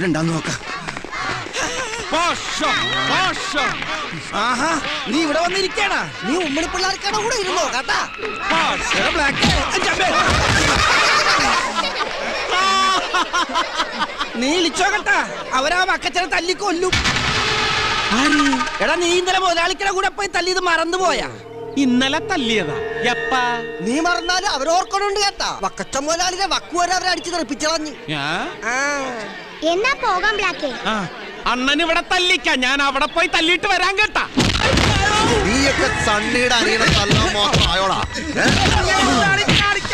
ഇവിടെ ഉണ്ടാന്ന് നോക്കാം ആഹാ നീ ഇവിടെ വന്നിരിക്കണ നീ ഉമ്മണി പിള്ളേർക്കാണ് കൂടെ ഇരുന്നോ കേട്ടാ നീ ഇളിച്ചോ കേട്ടാ അവരാ വക്കച്ചനെ തല്ലി കൊല്ലും എടാ നീ ഇന്നലെ മുതലാളിക്കടെ കൂടെ പോയി തല്ലിയത് മറന്നുപോയാ ഇന്നലെ തല്ലിയതാ എപ്പാ നീ മറന്നാലും അവരോർക്കണുണ്ട് കേട്ടാ വക്കച്ച മുതലാളിനെ വക്കുവരെ അവരെ അടിച്ചു തെറിപ്പിച്ചളഞ്ഞു ഞാൻ എന്നാ പോകാം ബ്ലാക്കേ ആ അണ്ണൻ ഇവിടെ തല്ലിക്ക ഞാൻ അവിടെ പോയി തല്ലിയിട്ട് വരാൻ കേട്ടാ നീയൊക്കെ സണ്ണിയുടെ അനിയനെ തല്ലാൻ മാത്രം ആയോടാ ഏ?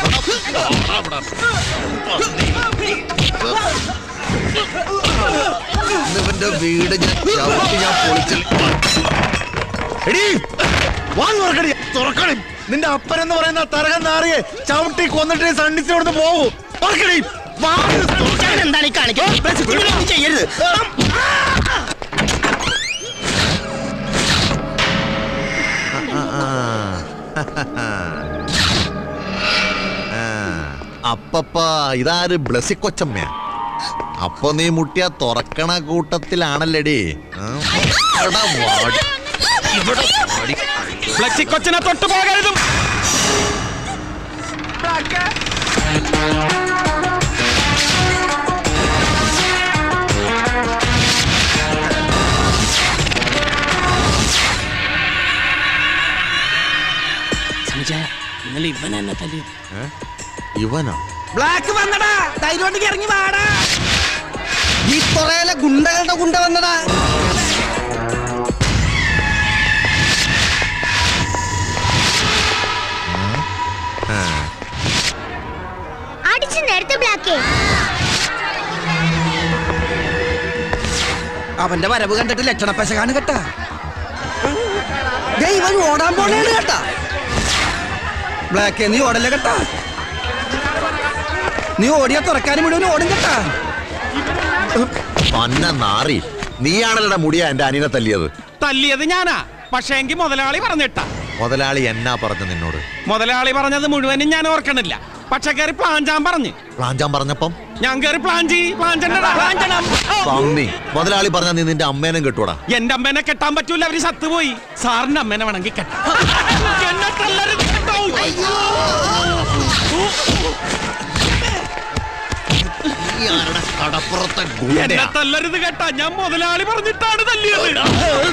ഇന്നിവന്റെ വീട് ഞാൻ ചവിട്ടി ഞാൻ പൊളിച്ചു എടീ വാ തുറക്കടി തുറക്കടി നിന്റെ അപ്പനെന്ന് പറയുന്ന തരകൻ നാറിയെ ചവിട്ടി കൊന്നിട്ട് സണ്ണിച്ചോടുന്ന് പോകൂ തുറക്കടി വാ എന്താണ് ഈ കാണിക്കുന്നത് ചെയ്യരുത് അപ്പപ്പ ഇതാര് ബ്ലസിക്കൊച്ചമ്മ അപ്പൊ നീ മുട്ടിയ തുറക്കണ കൂട്ടത്തിലാണല്ലേടി ആ? എടാ വാടി. ഇവിടെ വാടി. ഫ്ലക്സി കൊച്ചിനെ തൊട്ടു പോകരുതും ഇന്നലെ ഇവൻ എന്നെ തല്ലി ഏ? ഇവനോ ബ്ലാക്ക് വന്നടാ ധൈര്യം ഉണ്ടെങ്കിൽ ഇറങ്ങി വാടാ ഈ കൊറേലെ ഗുണ്ടകളുടെ ഗുണ്ട വന്നടാ ആ. അടിച്ചു നേരത്തെ ബ്ലാക്കേ അവന്റെ വരവ് കണ്ടിട്ട് ലക്ഷണപ്പശകാണ് കേട്ടാ ദേ ഇവൻ ഓടാൻ പോണേണ് കേട്ടാ ബ്ലാക്ക് നീ ഓടല്ലേ കേട്ടാ നീ ഓടിയാ തുറക്കാനും മുഴുവൻ ഓടും കേട്ടാ പന്ന നാറി നീയാണല്ലോടാ മുടിയ എന്റെ അനിയനെ തല്ലിയത് തല്ലിയത് ഞാനാ പക്ഷേ എങ്കിൽ മുതലാളി പറഞ്ഞിട്ടാ മുതലാളി എന്നാ പറഞ്ഞു നിന്നോട് മുതലാളി പറഞ്ഞത് മുഴുവനും ഞാൻ ഓർക്കണില്ല പക്ഷെ കയറി പ്ലാൻ ചെയ്യാൻ പറഞ്ഞു പ്ലാഞ്ചാൻ പറഞ്ഞപ്പം ഞാൻ കയറി പ്ലാൻ ചെയ്യ് പ്ലാൻ ചെയ്യണ്ടടാ. പന്നി മുതലാളി പറഞ്ഞ നീ നിന്റെ അമ്മേനും കെട്ടൂടാ എന്റെ അമ്മേനെ കെട്ടാൻ പറ്റൂല അവര് സത്തുപോയി സാറിന്റെ അമ്മേനെ വേണമെങ്കിൽ കെട്ടാം എന്നെ തല്ലരുത് കേട്ടോ. നീ ആരുടെ കടപ്പുറത്തെ എന്നെ ഗുണ്ടയാ? തല്ലരുത് കേട്ടാ ഞാൻ മുതലാളി പറഞ്ഞിട്ടാണ് തല്ലിയത്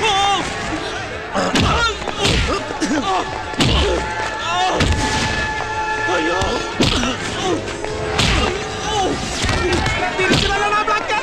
തിരിച്ചു തല്ലടാ ബ്ലാക്ക്.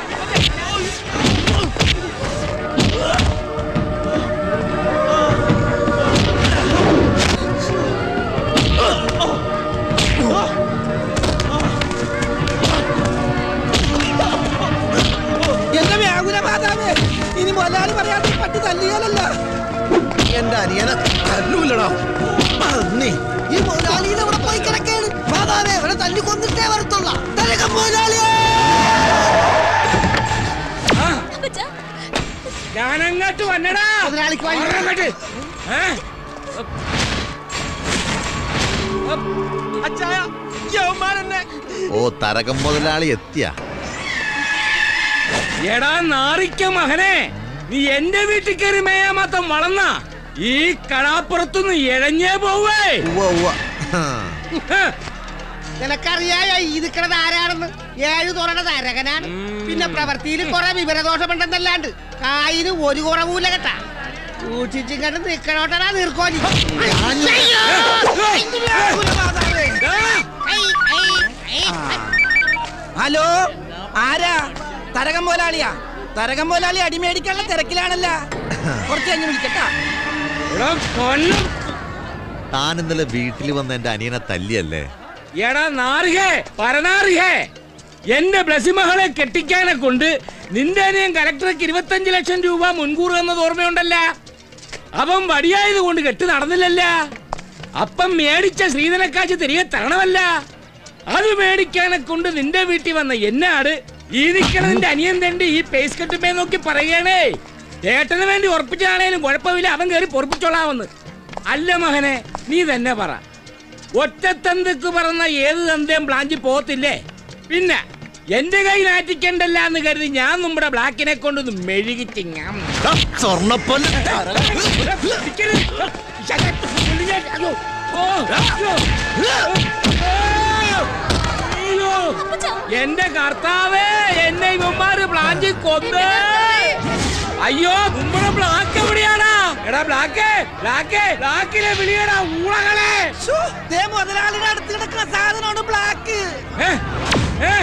എന്റെ വ്യാകുല മാതാവേ ഇനി മുതലാളി പറയാതെ ഈ പട്ടി തല്ലിയാലല്ല എന്റെ അനിയനെ തല്ലൂലടാ പന്നി ഈ മുതലാളിയിൽ ഇവിടെ പോയി കിടക്കാണ് മാതാവേ ഇവിടെ തല്ലി കൊന്നിട്ടേ വരത്തുള്ള തലകം മുതലാളിയേ ഞാനങ്ങോട്ട് വന്നടാ മുതലാളിക്ക് വാങ്ങി അങ്ങോട്ട്. ഏ? അച്ചായ യവന്മാരെന്നെ ഓ തരകം മുതലാളി എത്തിയ എടാ നാറിക്ക മകനെ നീ എന്റെ വീട്ടിൽ കയറി മേയാ മാത്രം വളർന്ന ഈ കടാപ്പുറത്തുനിന്ന് ഇഴഞ്ഞേ പോവേ ഉവ്വ ഉവ്വ ഹാ. ഹ്. നിനക്കറിയായ ഈ നിക്കണത് ആരാണെന്ന് ഏഴു തുറണത് അരകനാണ് പിന്നെ പ്രവൃത്തിയിൽ കുറെ വിവരദോഷമുണ്ടെന്നല്ലാണ്ട് കായിന് ഒരു കുറവുമില്ല കേട്ടാ സൂക്ഷിച്ചിങ്ങോട്ട് നിക്കണോട്ടടാ നീർക്കോലി ഹലോ ആരാ തരകം മുതലാളിയാ തരകം മുതലാളി അടിമേടിക്കാനുള്ള തിരക്കിലാണല്ല കുറച്ച് കഴിഞ്ഞ് വിളിക്കട്ടാ എടാ കൊല്ലും. താൻ ഇന്നലെ വീട്ടിൽ വന്ന് എന്റെ അനിയനെ തല്ലിയല്ലേ എടാ നാറിഹേ പരനാറിഹേ എന്റെ ബ്ലസിമകളെ കെട്ടിക്കാനെ കൊണ്ട് നിന്റെ അനിയൻ കലക്ടർക്ക് ഇരുപത്തഞ്ച് ലക്ഷം രൂപ മുൻകൂർ എന്നത് ഓർമ്മയുണ്ടല്ല അവൻ വടിയായത് കൊണ്ട് കെട്ട് നടന്നില്ലല്ല അപ്പം മേടിച്ച ശ്രീധനക്കാശ് തിരികെ തരണമല്ല അത് മേടിക്കാനെ കൊണ്ട് നിന്റെ വീട്ടിൽ വന്ന എന്നാട് ഈ നിക്കണ നിന്റെ അനിയൻ തണ്ടി ഈ പേസ് കെട്ടുമേ നോക്കി പറയണേ ഏട്ടന് വേണ്ടി ഉറപ്പിച്ചാണേലും കുഴപ്പമില്ല അവൻ കയറി പൊറപ്പിച്ചോളാമെന്ന് അല്ല മകനെ നീ തന്നെ പറ ഒറ്റത്തന്തക്ക് പറഞ്ഞ ഏത് തന്തയും പ്ലാഞ്ചി പോകത്തില്ലേ പിന്നെ എന്റെ കൈ നാറ്റിക്കണ്ടല്ല എന്ന് കരുതി ഞാൻ നമ്മുടെ ബ്ലാക്കിനെ കൊണ്ടൊന്ന് മെഴുകിച്ച് ഞാൻ സ്വർണ്ണപ്പല്ല എന്റെ കർത്താവേ എന്നെ ഇവന്മാര് പ്ലാഞ്ചി കൊന്ന് അയ്യോ നമ്മുടെ ബ്ലാക്ക് എവിടെയാടാ എടാ ബ്ലാക്ക് ബ്ലാക്ക് ബ്ലാക്കിനെ വിളിയടാ ഊളകളെ ശ്ശോ, ദേ മുതലാളിയുടെ അടുത്ത് കിടക്കുന്ന സാധനമാണ് ബ്ലാക്ക് ഏ? ഏ?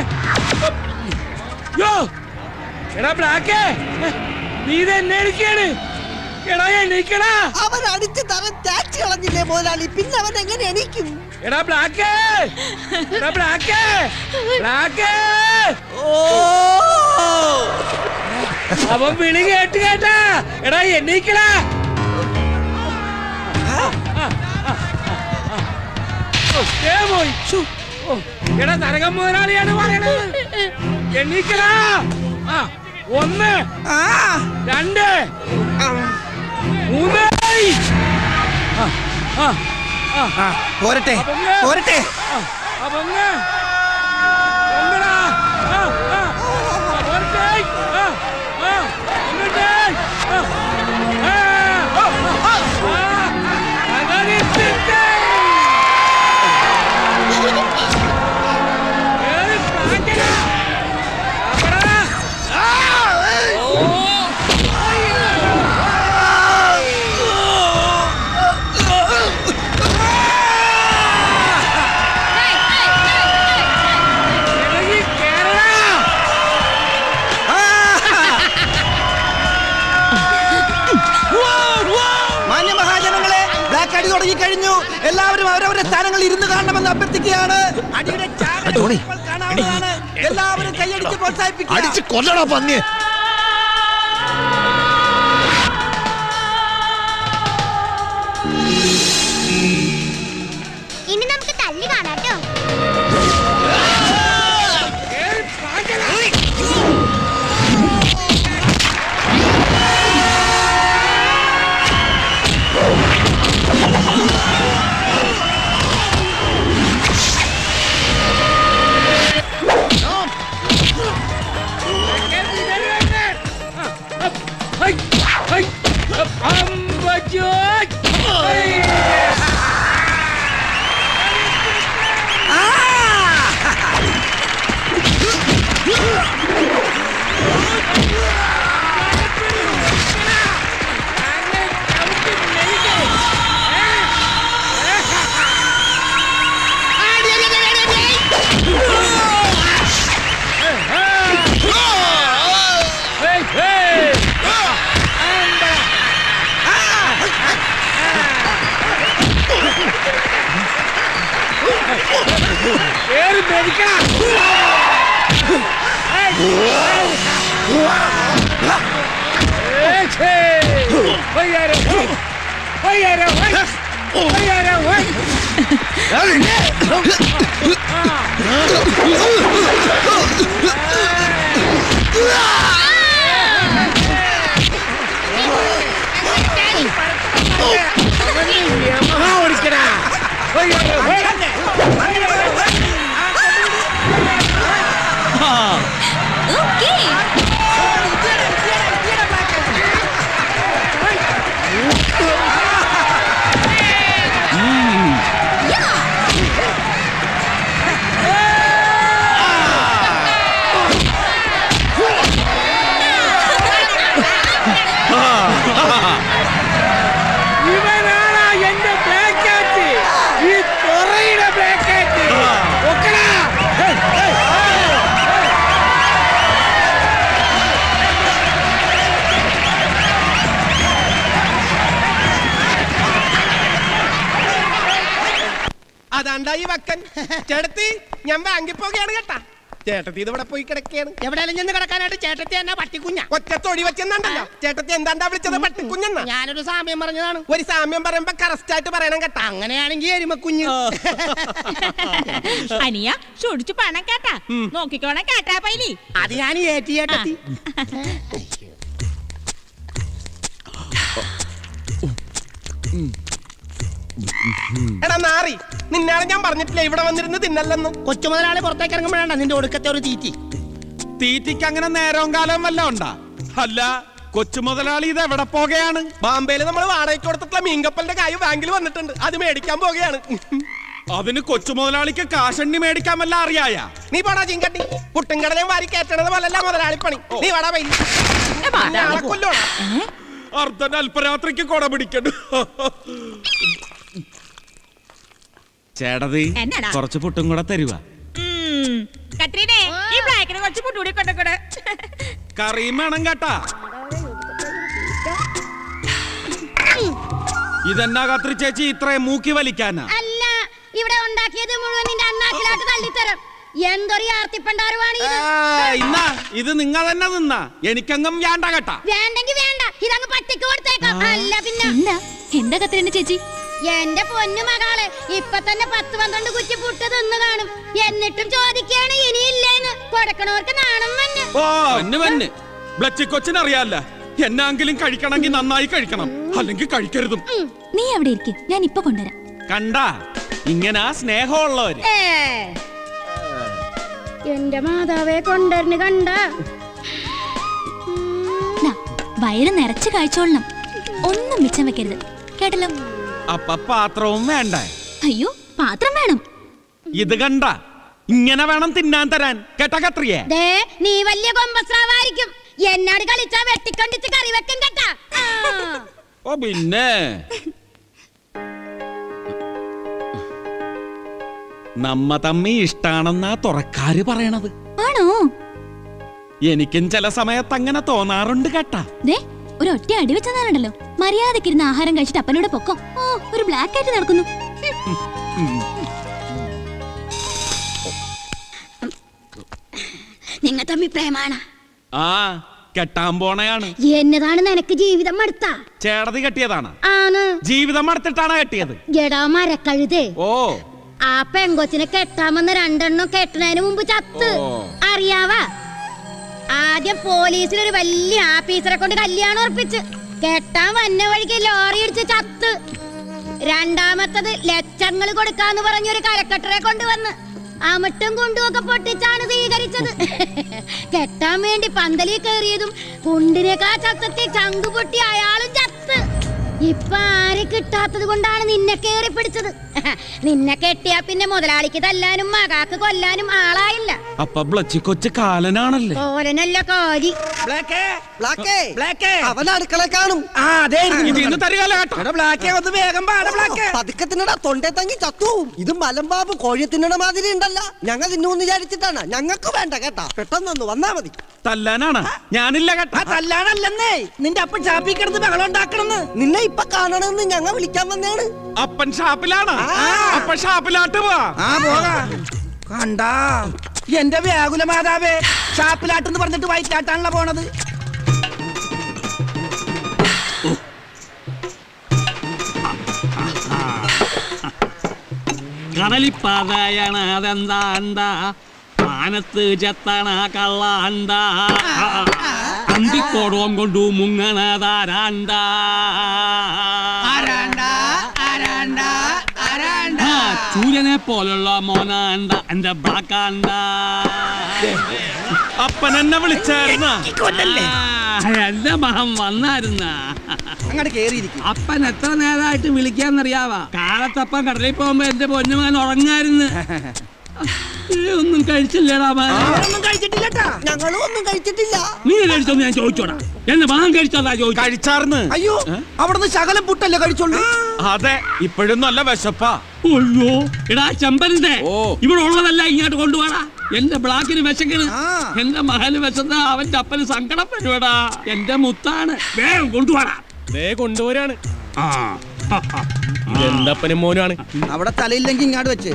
യോ എടാ ബ്ലാക്ക് ഏ, നീ ഇത് എന്നെ എടുക്കാണ് എടാ എണീക്കടാ അവൻ അടിച്ച് തറ ടാക്സി കളഞ്ഞില്ലേ മുതലാളി പിന്നെ അവൻ എങ്ങനെ എണീക്കും എടാ ബ്ലാക്ക് എടാ ബ്ലാക്ക് ബ്ലാക്ക് അവൻ വിളി കേട്ട് കേട്ടാ എടാ എണ്ണീക്കടാ ദേ പോയി. ശ്ശോ. ഓ, എടാ നരകം മുതലാളിയാണ് പറയണത് എണ്ണീക്കടാ ആ ഒന്ന് ആ രണ്ട് മൂന്ന് ആ ആ ആ ആ, പോരട്ടെ അപ്പൊങ്ങ്. പോരട്ടെ ആ, ആ പൊങ്ങ്. പൊങ്ങടാ. ആ, ആ. ആ, പോരട്ടെ. ആ, ആ. പൊങ്ങട്ടെ. ആ. ആ. ആ. അകലിച്ചിട്ട്. ഏറി പാഞ്ഞടാ. അപ്പടാ. ഓ. ഇറങ്ങി കേറടാ. മാന്യ മഹാജനങ്ങളെ ബ്ലാക്ക് അടി തുടങ്ങി കഴിഞ്ഞു എല്ലാവരും അവരവരുടെ സ്ഥാനങ്ങളിൽ ഇരുന്ന് കാണണമെന്ന് അഭ്യർത്ഥിക്കുകയാണ് അടിയുടെ ചാകര ടോണി, ഇപ്പോൾ കാണാവുന്നതാണ് എല്ലാവരും കൈയടിച്ച് പ്രോത്സാഹിപ്പിക്കുക അടിച്ച് കൊല്ലടാ പന്നിയെ ഇനി നമുക്ക് തല്ലി കാണാട്ടോ ഏറി പാഞ്ഞടാ. ഹൈ, ഹൈ, അമ്പജോ. ഹൈ. അങ്ങനെ ചവിട്ടി മെഴുകി. Hey, hey. അമ്പ. ഏറി മെതിക്കണം. ഏയ്, ഹേയ്. ഹൊയ്യാരെ, ഹൊയ്. ഹൊയ്യാരെ, ഹൊയ്. ഹൊയ്യാരെ, ഹൊയ്. അവനെ യമഹ ഓടിക്കടാ. ഹൊയ്യാരെ, ഹൊയ്. ഹൊയ്യാരെ, ഹൊയ്. ഇവനാണ് എന്റെ ബ്ലാക്കാറ്റ് ഈ തുറയുടെ ബ്ലാക്കാറ്റ് ഒക്കടാ ഹേയ്, ഹേയ്, ഹേയ്, ഹേയ്. അതാണ്ടാ ഈ വക്കൻ ചേട്ടത്തി ഞാൻ ബാങ്കിൽ പോകുകയാണ് കേട്ടാ ചേട്ടത്തി ഇത് ഇവിടെ പോയി കിടക്കുകയാണ് എവിടെയെങ്കിലും ചെന്ന് കിടക്കാനായിട്ട് ചേട്ടത്തി എന്നാ പട്ടിക്കുഞ്ഞ ഒറ്റ തൊഴി വെച്ചെന്നുണ്ടല്ലോ ചേട്ടത്തി എന്താണ്ടാ വിളിച്ചത് പട്ടിക്കുഞ്ഞെന്നാ ഞാനൊരു സാമ്യം പറഞ്ഞതാണ് ഒരു സാമ്യം പറയുമ്പോ കറക്റ്റ് ആയിട്ട് പറയണം കേട്ടാ അങ്ങനെയാണെങ്കിൽ എരുമക്കുഞ്ഞ് അനിയ ചൊടിച്ചു പണം കേട്ടാ നോക്കിക്കോണേ കേട്ടാ പൈലി അത് ഞാൻ ഏറ്റി ചേട്ടത്തി എടാ നാറി നിന്നാണ് ഞാൻ പറഞ്ഞിട്ടില്ല ഇവിടെ വന്നിരുന്ന് തിന്നല്ലെന്ന് കൊച്ചു മുതലാളി പുറത്തേക്ക് ഇറങ്ങുമ്പോഴാണ് നിന്റെ ഒടുക്കത്തെ ഒരു തീറ്റി തീറ്റിക്ക് അങ്ങനെ നേരവും കാലവും വല്ല ഉണ്ടാ അല്ല കൊച്ചു മുതലാളി ഇത് എവിടെ പോകുകയാണ് ബാംബെയിൽ നമ്മൾ വാടകയ്ക്ക് കൊടുത്തിട്ടുള്ള മീൻകപ്പലിന്റെ കായ് ബാങ്കിൽ വന്നിട്ടുണ്ട് അത് മേടിക്കാൻ പോകുകയാണ് അതിന് കൊച്ചു മുതലാളിക്ക് കാശണ്ണി മേടിക്കാൻ വല്ല അറിയായ നീ പോടാ ചിങ്കട്ടി പുട്ടുംകടലയും വാരി കയറ്റണത് പോലല്ല മുതലാളിപ്പണി നീ വാടാ പൈ നാളെ കൊല്ലോടാ അർദ്ധൻ അല്പരാത്രിക്ക് കൊട പിടിക്കണ്ടു ചേട്ടതി എന്നാടാ? കുറച്ച് പുട്ടും കൂടെ തരുക ഉം. കത്രീനെ ഈ ബ്ലാക്കിന് കുറച്ച് പുട്ടുകൂടി കൊണ്ടക്കൂടെ കറിയും വേണം കേട്ടാ ഇതെന്നാ കത്രി ചേച്ചി ഇത്രയും മൂക്കി വലിക്കാനാ അല്ല ഇവിടെ ഉണ്ടാക്കിയത് മുഴുവൻ നിന്റെ അണ്ണാക്കിലോട്ട് തള്ളിത്തരം എന്തൊരു ആർത്തിപ്പണ്ടാറുവാണ് ഇത് ഏയ്, ഇന്നാ ഇത് നിങ്ങ തന്നെ നിന്നാ എനിക്കങ്ങും വേണ്ട കേട്ടാ വേണ്ടെങ്കി വേണ്ട ഇതങ്ങ് പട്ടിക്ക് കൊടുത്തേക്കാം അല്ല പിന്നെ എന്താ എന്താ കത്രീന ചേച്ചി എന്റെ പൊന്നു മകളെ ഇപ്പൊ തന്നെ പത്ത് പന്ത്രണ്ട് കുറ്റി പുട്ട് തിന്നു കാണും എന്നിട്ടും ചോദിക്കാണ് ഇനിയില്ലേന്ന് കൊടുക്കണവർക്ക് നാണം വന്ന് ഓ എന്നെ വന്ന് ബ്ലച്ചി കൊച്ചിനറിയാല്ല എന്നാങ്കിലും കഴിക്കണമെങ്കിൽ നന്നായി കഴിക്കണം അല്ലെങ്കിൽ കഴിക്കരുതും നീ അവിടെ ഇരിക്കും ഞാൻ ഇപ്പൊ കൊണ്ടുവരാം കണ്ടാ ഇങ്ങനെ സ്നേഹമുള്ളവര് ഏ. എന്റെ മാതാവെ കൊണ്ടുവരുന്നു കണ്ട ദാ, വയറ് നിറച്ച് കഴിച്ചോളണം ഒന്നും മിച്ചം വെക്കരുത് കേട്ടല്ലോ അപ്പൊ പാത്രവും വേണ്ട അയ്യോ പാത്രം വേണം ഇത് കണ്ട ഇങ്ങനെ വേണം തിന്നാൻ തരാൻ കേട്ടാ കത്രിയെ ദേ നീ വലിയ കൊമ്പസ്രാവായിരിക്കും എന്നോട് കളിച്ചാ വെട്ടിക്കൊണ്ടിച്ച് കറി വെക്കും കേട്ടാ ആ. ഓ പിന്നെ നമ്മ തമ്മി ഇഷ്ടാണെന്നാ തുറക്കാര് പറയണത് ആണോ എനിക്കും ചില സമയത്ത് അങ്ങനെ തോന്നാറുണ്ട് കേട്ടാ ദേ ഒരു ഒറ്റ അടി വെച്ചെന്നാലുണ്ടല്ലോ മര്യാദക്കിരുന്ന് ആഹാരം കഴിച്ചിട്ട് അപ്പനോട് പൊക്കോ ഓ ഒരു ബ്ലാക്ക് ആയിട്ട് നടക്കുന്നു ഉം. നിങ്ങ തമ്മി പ്രേമാണ് ആ കെട്ടാൻ പോണയാണ് എന്നതാണ് നിനക്ക് ജീവിതം മടുത്ത ചേടതി കെട്ടിയതാണ് ആണ് ജീവിതം അടുത്തിട്ടാണ് കെട്ടിയത് ജടാ മരക്കഴുതേ ഓ ആ പെങ്കൊച്ചിനെ കെട്ടാമെന്ന് രണ്ടെണ്ണം കെട്ടണതിന് മുമ്പ് ചത്ത് ഓ. അറിയാവാ ആദ്യം പോലീസിൽ ഒരു വലിയ ആഫീസറെ കൊണ്ട് കല്യാണം ഉറപ്പിച്ച് കെട്ടാൻ വന്ന വഴിക്ക് ലോറി ഇടിച്ച് ചത്ത് രണ്ടാമത്തത് ലക്ഷങ്ങൾ കൊടുക്കാന്ന് പറഞ്ഞൊരു കരക്കട്ടറെ കൊണ്ടുവന്ന് അമിട്ടും കുണ്ടുമൊക്കെ പൊട്ടിച്ചാണ് സ്വീകരിച്ചത് കെട്ടാൻ വേണ്ടി പന്തലിൽ കയറിയതും കുണ്ടിനേക്കാ ചത്തത്തി ചങ്കു പൊട്ടി അയാളും ചത്ത് ഇപ്പൊ ആരെ കിട്ടാത്തത് കൊണ്ടാണ് നിന്നെ കേറി പിടിച്ചത് നിന്നെ കെട്ടിയാ പിന്നെ മുതലാളിക്ക് തല്ലാനും മകാക്ക് കൊല്ലാനും ആളായില്ല അപ്പൊ ബ്ലച്ചി കൊച്ചു കാലനാണല്ലേ കോലനല്ല കോരി ബ്ലാക്കേ ബ്ലാക്കേ ബ്ലാക്കേ അവൻ അടുക്കള കാണും ആ അതെ ഇതിന്ന് തരികല്ല കേട്ടോ എടാ ബ്ലാക്കേ ഒന്ന് വേഗം പാട ബ്ലാക്കേ പതുക്കെ തിന്നട തൊണ്ടേ തങ്ങി ചത്തു ഇത് മലമ്പാമ്പ് കോഴി തിന്നണ മാതിരി ഉണ്ടല്ല ഞങ്ങൾ തിന്നൂന്ന് വിചാരിച്ചിട്ടാണ് ഞങ്ങൾക്ക് വേണ്ട കേട്ടാ പെട്ടെന്നൊന്ന് വന്നാ മതി തല്ലാനാണ് ഞാനില്ല ആ കേട്ടാ തല്ലാനല്ലെന്നേ നിന്റെ അപ്പൻ ചാപ്പി കിടന്ന് ബഹളം ഉണ്ടാക്കണെന്ന് നിന്നെ ഇപ്പൊ കാണണമെന്ന് ഞങ്ങൾ വിളിക്കാൻ വന്നതാണ് അപ്പൻ ഷാപ്പിലാണ് അപ്പൻ ഷാപ്പിലാട്ട് പോവാ ആ പോകാ കണ്ടാ എന്റെ വ്യാകുല മാതാവേ ഷാപ്പിലാട്ടെന്ന് പറഞ്ഞിട്ട് വയറ്റിലാട്ടാണല്ലോ പോണത് കടലിപ്പാതയാണ് അതെന്താ എന്താ മാനത്ത് ചെത്തണ കള്ളാണ്ട അന്തിക്കോടോം കൊണ്ടു മുങ്ങണതാരാണ്ട ആ, സൂര്യനെ പോലുള്ള മോനാണ്ട എന്റെ ബ്ലാക്കാണ്ട അപ്പൻ എന്നെ വിളിച്ചായിരുന്ന ആ, എന്റെ മഹം വന്നായിരുന്ന അങ്ങോട്ട് കേറിയിരിക്കും അപ്പൻ എത്ര നേരമായിട്ട് വിളിക്കാന്നറിയാവാ കാലത്തപ്പൻ കടലിൽ പോകുമ്പോ എന്റെ പൊന്നുമകൻ ഉറങ്ങായിരുന്നു ഏ, ഒന്നും കഴിച്ചില്ലേടാ മകൻ ഒന്നും കഴിച്ചിട്ടില്ലട്ടാ ഞങ്ങളും ഒന്നും കഴിച്ചിട്ടില്ല നീ കഴിച്ചോന്ന് ഞാൻ ചോദിച്ചോടാ എന്റെ മകൻ കഴിച്ചോടാ ചോദിച്ചു കഴിച്ചാർന്ന് അയ്യോ അവിടുന്ന് ശകലം പുട്ടല്ലേ കഴിച്ചോളൂ അതെ ഇപ്പോഴും നല്ല വിശപ്പാ അയ്യോ എടാ ചെമ്പരന്റെ ഓ. ഇവിടെ ഉള്ളതല്ല ഇങ്ങോട്ട് കൊണ്ടുപോടാ എന്റെ ബ്ലാക്കിന് വിശക്കണ് ആ. എന്റെ മകന് വിശന്ന അവന്റെ അപ്പന് സങ്കടം വരുവടാ എന്റെ മുത്താണ് വേഗം കൊണ്ടുപോടാ ദേ കൊണ്ടുവരാണ് ആ എന്തപ്പനും മോനുമാണ് അവിടെ തലയില്ലെങ്കിൽ ഇങ്ങോട്ട് വെച്ച്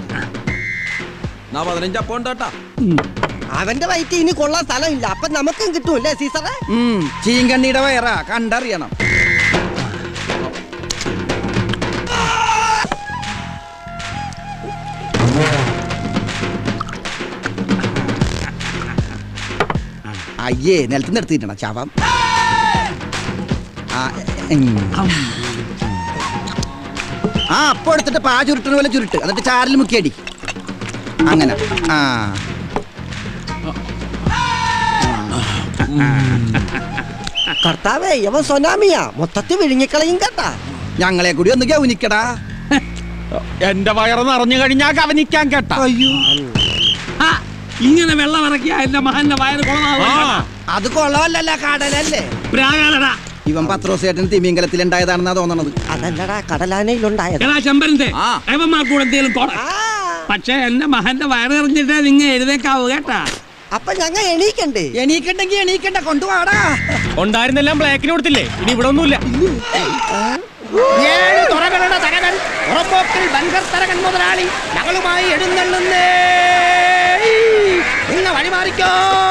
അവന്റെ വയറ്റ് ഇനി കൊള്ളാൻ സ്ഥലമില്ല അപ്പൊ നമുക്കും കിട്ടൂല്ലേ സീസറെ ഉം ചീങ്കണ്ണിയുടെ വയറാ കണ്ടറിയണം അയ്യേ നിലത്ത് നിർത്തിയിട്ടണ ചാവാം ആ, ഉം. ആ അപ്പൊ എടുത്തിട്ട് പാ ചുരുട്ടണ പോലെ ചുരുട്ട് എന്നിട്ട് ചാറിൽ മുക്കിയടി അങ്ങനെ ആ കർത്താവേ ഇവൻ സൊനാമിയാ മൊത്തത്തിൽ വിഴുങ്ങിക്കളയും കേട്ടാ ഞങ്ങളെ കൂടി ഒന്ന് ഗൗനിക്കടാ എന്റെ വയറ് നിറഞ്ഞു കഴിഞ്ഞാ കവനിക്കാൻ കേട്ടാ അയ്യോ ഇങ്ങനെ വെള്ളം ഇറക്കിയ എന്റെ മകന്റെ വയറ് ആ, അത് കൊള്ളവല്ലല്ല കടലല്ലേ പ്രാകാലടാ ഇവൻ പത്രോസേട്ടൻ തിമിംഗലത്തിൽ ഉണ്ടായതാണെന്നാ തോന്നണത് അതല്ലടാ കടലാനയിലുണ്ടായത് എടാ ചെമ്പരന്റെ ആ. ഏവന്മാർക്കൂടെ എന്തെങ്കിലും തോട പക്ഷെ എന്റെ മകന്റെ വയറ് എറിഞ്ഞിട്ട് നിങ്ങ എഴുതേക്കാവൂ കേട്ടാ അപ്പൊ ഞങ്ങ എണീക്കണ്ടേ എണീക്കണ്ടെങ്കി എണീക്കണ്ട കൊണ്ടുപോടാ ഉണ്ടായിരുന്നെല്ലാം ബ്ലാക്കിന് കൊടുത്തില്ലേ ഇനി ഇവിടെ ഒന്നുമില്ല ഏഴ് തുറകളുടെ തരകൻ ഉറപ്പോക്കിൽ ബൻഗർ തരകൻ മുതലാളി ഞങ്ങളുമായി എഴുന്നള്ളുന്നേ നിങ്ങൾ വഴിമാറിക്കോ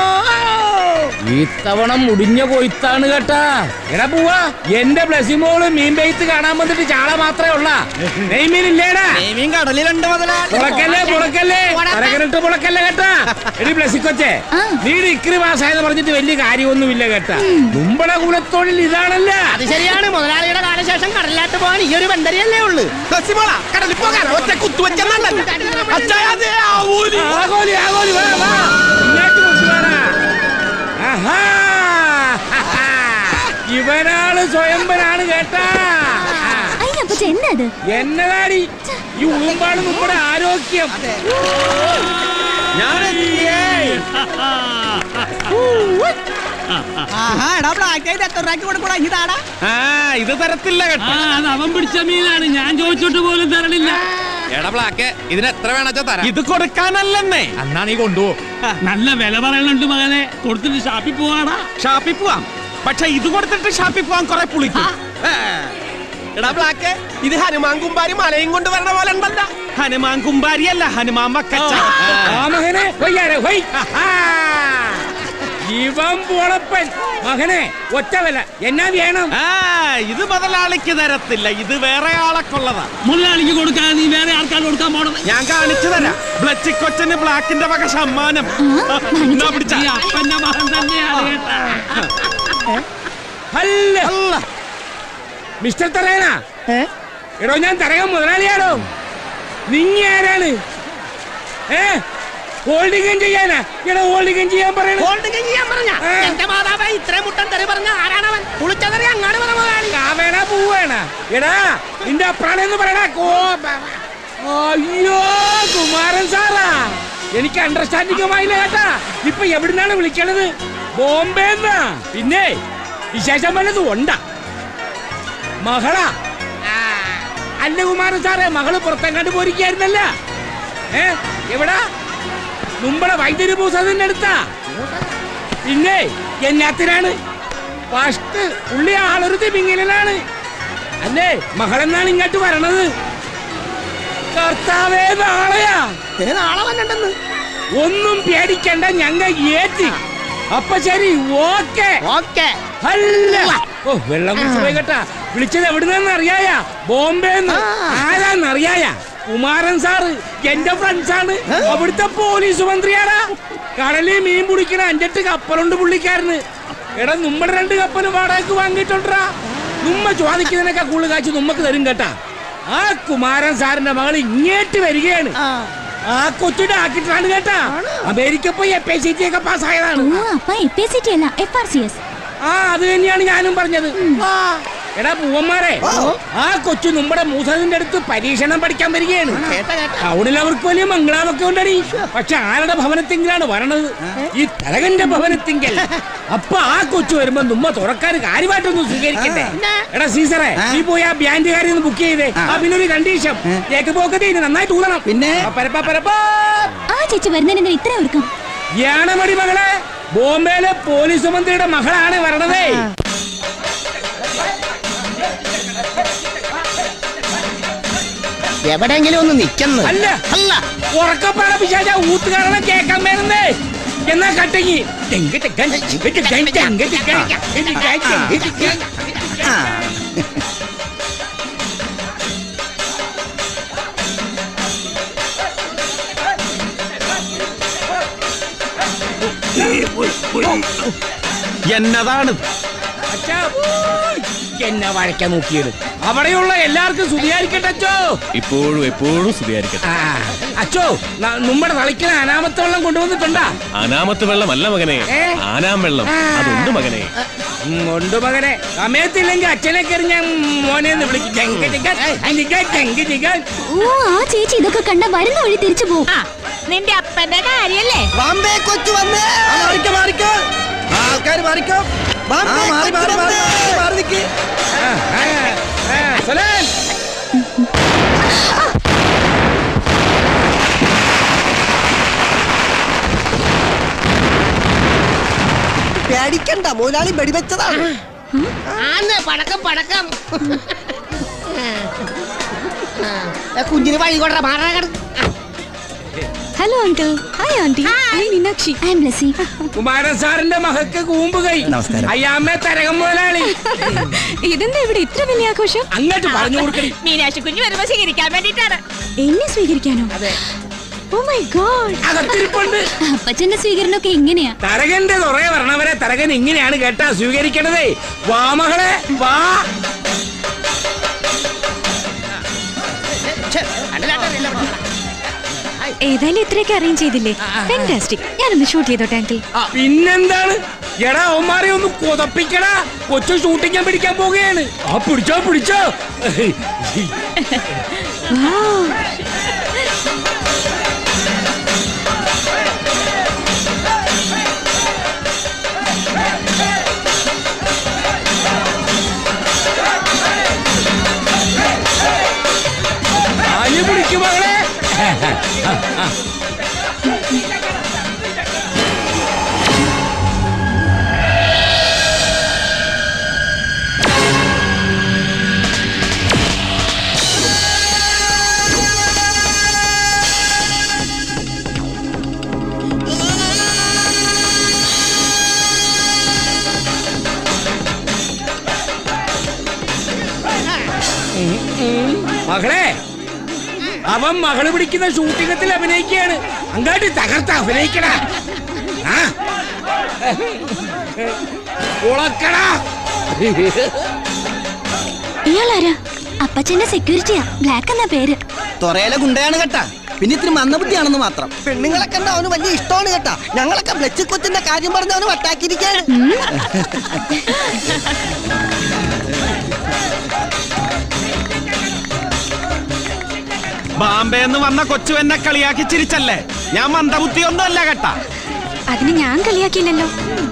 ഇത്തവണ മുടിഞ്ഞ കൊയ്ത്താണ് കേട്ടാ എടാ പോവാ എന്റെ ബ്ലസിമോള് മീൻ പെയ്ത്ത് കാണാൻ വന്നിട്ട് ചാള മാത്രമേ ഉള്ള നെയ്മീനില്ലേടാ നെയ്മീൻ കടലിലുണ്ട് മുതലാളി പുളക്കല്ലേ പുളക്കല്ലേ തരകനിട്ട് പുളക്കല്ലേ കേട്ടാ എടി ബ്ലസിക്കൊച്ചേ ആ. നീ ഇക്രി പാസ്സായെന്ന് പറഞ്ഞിട്ട് വലിയ കാര്യമൊന്നുമില്ല കേട്ടാ മുമ്പടെ കുലത്തൊഴിൽ ഇതാണല്ല അത് ശരിയാണ് മുതലാളിയുടെ കാലശേഷം കടലിലാട്ട് പോകാൻ ഈ ഒരു ബന്ധരിയല്ലേ ഉള്ളു കടലിൽ പോകാൻ ഒറ്റ കുത്തുവെച്ചെന്നല്ല ആഗോലി ആഗോലി വാ വാ ഇങ്ങോട്ട് കൊണ്ടുവാടാ ആഹാ ഇവനാണ് സ്വയംവനാണ് കേട്ടാ അയ്യ അപ്പച്ച എന്താ അത് എന്നതാടി ഈ ഉളുമ്പാണ് നമ്മുടെ ആരോഗ്യം ആ ഇത് തരത്തില്ല കേട്ടോ അത് അവൻ പിടിച്ച മീനാണ് ഞാൻ ചോദിച്ചിട്ട് പോലും തരണില്ല എടാ ബ്ലാക്ക് ഇതിന് എത്ര വേണച്ചാ തരാം ഇത് കൊടുക്കാനല്ലെന്നേ എന്നാ നീ കൊണ്ടുപോ നല്ല വില പറയണുണ്ട് മകനെ കൊടുത്തിട്ട് ഷാപ്പിൽ പോവാടാ ഷാപ്പിൽ പോവാം പക്ഷെ ഇത് കൊടുത്തിട്ട് ഷാപ്പിൽ പോവാൻ കുറെ പുളിക്കും എടാ ബ്ലാക്ക് ഇത് ഹനുമാൻ കുമ്പാരി മലയും കൊണ്ട് വരണ പോലെ ഉണ്ടല്ലോ ഹനുമാൻ കുമ്പാരിയല്ല ഹനുമാൻ വക്കച്ച ആ മകനെ വയ്യാരെ വൈ ഇവൻ പൊളപ്പൻ മകനെ ഒറ്റ വില എന്നാ വേണം ആ ഇത് മുതലാളിക്ക് തരത്തില്ല ഇത് വേറെ ആളൊക്കെള്ളതാ മുതലാളിക്ക് കൊടുക്കാൻ നീ വേറെ ആൾക്കാർ കൊടുക്കാൻ പോണത് ഞാൻ കാണിച്ചു തരാം ബ്ലച്ചിക്കൊച്ചന് ബ്ലാക്കിന്റെ വക സമ്മാനം എന്നാ പിടിച്ച ഈ അപ്പന്റെ മകൻ തന്നെയാണ് കേട്ടാ അല്ല മിസ്റ്റർ തറയന എടോ ഞാൻ തരകം മുതലാളിയാണോ നിങ്ങ ആരാണ് ഏ ഹോൾഡിംഗ് ചെയ്യാനാ എടോ ഹോൾഡിംഗ് ചെയ്യാൻ പറയണ ഹോൾഡിംഗ് ചെയ്യാൻ പറഞ്ഞ ഏ. എന്റെ മാതാവ് ഇത്രയും മുട്ടൻ തെറി പറഞ്ഞ ആരാണവൻ കുളിച്ചതെറി അങ്ങാട് വന്ന മുതലാളി കാവേണ പോവാണ എടാ നിന്റെ അപ്രാണെന്ന് പറയടാ കോ അയ്യോ കുമാരൻ സാറാ എനിക്ക് അണ്ടർസ്റ്റാൻഡിംഗ് ആയില്ല കേട്ടാ ഇപ്പൊ എവിടുന്നാണ് വിളിക്കണത് ബോംബെ പിന്നെ വിശേഷം വല്ലതും ഉണ്ടാ മകളാ ആ, അല്ല കുമാരൻ സാറേ മകള് പുറത്തെങ്ങാണ്ട് പോരിക്കായിരുന്നല്ല ഏ എവിടാ മുമ്പളെ വൈദ്യുതി പൂസതിന്റെ അടുത്താ പിന്നെ എന്നാത്തിനാണ് ഫസ്റ്റ് പുള്ളി ആളൊരു തിമിങ്ങലാണ് അല്ലേ മകളെന്നാണ് ഇങ്ങോട്ട് വരണത് കർത്താവേ നാളെയാ ഏ, നാളെ വന്നിട്ടെന്ന് ഒന്നും പേടിക്കണ്ട ഞങ്ങ ഏറ്റി അപ്പൊ ശരി ഓക്കെ ഓക്കെ അല്ല ഓ വെള്ളം കുടിച്ചു പോയി കേട്ടാ വിളിച്ചത് എവിടുന്നെന്ന് അറിയായ ബോംബെന്ന് ആരാന്ന് അറിയായ കുമാരൻ സാറ് എന്റെ ഫ്രണ്ട്സ് ആണ് അവിടുത്തെ പോലീസ് മന്ത്രിയാടാ കടലിൽ മീൻ പിടിക്കണ അഞ്ചെട്ട് കപ്പലുണ്ട് പുള്ളിക്കാരന് എടാ നമ്മുടെ രണ്ട് കപ്പല് വാടകയ്ക്ക് വാങ്ങിയിട്ടുണ്ടാ നമ്മ ചോദിക്കുന്നതിനൊക്കെ കൂടുതൽ കാശ് നമ്മക്ക് തരും കേട്ടാ ആ കുമാരൻ സാറിന്റെ മകൾ ഇങ്ങേറ്റ് വരികയാണ് ആ കൊച്ചിട്ട് ആക്കിയിട്ടാണ് കേട്ടാ അമേരിക്ക പോയി എഫ് ഐ സി ടി ഒക്കെ പാസ്സായതാണ് ഓ അപ്പ എഫ് എ സി ടി അല്ല എഫ് ആർ സി എസ് ആ അത് തന്നെയാണ് ഞാനും പറഞ്ഞത് ആ, എടാ പൂവന്മാരെ ആ കൊച്ചു നമ്മുടെ മൂസതിന്റെ അടുത്ത് പരീക്ഷണം പഠിക്കാൻ വരികയാണ് ടൗണിൽ അവർക്ക് വലിയ മംഗളാവൊക്കെ ഉണ്ടടി പക്ഷെ ആരുടെ ഭവനത്തിങ്കിലാണ് വരണത് ഈ തലകന്റെ ഭവനത്തിങ്കൽ അപ്പൊ ആ കൊച്ചു വരുമ്പോ നമ്മ തുറക്കാൻ കാര്യമായിട്ടൊന്നും സ്വീകരിക്കണ്ടേ എടാ സീസറെ നീ പോയി ആ ബാൻഡുകാരി ഒന്ന് ബുക്ക് ചെയ്തേ ആ പിന്നെ ഒരു കണ്ടീഷൻ കേക്ക് പോക്കത്തെ ഇനി നന്നായിട്ട് ഊതണം പിന്നെ? ആ, പരപ്പാ, പരപ്പാ. ആ ചേച്ചി വരുന്നതിന് ഇത്ര ഒരുക്കം യാണമടി മകളെ ബോംബെയിലെ പോലീസ് മന്ത്രിയുടെ മകളാണ് വരണതേ എവിടെങ്കിലും ഒന്ന് നിക്കുന്നു അല്ല അല്ല ഉറക്കപ്പാട പിശാച ഊത്ത് കാണണം കേക്കാൻ വരുന്നേ എന്നാ കട്ടങ്ങി ആ എന്നതാണ് എന്നെ വഴക്കാൻ നോക്കിയത് അവിടെയുള്ള എല്ലാവർക്കും സ്തുതിയായിരിക്കട്ടെ അച്ചോ ഇപ്പോഴും എപ്പോഴും സ്തുതിയായിരിക്കട്ടെ ആ, അച്ചോ ന- നമ്മുടെ തളിക്കണ അനാമത്തെ വെള്ളം കൊണ്ടുവന്നിട്ടുണ്ടാ അനാമത്ത് വെള്ളമല്ല മകനെ ഏ? ആനാം വെള്ളം അതുണ്ട് മകനെ ഉം, ഉണ്ട് മകനെ സമയത്തില്ലെങ്കിൽ അച്ഛനെ കയറി ഞാൻ മോനെ എന്ന് വിളിക്കും ജങ്ക ജിങ്ക, ജിങ്ക, ജങ്ക ജിങ്ക. ഓ ആ ചേച്ചി ഇതൊക്കെ കണ്ട വരുന്ന വഴി തിരിച്ചു പോകും ആ നിന്റെ അപ്പന്റെ കാര്യല്ലേ ബാംബെ കൊച്ചു വന്നേ ആ, മാറിക്കോ മാറിക്കോ ആൾക്കാർ മാറിക്കോ ആ, മാറി മാറി മാറി മാറി മാറി നിക്ക് ആ, ആ, ആ, സലാം. പേടിക്കണ്ട മുതലാളി വെടിവെച്ചതാണ് ആന്ന് പടക്കം പടക്കം ആ, കുഞ്ഞിന് വഴി കൊണ്ട മാറാ കിടക്ക് hello uncle hi aunty I Meenakshi I'm Blessy Kumaran സാറിന്റെ മകക്ക് കൂമ്പ് കൈ നമസ്കാരം. അയ്യാമ്മ തരകം മുതലാളി ഇതെന്താ ഇവിടെ ഇത്ര വലിയ ആഘോഷം അങ്ങോട്ട് പറഞ്ഞു കൊടുക്കണി മീനാക്ഷി കുഞ്ഞ് വരുമ്പോ സ്വീകരിക്കാൻ വേണ്ടിട്ടാണ് എന്നെ സ്വീകരിക്കാനോ ഓ മൈ ഗോഡ് അകത്തിരിപ്പുണ്ട് അപ്പച്ചന്റെ സ്വീകരണമൊക്കെ എങ്ങനെയാ തരകന്റെ തുറയെ വരണവരെ തരകൻ ഇങ്ങനെയാണ് കേട്ടാ സ്വീകരിക്കണതേ വാ മകളെ വാ ഛെ, അടലാട്ടറിയില്ല ഇവിടെ. ഏതായാലും ഇത്രയൊക്കെ അറേഞ്ച് ചെയ്തില്ലേ ഫാന്റാസ്റ്റിക് ഞാനൊന്ന് ഷൂട്ട് ചെയ്തോട്ടെ അങ്കിൾ ആ, പിന്നെന്താണ് എടാ അവന്മാരെ ഒന്ന് കൊതപ്പിക്കടാ കൊച്ചു ഷൂട്ടിങ് ഞാൻ പിടിക്കാൻ പോവുകയാണ് ആ പിടിച്ചോ പിടിച്ചോ ആഞ്ഞു പിടിക്കും മകളെ മകളെ അവൻ മകള് പിടിക്കുന്ന ഷൂട്ടിംഗത്തിൽ അഭിനയിക്കുകയാണ് അങ്ങാട്ട് തകർത്ത് അഭിനയിക്കടാ ആ? ഉളക്കടാ ഇയാളാരാ അപ്പച്ചന്റെ സെക്യൂരിറ്റിയാ ബ്ലാക്ക് എന്നാ പേര് തൊറയിലെ ഗുണ്ടയാണ് കേട്ടാ പിന്നെ ഇത്തിരി മന്ദബുദ്ധിയാണെന്ന് മാത്രം പെണ്ണുങ്ങളെ കണ്ട അവന് വലിയ ഇഷ്ടമാണ് കേട്ടാ ഞങ്ങളൊക്കെ ബ്ലച്ച് കൊച്ചിന്റെ കാര്യം പറഞ്ഞ് അവന് വട്ടാക്കിയിരിക്കാണ് ബാംബെ എന്ന് വന്ന കൊച്ചു എന്നെ കളിയാക്കി ചിരിച്ചല്ലേ ഞാൻ മന്ദബുദ്ധി ഒന്നും അല്ല കേട്ടാ അതിന് ഞാൻ കളിയാക്കിയില്ലല്ലോ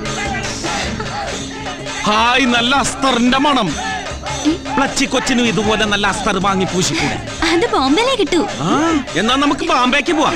ഹായ് നല്ല അസ്തറിന്റെ മണം പ്ലച്ചി കൊച്ചിനും ഇതുപോലെ നല്ല അസ്തർ വാങ്ങി പൂശിക്കൂടെ അത് ബോംബെയിലേ കിട്ടൂ ആ എന്നാ നമുക്ക് ബാംബേക്ക് പോവാം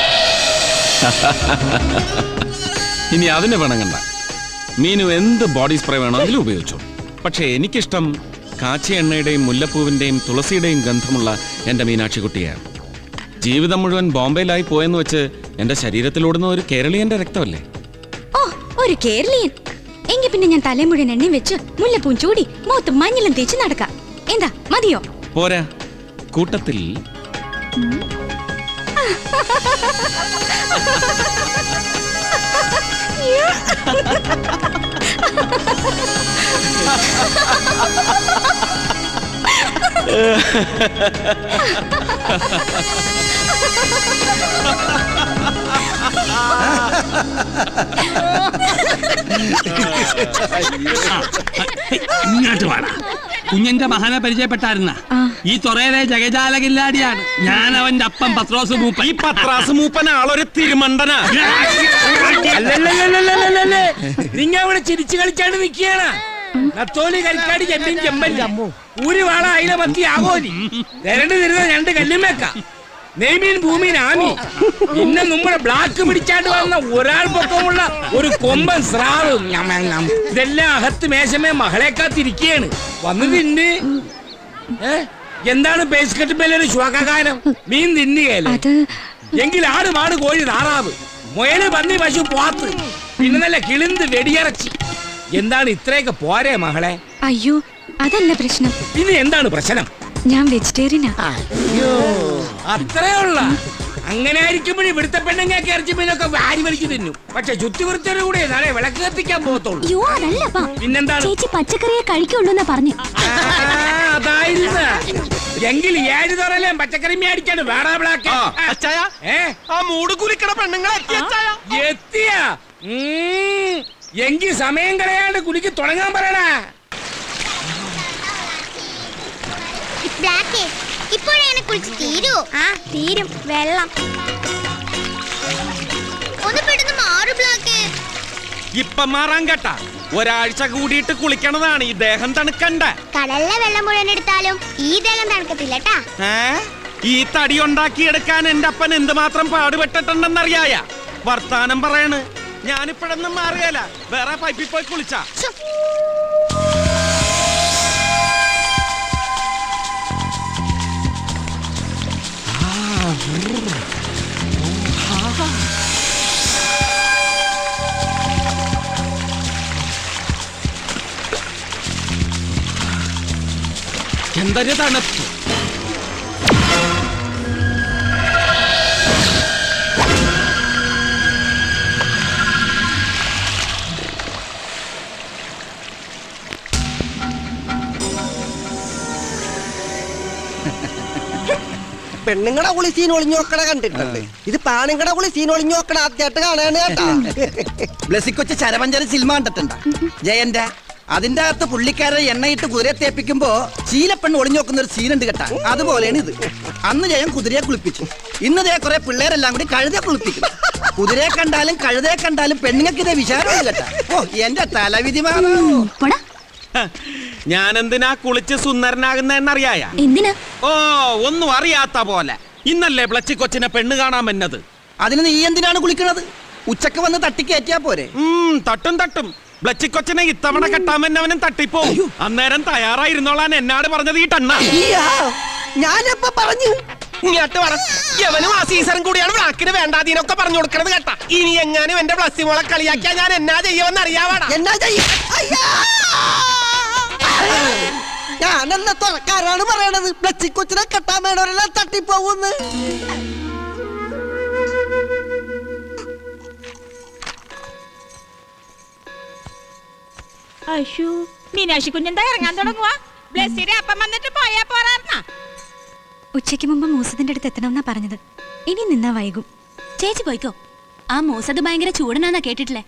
ഇനി അതിന് വേണമെങ്കണ്ട മീനു എന്ത് ബോഡി സ്പ്രേ വേണമെങ്കിലും ഉപയോഗിച്ചു പക്ഷേ എനിക്കിഷ്ടം കാച്ചി എണ്ണയുടെയും മുല്ലപ്പൂവിന്റെയും തുളസിയുടെയും ഗന്ധമുള്ള എന്റെ മീനാക്ഷി കുട്ടിയാണ് ജീവിതം മുഴുവൻ ബോംബെയിലായി പോയെന്ന് വെച്ച് എന്റെ ശരീരത്തിലോടുന്ന ഒരു കേരളീയന്റെ രക്തമല്ലേ ഓ ഒരു കേരളീയൻ എങ്കി പിന്നെ ഞാൻ തലേ മുഴുവൻ എണ്ണയും വെച്ച് മുല്ലപ്പൂം ചൂടി മൂത്ത് മഞ്ഞളും തേച്ച് നടക്കാം എന്താ മതിയോ പോരാ കൂട്ടത്തിൽ ഇങ്ങോട്ട് വേണ കുഞ്ഞന്റെ മഹാനെ പരിചയപ്പെട്ടായിരുന്ന ഈ തൊറയിലെ ജഗജാലകില്ലാടിയാണ് ഞാൻ അവന്റെ അപ്പം പത്രോസ് മൂപ്പ ഈ പത്രാസ് മൂപ്പൻ ആളൊരു തിരുമണ്ടനാ അല്ലല്ലല്ലല്ലല്ലല്ലേ. നിങ്ങ അവിടെ ചിരിച്ചു കളിച്ചാണ്ട് നിൽക്കുകയാണ് നത്തോലി കളിക്കാടി ചെമ്പിൻ ചെമ്പല്ല ഒരു വാള അയില മത്തി ആകോലി രണ്ട് തരുന്ന രണ്ട് കല്ലുമേക്ക നെയ്മീൻ ഭൂമീൻ ആമി പിന്നെ നമ്മുടെ ബ്ലാക്ക് പിടിച്ചാണ്ട് വന്ന ഒരാൾ പൊക്കമുള്ള ഒരു കൊമ്പൻ സ്രാവ് ഞം, ഞം, ഞം. ഇതെല്ലാം അകത്ത് മേശമേ മകളെ കാത്തിരിക്കുകയാണ് വന്ന് തിന്ന് ഏ? എന്താണ് പേസ്കറ്റ് മേലൊരു ശ്വാകാരം മീൻ തിന്നുകയല്ലേ അത് എങ്കിൽ ആട് മാട് കോഴി താറാവ് മുയല് പന്നി പശു പോത്ത് പിന്നെ നല്ല കിളിന്ത് വെടിയിറച്ചി എന്താണ് ഇത്രയൊക്കെ പോരെ മകളെ അയ്യോ അതല്ല പ്രശ്നം പിന്നെ എന്താണ് പ്രശ്നം ഞാൻ വെജിറ്റേറിയനാ അത്രേ ഉള്ള അങ്ങനെ ആയിരിക്കുമ്പോഴും ഇവിടുത്തെ പെണ്ണുങ്ങൾക്ക് ഇറച്ചി മീനൊക്കെ വാരി വലിച്ചു തിന്നു പക്ഷെ ചുറ്റുവൃത്തിയുടെ കൂടെ നാളെ വിളക്ക് കത്തിക്കാൻ പോകത്തുള്ളൂ അയ്യോ അതല്ലപ്പാ പിന്നെന്താണ് ചേച്ചി പച്ചക്കറിയെ കഴിക്കുള്ളൂ എന്നാ പറഞ്ഞു ആ, അതായിരുന്ന എങ്കിൽ ഏഴ് തുറയിലും പച്ചക്കറി മേടിക്കാണ് വേറെ ബ്ലാക്ക് അച്ചായ ഏ ആ മൂട് കുലിക്കണ പെണ്ണുങ്ങളെ എത്തി അച്ചായ എത്തിയ എങ്കിൽ സമയം കളയാണ്ട് കുലിക്ക് തുടങ്ങാൻ പറയടാ ബ്ലാക്കേ ഇപ്പോഴങ്ങനെ കുളിച്ച് തീരൂ ആ തീരും വെള്ളം ഒന്ന് പെട്ടെന്ന് മാറു ബ്ലാക്കേ ഇപ്പൊ മാറാൻ കേട്ടാ ഒരാഴ്ച കൂടിയിട്ട് കുളിക്കണതാണ് ഈ ദേഹം തണുക്കണ്ട കടലിലെ വെള്ളം മുഴുവൻ എടുത്താലും ഈ ദേഹം തണുക്കത്തില്ല ട്ടാ ഏ ഈ തടി ഉണ്ടാക്കിയെടുക്കാൻ എന്റെ അപ്പൻ എന്തുമാത്രം പാടുപെട്ടിട്ടുണ്ടെന്നറിയായ വർത്താനം പറയണ് ഞാനിപ്പോഴൊന്നും മാറുകയല്ല വേറെ പൈപ്പിൽ പോയി കുളിച്ചാ എന്തൊരു തണുപ്പ് പെണ്ണുങ്ങളുടെ കുളി സീൻ ഒളിഞ്ഞു നോക്കണ കണ്ടിട്ടുണ്ട് ഇത് പാണുങ്ങളുടെ കുളി സീൻ ഒളിഞ്ഞു നോക്കണ ആദ്യമായിട്ട് കാണാണ് കേട്ടാ ബ്ലസ്സിക്കൊച്ച ചരവഞ്ചര സിനിമ കണ്ടിട്ടുണ്ട ജയന്റെ അതിന്റെ അകത്ത് പുള്ളിക്കാരെ എണ്ണയിട്ട് കുതിരയെ തേപ്പിക്കുമ്പോ ശീലപ്പെണ്ണ് ഒളിഞ്ഞു നോക്കുന്ന ഒരു സീനുണ്ട് കേട്ടാ അതുപോലെയാണ് ഇത് അന്ന് ജയൻ കുതിരയെ കുളിപ്പിച്ചു ഇന്ന് ദേ കുറെ പിള്ളേരെല്ലാം കൂടി കഴുതയെ കുളിപ്പിക്കും കുതിരയെ കണ്ടാലും കഴുതയെ കണ്ടാലും പെണ്ണുങ്ങൾക്ക് ഇതേ വിചാരമുണ്ട് കേട്ടാ ഓ എന്റെ തലവിധി മാറോ ഞാൻ എന്തിനാ കുളിച്ച് സുന്ദരനാകുന്നറിയായ എന്തിനാ ഓ ഒന്നും അറിയാത്ത പോലെ ഇന്നല്ലേ പ്ലച്ചി കൊച്ചിനെ പെണ്ണ് കാണാൻ വന്നത് അതിന് നീ എന്തിനാണ് കുളിക്കണത് ഉച്ചക്ക് വന്ന് തട്ടിക്കയറ്റിയാ പോരെ തട്ടും തട്ടും ബ്ലച്ചിക്കൊച്ചിനെ ഇത്തവണ കെട്ടാൻ വന്നവനും തട്ടിപ്പോവും അന്നേരം തയ്യാറായിരുന്നോളാൻ എന്നാട് പറഞ്ഞത് ഈ ടണ്ണ ഞാനപ്പ പറഞ്ഞു ഇങ്ങോട്ട് പറ യവനും ആ സീസണും കൂടിയാണ് ബ്ലാക്കിന് വേണ്ടാതീനൊക്കെ പറഞ്ഞു കൊടുക്കണത് കേട്ടാ ഇനി എങ്ങാനും എന്റെ പ്ലസ് മോളെ കളിയാക്കിയാ ഞാൻ എന്നാ ചെയ്യുമെന്ന് അറിയാവാടാ എന്നാ ചെയ്യ ഞാനല്ല തുറക്കാരാണ് പറയണത് പ്ലച്ചിക്കൊച്ചിനെ കെട്ടാൻ വേണവരെല്ലാം തട്ടിപ്പോകുന്ന് അയ്യോ മീനാക്ഷി കുഞ്ഞെന്താ ഇറങ്ങാൻ തുടങ്ങുവാ ബ്ലസ്സിയുടെ അപ്പം വന്നിട്ട് പോയാ പോരാർന്നാ ഉച്ചയ്ക്ക് മുമ്പ് മൂസത്തിന്റെ അടുത്ത് എത്തണമെന്നാ പറഞ്ഞത് ഇനി നിന്നാ വൈകും ചേച്ചി പോയിക്കോ ആ മൂസത് ഭയങ്കര ചൂടനാന്നാ കേട്ടിട്ടില്ലേ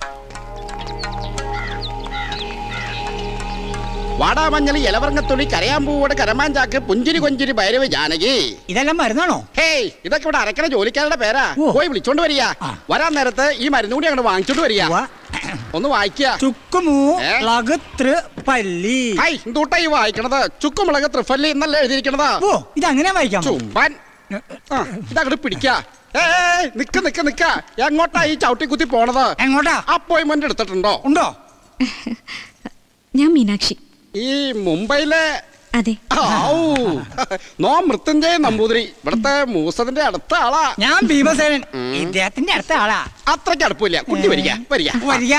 വാടാമഞ്ഞളി ഇലവർങ്ങത്തുള്ളി കരയാമ്പൂവോട് കരമാഞ്ചാക്ക് പുഞ്ചിരി കൊഞ്ചിരി ഭൈരവ ജാനകി ഇതെല്ലാം മരുന്നാണോ ഹേയ് ഇതൊക്കെ ഇവിടെ അരക്കണ ജോലിക്കാരുടെ പേരാ പോയി വിളിച്ചോണ്ട് വരിക വരാൻ നേരത്ത് ഈ മരുന്ന് കൂടി അങ്ങോട്ട് വാങ്ങിച്ചോണ്ട് വരിക ഒന്ന് വായിക്കുക ചുക്കുമൂ ലകതൃ പല്ലി ഹൈ എന്തൂട്ടാ ഈ വായിക്കണത് ചുക്കുമുളക് ത്രിഫല്ലി എന്നല്ല എഴുതിയിരിക്കണത് ഓ ഇത് അങ്ങനെ വായിക്കാം ചുമ്പാൻ ആ, ഇതങ്ങോട്ട് പിടിക്ക ഏയ് നിക്ക നിക്ക നിക്ക എങ്ങോട്ടാ ഈ ചവിട്ടി കുത്തി പോണത് എങ്ങോട്ടാ അപ്പോയിന്റ്മെന്റ് എടുത്തിട്ടുണ്ടോ ഉണ്ടോ ഞാൻ മീനാക്ഷി ഈ മുംബൈയിലെ അതെ ഔ, നോ മൃത്യുഞ്ജയ നമ്പൂതിരി ഇവിടത്തെ മൂസതിന്റെ അടുത്ത ആളാ ഞാൻ ഭീമസേനൻ ഇദ്ദേഹത്തിന്റെ അടുത്ത ആളാ അത്രയ്ക്ക് അടുപ്പില്ല കുട്ടി വരിക വരിക വരിക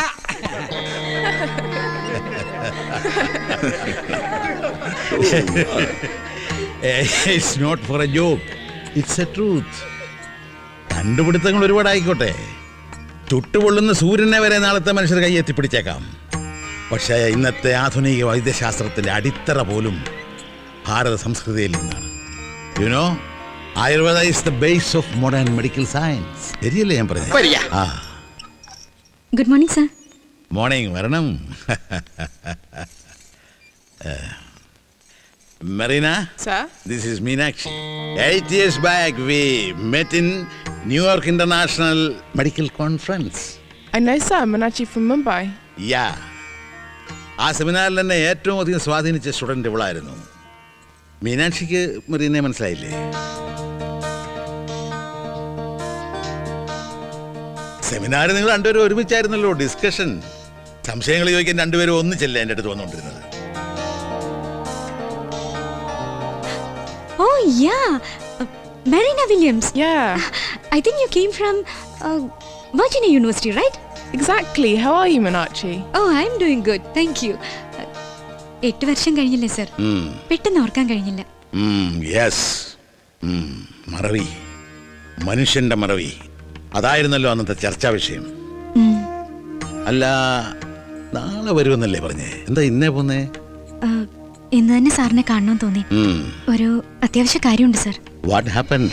it's not for a joke it's a truth കണ്ടുപിടുത്തങ്ങൾ ഒരുപാടായിക്കോട്ടെ ചുട്ടുപൊള്ളുന്ന സൂര്യനെ വരെ നാളത്തെ മനുഷ്യർ കൈ എത്തിപ്പിടിച്ചേക്കാം പക്ഷേ ഇന്നത്തെ ആധുനിക വൈദ്യശാസ്ത്രത്തിന്റെ അടിത്തറ പോലും ഭാരത സംസ്കൃതിയിൽ നിന്നാണ് you know Ayurveda is the base of modern medical science ശരിയല്ലേ ഞാൻ വരിക. പറഞ്ഞത് ആ ഗുഡ് മോർണിംഗ് സാർ മോർണിംഗ് വരണം Marina? Sir? This is Meenakshi. Eight years back, we met in New York International Medical Conference. I know sir, Manachi from Mumbai. Yeah. ആ സെമിനാറിൽ എന്നെ ഏറ്റവും അധികം സ്വാധീനിച്ച സ്റ്റുഡന്റ് ഇവളായിരുന്നു മീനാക്ഷിക്ക് മെറീനെ മനസ്സിലായില്ലേ സെമിനാറിൽ നിങ്ങൾ രണ്ടുപേരും ഒരുമിച്ചായിരുന്നല്ലോ ഡിസ്കഷൻ സംശയങ്ങൾ ചോദിക്കാൻ രണ്ടുപേരും ഒന്നിച്ചല്ലേ എൻ്റെ അടുത്ത് വന്നുകൊണ്ടിരുന്നത് Oh, yeah. Uh, Marina Williams. Yeah. I think you came from uh, Virginia University, right? Exactly. How are you, Manachi? Oh, I'm doing good. Thank you. Uh, എട്ട് വർഷം കഴിഞ്ഞില്ലേ സർ ഉം. പെട്ടെന്ന് ഓർക്കാൻ കഴിഞ്ഞില്ല യെസ് മറവി മനുഷ്യന്റെ മറവി അതായിരുന്നല്ലോ അന്നത്തെ ചർച്ചാ വിഷയം ഉം. അല്ല നാളെ വരുമെന്നല്ലേ പറഞ്ഞേ എന്താ ഇന്നേ പോന്നേ Uh, ഇന്ന് തന്നെ സാറിനെ കാണണമെന്ന് തോന്നി ഒരു അത്യാവശ്യ കാര്യമുണ്ട് സർ വാട്ട് ഹാപ്പൻഡ്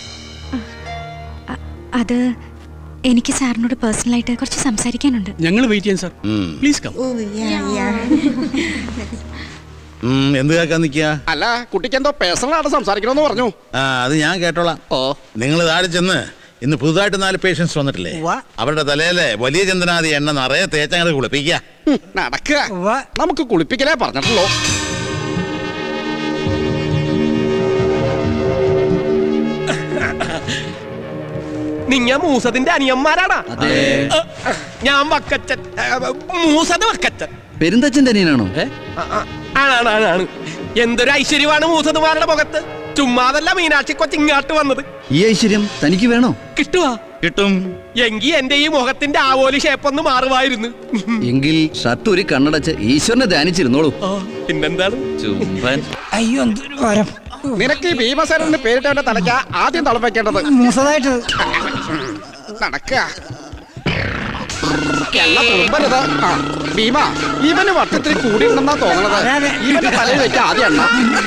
അത് എനിക്ക് സാറിനോട് പേഴ്സണലായിട്ട് കുറച്ച് സംസാരിക്കാനുണ്ട് ഞങ്ങൾ വെയിറ്റ് ചെയ്യാം സാർ പ്ലീസ് കം എന്ത് കേൾക്കാൻ നിൽക്കുക അല്ല കുട്ടിക്ക് എന്തോ പേഴ്സണലായിട്ട് സംസാരിക്കണമെന്ന് പറഞ്ഞു ആ അത് ഞാൻ കേട്ടോളാം ഓ നിങ്ങൾ താഴെ ചെന്ന് ഇന്ന് പുതുതായിട്ട് നാല് പേഷ്യൻസ് വന്നിട്ടില്ലേ അവരുടെ തലയിലെ വലിയ ചന്ദനാദി എണ്ണ നിറയെ തേച്ചങ്ങട് കുളിപ്പിക്കുക നടക്കുക നമുക്ക് കുളിപ്പിക്കലേ പറഞ്ഞിട്ടുള്ളൂ നിങ്ങ മൂസത്തിന്റെ അനിയന്മാരാടാ ഞാൻ വക്കച്ചൻ ഏ, മൂസത് വക്കച്ചൻ പെരുന്തച്ഛൻ്റെ അനിയനാണോ ആ, ആ, ആണാണ് ആണാണ് എന്തൊരു ഐശ്വര്യമാണ് മൂസതുമാരുടെ മുഖത്ത് ചുമ്മാതല്ല മീനാക്ഷി കൊച്ചിങ്ങാട്ട് വന്നത് ഈ ഐശ്വര്യം തനിക്ക് വേണോ കിട്ടുവാ കിട്ടും എങ്കി എന്റെ ഈ മുഖത്തിന്റെ ആവോലി ഷേപ്പ് ഒന്ന് മാറുമായിരുന്നു എങ്കിൽ ഷർട്ട് ഒരു കണ്ണടച്ച് ഈശ്വരനെ ധ്യാനിച്ചിരുന്നോളൂ പിന്നെന്താണ് ചുംബൻ അയ്യോ എന്തൊരു വരം നിനക്ക് ഈ ഭീമസേനന്റെ പേരിട്ടവന്റെ തലയ്ക്ക ആദ്യം തളം വെക്കേണ്ടത് മൂസതായിട്ട് നടക്കുക എണ്ണ തുളുമ്പരുത് ആ, ഭീമ ഇവന് വട്ടത്തിൽ കൂടിയിട്ടുണ്ടെന്നാ തോന്നണത് ഇവന്റെ തലയിൽ വെച്ച ആദ്യം എണ്ണ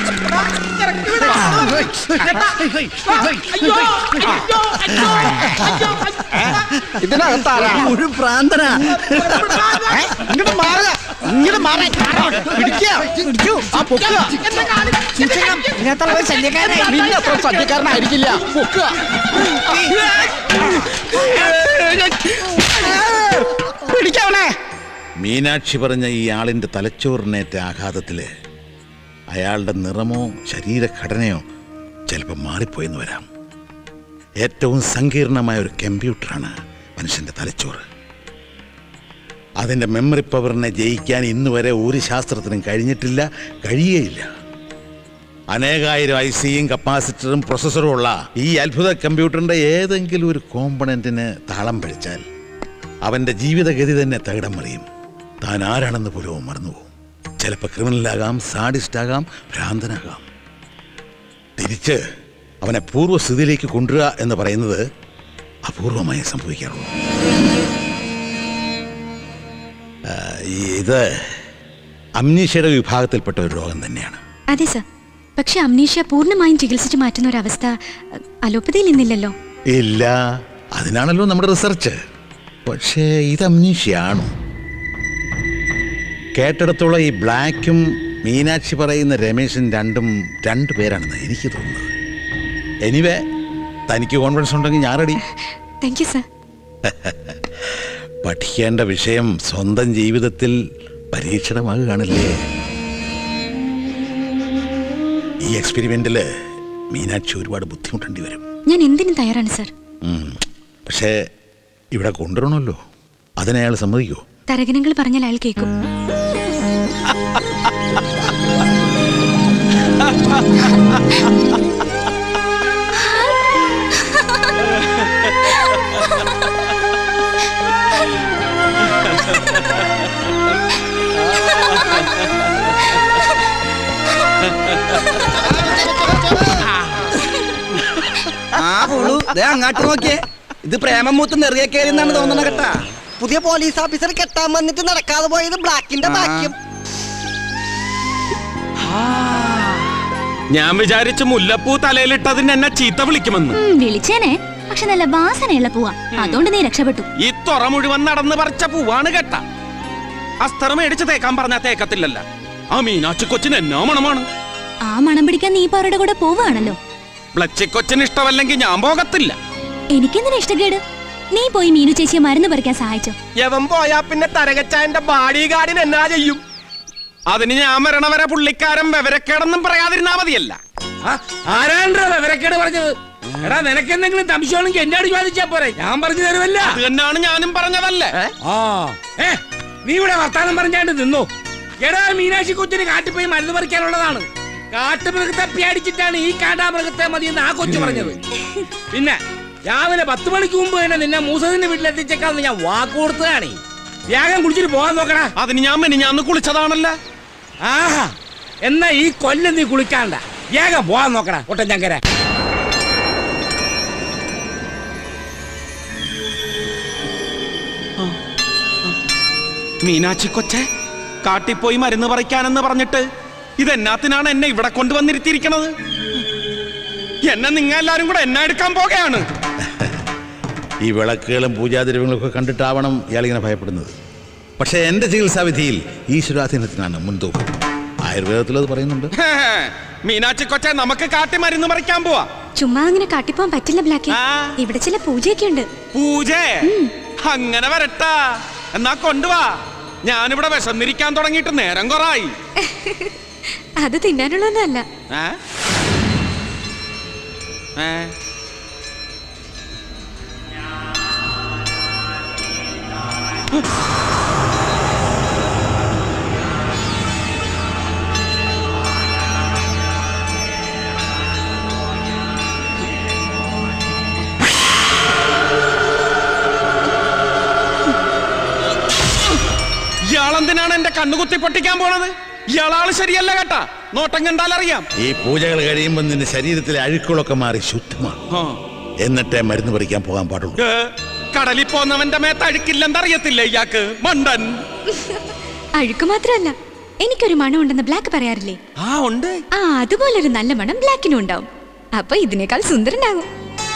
ഇതിനകത്താരാ ഒരു പ്രാന്തനാ ഏ, ഇങ്ങോട്ട് മാറുക ഇങ്ങോട്ട് മാറി പിടിക്കുക പിടിച്ചു ആ പൊക്കുക നിന്നെ അത്ര ശല്യക്കാരനായിരിക്കില്ല പൊക്കുക പിടിക്കവനെ മീനാക്ഷി പറഞ്ഞ ഈ ആളിന്റെ തലച്ചോറിനേറ്റ ആഘാതത്തില് അയാളുടെ നിറമോ ശരീരഘടനയോ ചിലപ്പോൾ മാറിപ്പോയെന്ന് വരാം ഏറ്റവും സങ്കീർണമായ ഒരു കമ്പ്യൂട്ടറാണ് മനുഷ്യന്റെ തലച്ചോറ് അതിന്റെ മെമ്മറി പവറിനെ ജയിക്കാൻ ഇന്ന് വരെ ഒരു ശാസ്ത്രത്തിനും കഴിഞ്ഞിട്ടില്ല കഴിയുകയില്ല അനേകായിരം ഐ സിയും കപ്പാസിറ്ററും പ്രൊസസ്സറും ഉള്ള ഈ അത്ഭുത കമ്പ്യൂട്ടറിന്റെ ഏതെങ്കിലും ഒരു കോമ്പണന്റിന് താളം പഴിച്ചാൽ അവന്റെ ജീവിതഗതി തന്നെ തകിടം മറിയും താൻ ആരാണെന്ന് പോലും മറന്നുപോകും ചിലപ്പോൾ ക്രിമിനലാകാം സാഡിസ്റ്റാകാം ഭ്രാന്തനാകാം തിരിച്ച് അവനെ പൂർവ്വസ്ഥിതിയിലേക്ക് കൊണ്ടുവരിക എന്ന് പറയുന്നത് അപൂർവമായി സംഭവിക്കാറുള്ളൂ ആ, ഈ- ഇത് അമ്നീഷയുടെ വിഭാഗത്തിൽപ്പെട്ട ഒരു രോഗം തന്നെയാണ് അതെ സർ പക്ഷെ അമ്നീഷ്യ പൂർണ്ണമായും ചികിത്സിച്ച് മാറ്റുന്ന ഒരു അവസ്ഥ അഹ്, അലോപ്പതിയിൽ ഇന്നില്ലല്ലോ ഇല്ല അതിനാണല്ലോ നമ്മുടെ റിസർച്ച് പക്ഷേ ഇത് അമ്നീഷയാണോ കേട്ടിടത്തോളം ഈ ബ്ലാക്കും മീനാക്ഷി പറയുന്ന രമേശൻ രണ്ടും രണ്ടു പേരാണെന്ന് എനിക്ക് തോന്നുന്നത് എനിവേ തനിക്ക് കോൺഫിഡൻസ് ഉണ്ടെങ്കിൽ ഞാൻ റെഡി താങ്ക് യു സർ പഠിക്കേണ്ട വിഷയം സ്വന്തം ജീവിതത്തിൽ പരീക്ഷണമാകുകയാണല്ലേ ഈ എക്സ്പെരിമെന്റിൽ മീനാക്ഷി ഒരുപാട് ബുദ്ധിമുട്ടേണ്ടി വരും ഞാൻ എന്തിനും തയ്യാറാണ് സർ ഉം. പക്ഷേ ഇവിടെ കൊണ്ടുവരണമല്ലോ അതിനയാൾ സമ്മതിക്കുമോ തരകനങ്ങൾ പറഞ്ഞാൽ അയാൾ കേൾക്കും ആ പുളു ദേ അങ്ങാട്ട് നോക്കിയേ ഇത് പ്രേമം മൂത്ത് നെറിയ കയറി എന്നാണ് തോന്നണ കേട്ടാ പുതിയ പോലീസ് ഓഫീസർ കെട്ടാൻ വന്നിട്ട് നടക്കാതെ പോയത് ബ്ലാക്കിന്റെ ബാക്കിയും ഞാൻ വിചാരിച്ചു മുല്ലപ്പൂ തലയിലിട്ടതിന് എന്നെ ചീത്ത വിളിക്കുമെന്ന് ഉം, വിളിച്ചേനെ പക്ഷെ നല്ല വാസനയുള്ള പൂവാ അതുകൊണ്ട് നീ രക്ഷപ്പെട്ടു ഈ തുറ മുഴുവൻ നടന്ന് പറിച്ച പൂവാണ് കേട്ട അസ്തറ മേടിച്ച് തേക്കാൻ പറഞ്ഞാ തേക്കത്തില്ലല്ല ആ മീനാച്ചി കൊച്ചിന് എന്നാ മണമാണ് ആ മണം പിടിക്കാൻ നീ ഇപ്പൊ അവരുടെ കൂടെ പോവാണല്ലോ ബ്ലച്ചിക്കൊച്ചിന് ഇഷ്ടമല്ലെങ്കിൽ ഞാൻ പോകത്തില്ല എനിക്കെന്തിനാ ഇഷ്ടക്കേട് നീ പോയി മീനു ചേച്ചിയെ മരുന്ന് പറിക്കാൻ സഹായിച്ചോ യവൻ പോയാ പിന്നെ തരകച്ചായന്റെ ബാഡി ഗാർഡിന് എന്നാ ചെയ്യും അതിന് ഞാൻ വരണ വരെ പുള്ളിക്കാരൻ വിവരക്കേടൊന്നും പറയാതിരുന്നാ മതിയല്ല ആരാണ്ടാ വിവരക്കേട് പറഞ്ഞത് എടാ നിനക്ക് എന്തെങ്കിലും സംശയമാണെങ്കിൽ എന്നോട് ചോദിച്ചാ പോരെ ഞാൻ പറഞ്ഞു തരുമല്ല അത് തന്നെയാണ് ഞാനും പറഞ്ഞതല്ലേ ആ ഏ നീ ഇവിടെ വർത്താനം പറഞ്ഞാണ്ട് നിന്നു എടാ മീനാക്ഷി കൊച്ചിന് കാട്ടിപ്പോയി മരുന്ന് പറിക്കാനുള്ളതാണ് കാട്ടുമൃഗത്തെ പേടിച്ചിട്ടാണ് ഈ കാട്ടാമൃഗത്തെ മതിയെന്ന് ആ കൊച്ചു പറഞ്ഞത് പിന്നെ രാവിലെ പത്ത് മണിക്ക് മുമ്പ് തന്നെ നിന്നെ മൂസദിന്റെ വീട്ടിലെത്തിച്ചേക്കാന്ന് ഞാൻ വാക്ക് കൊടുത്തതാണ് വേഗം കുടിച്ചിട്ട് പോകാൻ നോക്കടാ അതിന് ഞാൻ മെനിഞ്ഞാന്ന് കുളിച്ചതാണല്ല ആഹാ എന്നാ ഈ കൊല്ലം നീ കുളിക്കാണ്ട വേഗം പോകാൻ നോക്കടാ ഒട്ടൻ ചങ്കര മീനാച്ചി കൊച്ചെ കാട്ടിപ്പോയി മരുന്ന് പറിക്കാനെന്ന് പറഞ്ഞിട്ട് ഇതെന്നാത്തിനാണ് എന്നെ ഇവിടെ കൊണ്ടുവന്നിരുത്തിയിരിക്കണത് എന്നെ നിങ്ങൾ എല്ലാരും കൂടെ എന്നെ എടുക്കാൻ പോകുകയാണ് ഈ വിളക്കുകളും പൂജാദ്രവ്യങ്ങളും ഒക്കെ കണ്ടിട്ടാവണം ഇയാളിങ്ങനെ ഭയപ്പെടുന്നത് പക്ഷേ എൻ്റെ ചികിത്സാവിധിയിൽ ഈശ്വരാധീനത്തിനാണ് മുൻതൂക്കം ആയുർവേദത്തിൽ അത് പറയുന്നുണ്ട് ഹേ, മീനാക്ഷി കൊച്ചെ നമുക്ക് കാട്ടി മരുന്ന് മറിക്കാൻ പോവാ ചുമ്മാ അങ്ങനെ കാട്ടിപ്പോവാൻ പറ്റില്ല ബ്ലാക്കി ഇവിടെ ചില പൂജയൊക്കെ ഉണ്ട് പൂജ അങ്ങനെ വരട്ടാ എന്നാ കൊണ്ടുവാ ഞാനിവിടെ വിശന്നിരിക്കാൻ തുടങ്ങിയിട്ട് നേരം കൊറായി അത് തിന്നാനുള്ളതൊന്നല്ല ഏ? ഏ? ഇയാളെന്തിനാണ് എന്റെ കണ്ണുകുത്തി പൊട്ടിക്കാൻ പോണത് ഇയാളാള് ശരിയല്ല കേട്ടാ നോട്ടം കണ്ടാൽ അറിയാം ഈ പൂജകൾ കഴിയുമ്പോൾ നിന്റെ ശരീരത്തിലെ അഴുക്കുകളൊക്കെ മാറി ശുദ്ധമാണ് എന്നിട്ടേ മരുന്ന് പറിക്കാൻ പോകാൻ പാടുള്ളൂ ഏ, കടലിൽ പോന്നവന്റെ മേത്ത് അഴുക്കില്ലെന്നറിയത്തില്ല ഇയാൾക്ക് മണ്ടൻ അഴുക്ക് മാത്രമല്ല എനിക്കൊരു മണം ഉണ്ടെന്ന് ബ്ലാക്ക് പറയാറില്ലേ ആ ഉണ്ട് ആ അതുപോലൊരു നല്ല മണം ബ്ലാക്കിനും ഉണ്ടാവും അപ്പൊ ഇതിനേക്കാൾ സുന്ദരനാകും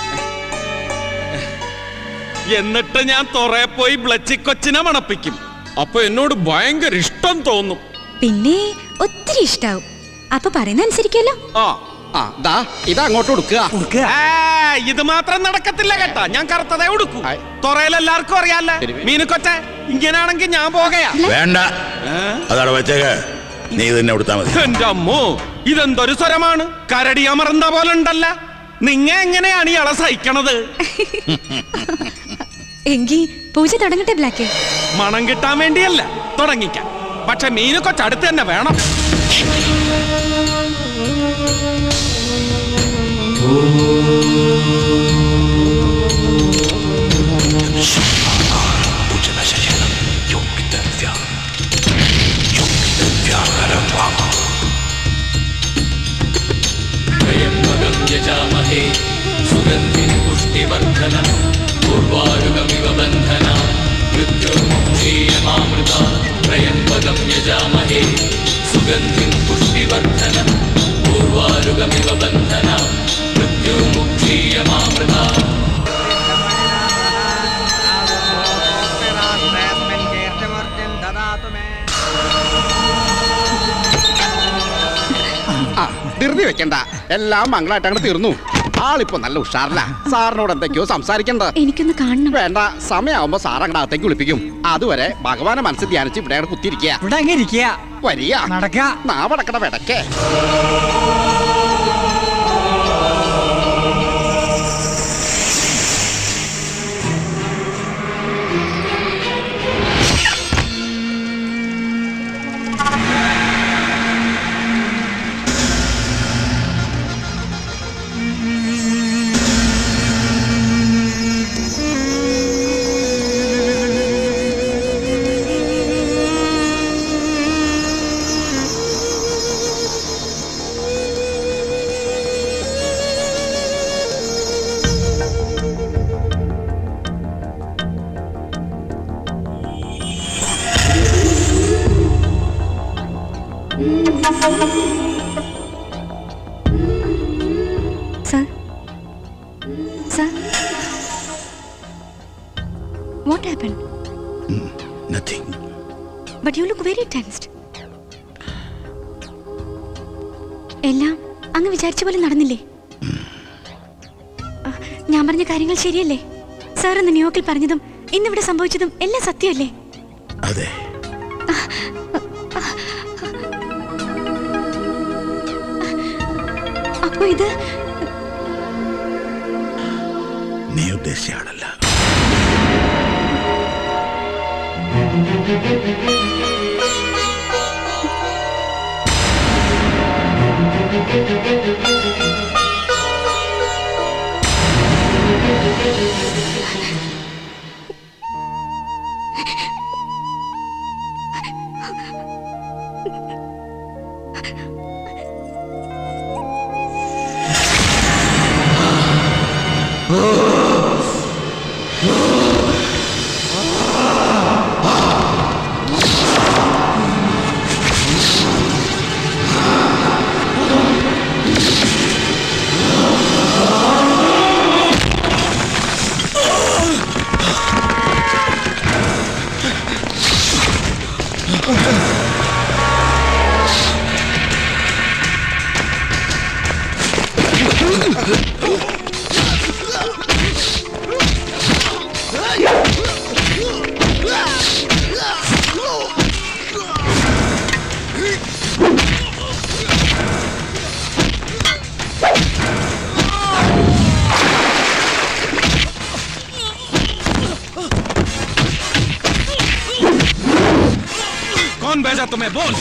എന്നിട്ട് ഞാൻ തൊറയെ പോയി ബ്ലച്ചി കൊച്ചിനെ മണപ്പിക്കും അപ്പൊ എന്നോട് ഭയങ്കര ഇഷ്ടം തോന്നും പിന്നെ ഒത്തിരി ഇഷ്ടാവും അപ്പൊ പറയുന്ന അനുസരിക്കുമല്ലോ ആ ആ ദാ ഇത് അങ്ങോട്ട് കൊടുക്കുക ആ, ഇത് മാത്രം നടക്കത്തില്ല കേട്ടാ ഞാൻ കറുത്തതേ ഉടുക്കൂ തൊറയിൽ എല്ലാവർക്കും അറിയാല്ല മീനുക്കൊച്ച ഇങ്ങനെയാണെങ്കിൽ ഞാൻ പോകയാ വേണ്ട അതവിടെ വെച്ചേക്ക് നീ തന്നെ കൊടുത്താൽ മതി എന്റെ അമ്മോ ഇതെന്തൊരു സ്വരമാണ് കരടി അമർന്ന പോലെ ഉണ്ടല്ല നിങ്ങ എങ്ങനെയാണ് ഇയാളെ സഹിക്കണത് എങ്കി പൂജ തുടങ്ങട്ടെ ബ്ലാക്ക് മണം കിട്ടാൻ വേണ്ടിയല്ല തുടങ്ങിക്കാം പക്ഷെ മീന് കൊച്ചടുത്ത് തന്നെ വേണം त्र्यम्बकं यजामहे सुगन्धिं पुष्टिवर्धनम् पूर्वारुगमिव बन्धना मृत्युर्मुक्षीयमामृता त्र्यम्बकं यजामहे सुगन्धिं पुष्टिवर्धनम् पूर्वारुगमिव बन्धना मृत्युर्मुक्षीयमामृता ആ ധൃതി വെക്കണ്ട എല്ലാം മംഗളായിട്ട് അങ്ങോട്ട് തീർന്നു ആളിപ്പോ നല്ല ഉഷാറില്ല സാറിനോട് എന്തൊക്കെയോ സംസാരിക്കണ്ട എനിക്കൊന്ന് കാണണം വേണ്ട സമയമാകുമ്പോ സാർ അങ്ങോട്ട് അകത്തേക്ക് വിളിപ്പിക്കും അതുവരെ ഭഗവാനെ മനസ്സിൽ ധ്യാനിച്ച് ഇവിടെ അങ്ങോട്ട് കുത്തിയിരിക്കുക ഇവിടെ അങ്ങ് ഇരിക്കുക വരിക നടക്ക നാവടക്കട വെടക്കേ Sir? Sir? What happened? Nothing. But you look very tensed. എല്ലാം അങ്ങ് വിചാരിച്ച പോലെ നടന്നില്ലേ ആ, ഞാൻ പറഞ്ഞ കാര്യങ്ങൾ ശരിയല്ലേ സാർ ഇന്ന് ന്യൂയോർക്കിൽ പറഞ്ഞതും ഇന്നിവിടെ സംഭവിച്ചതും എല്ലാം സത്യമല്ലേ അതെ അപ്പൊ ഇത് നീ ഉദ്ദേശിച്ച ആളല്ല Oh भेजा तुम्हें बोल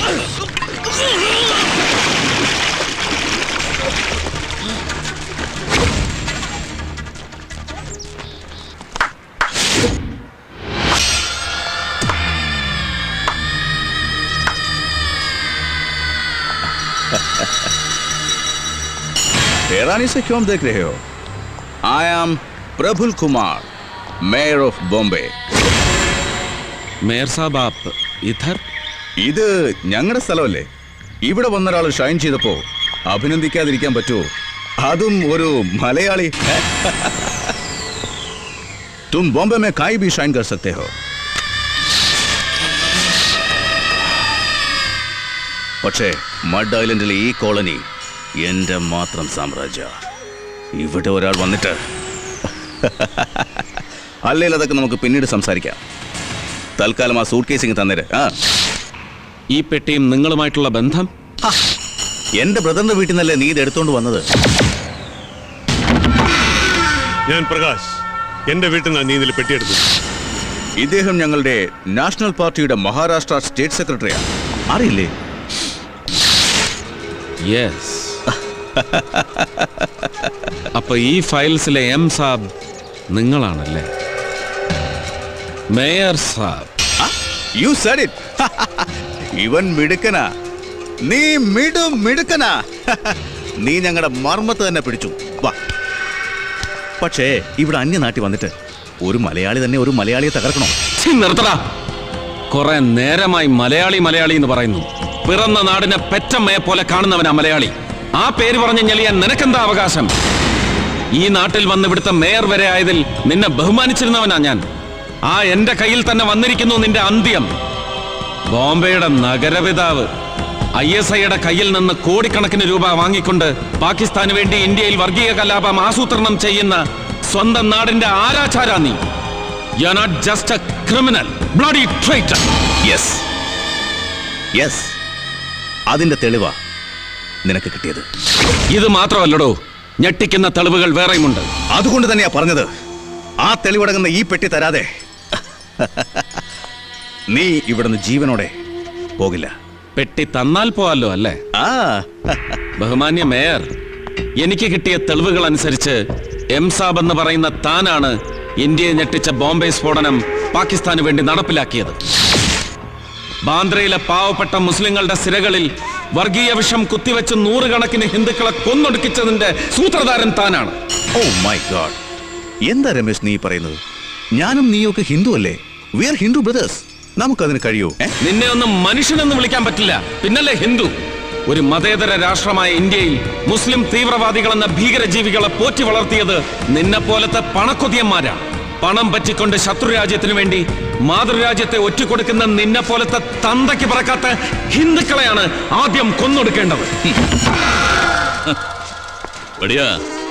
हैरानी से क्यों देख रहे हो I am Prafull Kumar mayor of Bombay mayor സാബ് ആപ്പ് ഇധർ ഇത് ഞങ്ങളുടെ സ്ഥലമല്ലേ ഇവിടെ വന്നൊരാൾ ഷൈൻ ചെയ്തപ്പോ അഭിനന്ദിക്കാതിരിക്കാൻ പറ്റുമോ അതും ഒരു മലയാളി തും ബോംബെ में काई भी शाइन कर सकते हो പക്ഷേ മഡ് ഐലൻഡിലെ ഈ കോളനി എന്റെ മാത്രം സാമ്രാജ്യ ഇവിടെ ഒരാൾ വന്നിട്ട് അല്ലെങ്കിൽ അതൊക്കെ നമുക്ക് പിന്നീട് സംസാരിക്കാം തൽക്കാലം ആ സൂട്ട് കേസിങ് തന്നേര് ആ ഈ പെട്ടിയും നിങ്ങളുമായിട്ടുള്ള ബന്ധം എന്റെ ബ്രദറിന്റെ വീട്ടിൽ നിന്നല്ലേ നീ ഇത് എടുത്തോണ്ട് വന്നത് ഞാൻ പ്രകാശ് എന്റെ വീട്ടിൽ നിന്ന് നീ ഇതിൽ പെട്ടിയെടുത്തു ഇദ്ദേഹം ഞങ്ങളുടെ നാഷണൽ പാർട്ടിയുടെ മഹാരാഷ്ട്ര സ്റ്റേറ്റ് സെക്രട്ടറിയാണ് അറിയില്ലേ യെസ് അപ്പൊ ഈ ഫയൽസിലെ എം സാബ് നിങ്ങളാണല്ലേ മേയർ സാബ് യു സെഡ് ഇറ്റ് ഇവൻ മിടുക്കനാ നീ മിടു മിടുക്കനാ നീ ഞങ്ങളുടെ മർമ്മത്ത് തന്നെ പിടിച്ചു വാ പക്ഷേ ഇവിടെ അന്യനാട്ടി വന്നിട്ട് ഒരു മലയാളി തന്നെ ഒരു മലയാളിയെ തകർക്കണോ ഛി, നിർത്തടാ കുറെ നേരമായി മലയാളി മലയാളി എന്ന് പറയുന്നു പിറന്ന നാടിനെ പെറ്റമ്മയെ പോലെ കാണുന്നവനാ മലയാളി ആ പേര് പറഞ്ഞ് ഞെളിയാൻ നിനക്കെന്താ അവകാശം ഈ നാട്ടിൽ വന്ന് ഇവിടുത്തെ മേയർ വരെ ആയതിൽ നിന്നെ ബഹുമാനിച്ചിരുന്നവനാ ഞാൻ ആ എന്റെ കയ്യിൽ തന്നെ വന്നിരിക്കുന്നു നിന്റെ അന്ത്യം ബോംബെയുടെ നഗരപിതാവ് ഐ എസ് ഐയുടെ കയ്യിൽ നിന്ന് കോടിക്കണക്കിന് രൂപ വാങ്ങിക്കൊണ്ട് പാകിസ്ഥാന് വേണ്ടി ഇന്ത്യയിൽ വർഗീയ കലാപം ആസൂത്രണം ചെയ്യുന്ന സ്വന്തം നാടിന്റെ ആരാചാരാ നീ you are not just a criminal bloody traitor yes yes അതിന്റെ തെളിവാ നിനക്ക് കിട്ടിയത് ഇത് മാത്രമല്ലടോ ഞെട്ടിക്കുന്ന തെളിവുകൾ വേറെയുമുണ്ട് അതുകൊണ്ട് തന്നെയാ പറഞ്ഞത് ആ തെളിവടങ്ങുന്ന ഈ പെട്ടി തരാതെ നീ ഇവിടുന്ന് ജീവനോടെ പോകില്ല പെട്ടി തന്നാൽ പോവല്ലോ അല്ലേ ആ ബഹുമാന്യ മേയർ എനിക്ക് കിട്ടിയ തെളിവുകൾ അനുസരിച്ച് എം സാബ് എന്ന് പറയുന്ന താനാണ് ഇന്ത്യയെ ഞെട്ടിച്ച ബോംബെ സ്ഫോടനം പാകിസ്ഥാന് വേണ്ടി നടപ്പിലാക്കിയത് ബാന്ദ്രയിലെ പാവപ്പെട്ട മുസ്ലിങ്ങളുടെ സിരകളിൽ വർഗീയ വിഷം കുത്തിവെച്ച് നൂറുകണക്കിന് ഹിന്ദുക്കളെ കൊന്നൊടുക്കിച്ചതിന്റെ സൂത്രധാരൻ താനാണ് ഓ മൈ ഗോഡ് എന്താ രമേശ് നീ പറയുന്നത് ഞാനും നീയൊക്കെ ഹിന്ദു അല്ലേ വി ആർ ഹിന്ദു ബ്രദേഴ്സ് നമുക്കതിന് കഴിയൂ ഏ? നിന്നെ ഒന്നും മനുഷ്യനെന്ന് വിളിക്കാൻ പറ്റില്ല പിന്നല്ലേ ഹിന്ദു ഒരു മതേതര രാഷ്ട്രമായ ഇന്ത്യയിൽ മുസ്ലിം തീവ്രവാദികളെന്ന ഭീകരജീവികളെ പോറ്റി വളർത്തിയത് നിന്നെ പോലത്തെ പണക്കൊതിയന്മാരാണ് പണം പറ്റിക്കൊണ്ട് ശത്രുരാജ്യത്തിനു വേണ്ടി മാതൃരാജ്യത്തെ ഒറ്റുകൊടുക്കുന്ന നിന്നെ പോലത്തെ തന്തയ്ക്ക് പറക്കാത്ത ഹിന്ദുക്കളെയാണ് ആദ്യം കൊന്നൊടുക്കേണ്ടത് बढ़िया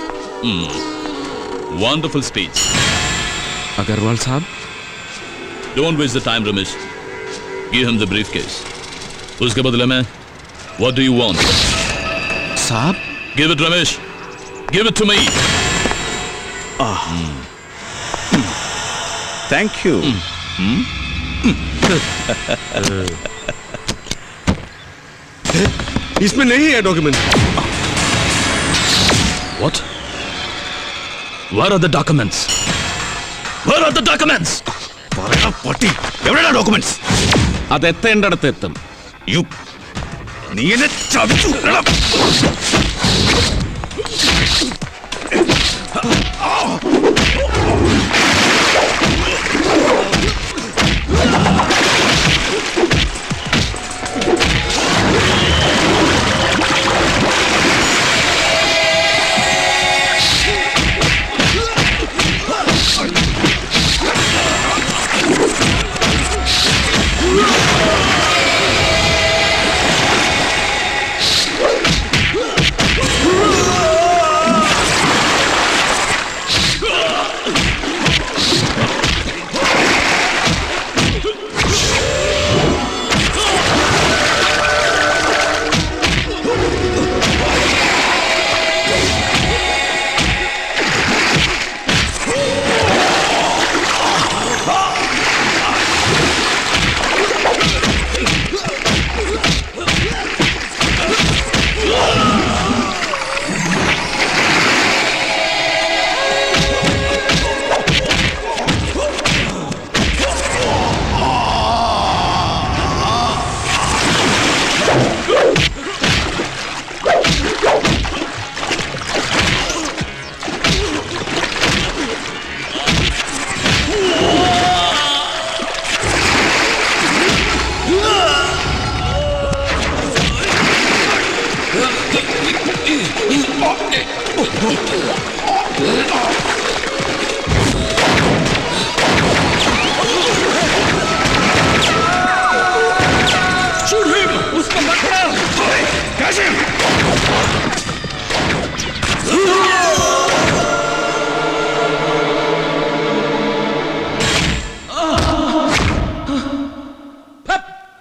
वंडरफुल स्पीच अग्रवाल साहब don't waste the time Ramesh give him the briefcase उसके बदले में व्हाट डू यू वांट साहब give it Ramesh give it to me thank you इसमें नहीं है document What? Where are the documents? Where are the documents? പട്ടി എവിടെയാണ് ഡോക്യുമെന്റ്സ് അത് എത്തേണ്ടടുത്ത് എത്തും യു നീ എന്നെ ചതിച്ചു എടാ.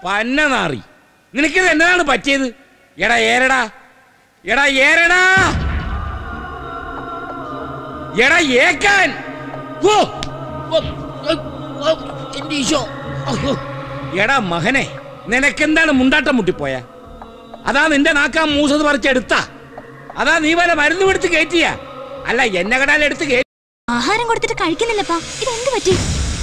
പന്ന നാറി നിനക്കിത് എന്താണ് പറ്റിയത് എടാ ഏരടാ എടാ ഏരടാ എടാ ഏക്കാൻ ഓ, ഓ, ഓ, ഓ, എന്റെ ഈശോ. അയ്യോ. എടാ മകനെ നിനക്കെന്താണ് മുണ്ടാട്ടം മുട്ടിപ്പോയ അതാ നിന്റെ നാക്കാ മൂസത് പറിച്ചെടുത്ത അതാ നീ വല്ല മരുന്ന് എടുത്ത് കയറ്റിയ അല്ല എന്നെ കടാലെടുത്ത് കയറ്റി ആഹാരം കൊടുത്തിട്ട് കഴിക്കുന്നില്ലപ്പാ ഇതെന്ത് പറ്റി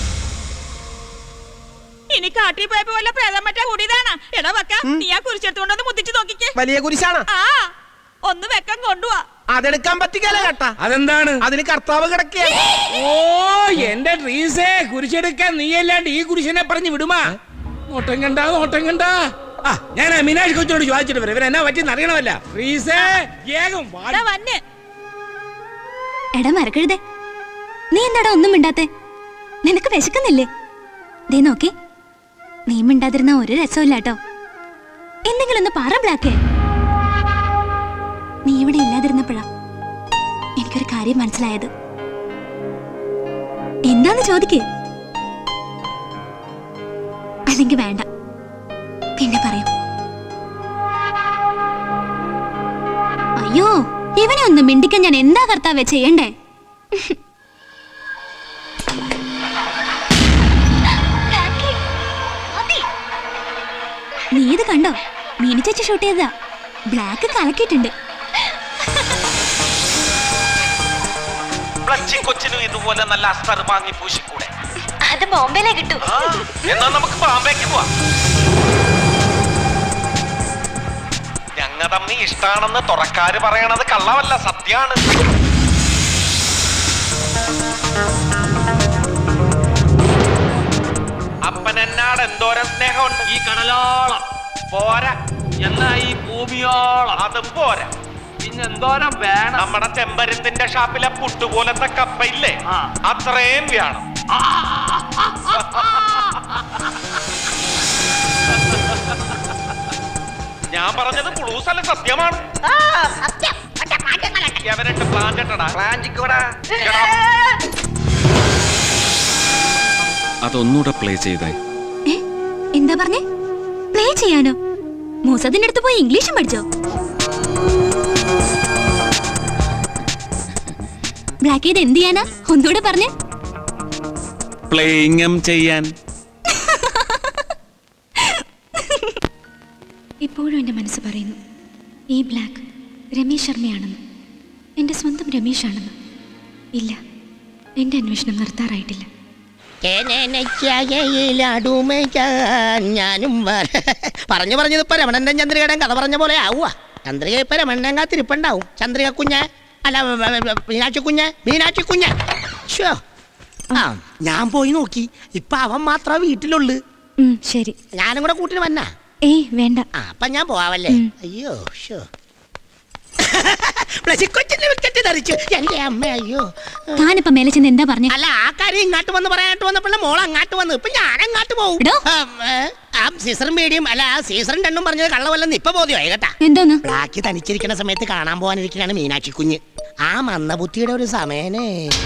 ഇനി കാട്ടിൽ പോയപ്പോ വല്ല പ്രേതം മറ്റ കൂടിയതാണ് എടാ വെക്ക നീ ആ കുരിശെടുത്തുകൊണ്ടൊന്ന് മുത്തിച്ച് നോക്കിക്കേ വലിയ കുരിശാണ് ആ ഒന്ന് വെക്കം കൊണ്ടുവാ അതെടുക്കാൻ പറ്റിക്കല കേട്ടാ അതെന്താണ് അതിന് കർത്താവ് കിടക്കുകയാണ് ഓ എന്റെ ട്രീസേ കുരിശെടുക്കാൻ നീയല്ലാണ്ട് ഈ കുരിശനെ പറഞ്ഞു വിടുമാ നോട്ടം കണ്ട നോട്ടം കണ്ട ആ ഞാൻ ആ മീനാക്ഷി കൊച്ചിനോട് ചോദിച്ചിട്ട് വരാം ഇവൻ എന്നാ പറ്റിയെന്ന് അറിയണമല്ല ട്രീസേ വേഗം വാ. വന്നെ എടാ മരക്കഴുതേ നീ എന്താടാ ഒന്നും മിണ്ടാത്തെ നിനക്ക് വിശക്കുന്നില്ലേ ദേ നോക്കി നീ മിണ്ടാതിരുന്ന ഒരു രസമില്ല കേട്ടോ എന്തെങ്കിലും ഒന്ന് പറ ബ്ലാക്കേ നീ ഇവിടെ ഇല്ലാതിരുന്നപ്പോഴാ എനിക്കൊരു കാര്യം മനസ്സിലായത് എന്താന്ന് ചോദിക്കേ അല്ലെങ്കിൽ വേണ്ട പിന്നെ പറയും അയ്യോ ഇവനെ ഒന്ന് മിണ്ടിക്കാൻ ഞാൻ എന്താ കർത്താവേ ചെയ്യണ്ടേ നീ ഇത് കണ്ടോ മീനി ചേച്ചി ഷൂട്ട് ചെയ്തതാ ബ്ലാക്ക് കലക്കിയിട്ടുണ്ട് പ്ലച്ചിങ് കൊച്ചിനും ഇതുപോലെ നല്ല അസ്തർ വാങ്ങി പൂശിക്കൂടെ അത് ബോംബെയിലേ കിട്ടൂ എന്നാ നമുക്ക് ബാമ്പേക്ക് പോവാം ഞങ്ങ തമ്മി ഇഷ്ടാണെന്ന് തുറക്കാര് പറയണത് കള്ളവല്ല സത്യാണ് അപ്പനെന്നാട് എന്തോരം സ്നേഹമുണ്ട് ഈ കടലോളം പോരാ എന്നാ ഈ ഭൂമിയോളം അതും പോരാ പിന്നെന്തോരം വേണം നമ്മുടെ ചെമ്പരത്തിന്റെ ഷാപ്പിലെ പുട്ടുപോലത്തെ കപ്പയില്ലേ അത്രയും വേണം ഞാൻ പറഞ്ഞത് പുളൂസ് അല്ല സത്യമാണ് എവനിട്ട് പ്ലാൻ കെട്ടടാ പ്ലാൻ ചിക്കോടാ അതൊന്നുകൂടെ പ്ലേ ചെയ്തേ എന്താ പറഞ്ഞേ പ്ലേ ചെയ്യാനോ മൂസത്തിന്റെ അടുത്ത് പോയി ഇംഗ്ലീഷും പഠിച്ചോ ബ്ലാക്ക് ചെയ്ത് എന്ത് ചെയ്യാനാ ഒന്നുകൂടെ പറഞ്ഞേ പ്ലേയിങ്ങം ചെയ്യാൻ ഇപ്പോഴും എൻ്റെ മനസ്സ് പറയുന്നു ഈ ബ്ലാക്ക് രമേശ് ശർമ്മയാണെന്ന് എൻ്റെ സ്വന്തം രമേശാണെന്ന് ഇല്ല എൻ്റെ അന്വേഷണം നിർത്താറായിട്ടില്ല ചായയിലടുമയ്ക്കാൻ ഞാനും വര- പറഞ്ഞു പറഞ്ഞത് ഇപ്പൊ രമണന്റെ ചന്ദ്രികയുടെ കഥ പറഞ്ഞ പോലെ ആവുക ചന്ദ്രിക ഇപ്പൊ രമണൻ കാത്തിരിപ്പുണ്ടാവും ചന്ദ്രിക കുഞ്ഞ് അല്ല വ- വ- വ- മീനാക്ഷി കുഞ്ഞ് മീനാക്ഷി കുഞ്ഞ് ശ്ശോ. ആ ഞാൻ പോയി നോക്കി ഇപ്പൊ അവൻ മാത്രമേ വീട്ടിലുള്ളു ശരി ഞാനും കൂടെ കൂട്ടിന് വന്നാ ഏയ് വേണ്ട ആ അപ്പൊ ഞാൻ പോവാവല്ലേ അയ്യോ ഷോ കൊച്ചിന്റെ വിക്കറ്റ് ധരിച്ചു എന്റെ അമ്മ അയ്യോ താനിപ്പോ മേലെ ചെന്ന് എന്താ പറഞ്ഞേ അല്ല ആ കാര്യം ഇങ്ങോട്ട് വന്ന് പറയാനായിട്ട് വന്നപ്പോൾ മോൾ അങ്ങോട്ട് വന്നു ഇപ്പൊ ഞാൻ അങ്ങോട്ട് പോകും ആ സീസറും മീഡിയം അല്ല ആ സീസറും രണ്ടും പറഞ്ഞത് കള്ളവല്ലെന്ന് ഇപ്പൊ ബോധ്യമായി കേട്ടാ എന്തോന്ന് ബ്ലാക്ക് തനിച്ചിരിക്കുന്ന സമയത്ത് കാണാൻ പോകാനിരിക്കുകയാണ് മീനാക്ഷി കുഞ്ഞ് ആ മന്ദബുദ്ധിയുടെ ഒരു സമയനേ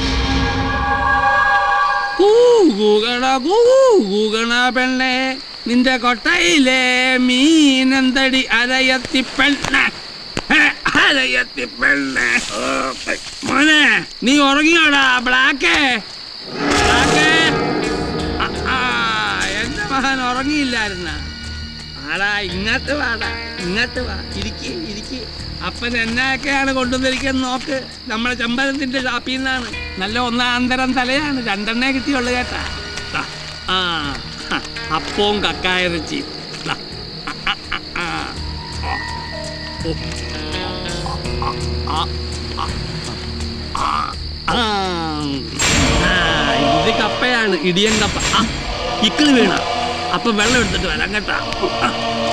കൂകണ കൂകണ പെണ്ണെ നിന്റെ കൊട്ടയിലെ മീനെന്തടി അരയത്തി പെണ്ണ അരയത്തി പെണ്ണെ ഓ, മോനെ നീ ഉറങ്ങിയോടാ ബ്ലാക്ക് ബ്ലാക്ക് ആ, ആ, എന്റെ മകൻ ഉറങ്ങിയില്ലായിരുന്ന ആടാ ഇങ്ങോട്ട് വാടാ ഇങ്ങോട്ട് വാ ഇരിക്ക് ഇരിക്ക് അപ്പൻ എന്നൊക്കെയാണ് കൊണ്ടുവന്നിരിക്കുന്നത് നോക്ക് നമ്മളെ ചെമ്പരത്തിന്റെ ഷാപ്പിൽ നിന്നാണ് നല്ല ഒന്നാന്തരം തലയാണ് രണ്ടെണ്ണേ കിട്ടിയുള്ളു കേട്ടാ ദാ, ആ ഹ, അപ്പവും കക്കായിറച്ചി ദാ, ആ, ആ, ആ, ആ. ഓ, ആ, ആ, ആ, ആ. ആ, ഇത് കപ്പയാണ് ഇടിയൻ കപ്പ ആ, ഇക്കിള് വീണ അപ്പൊ വെള്ളം എടുത്തിട്ട് വരാം കേട്ടാ ആ.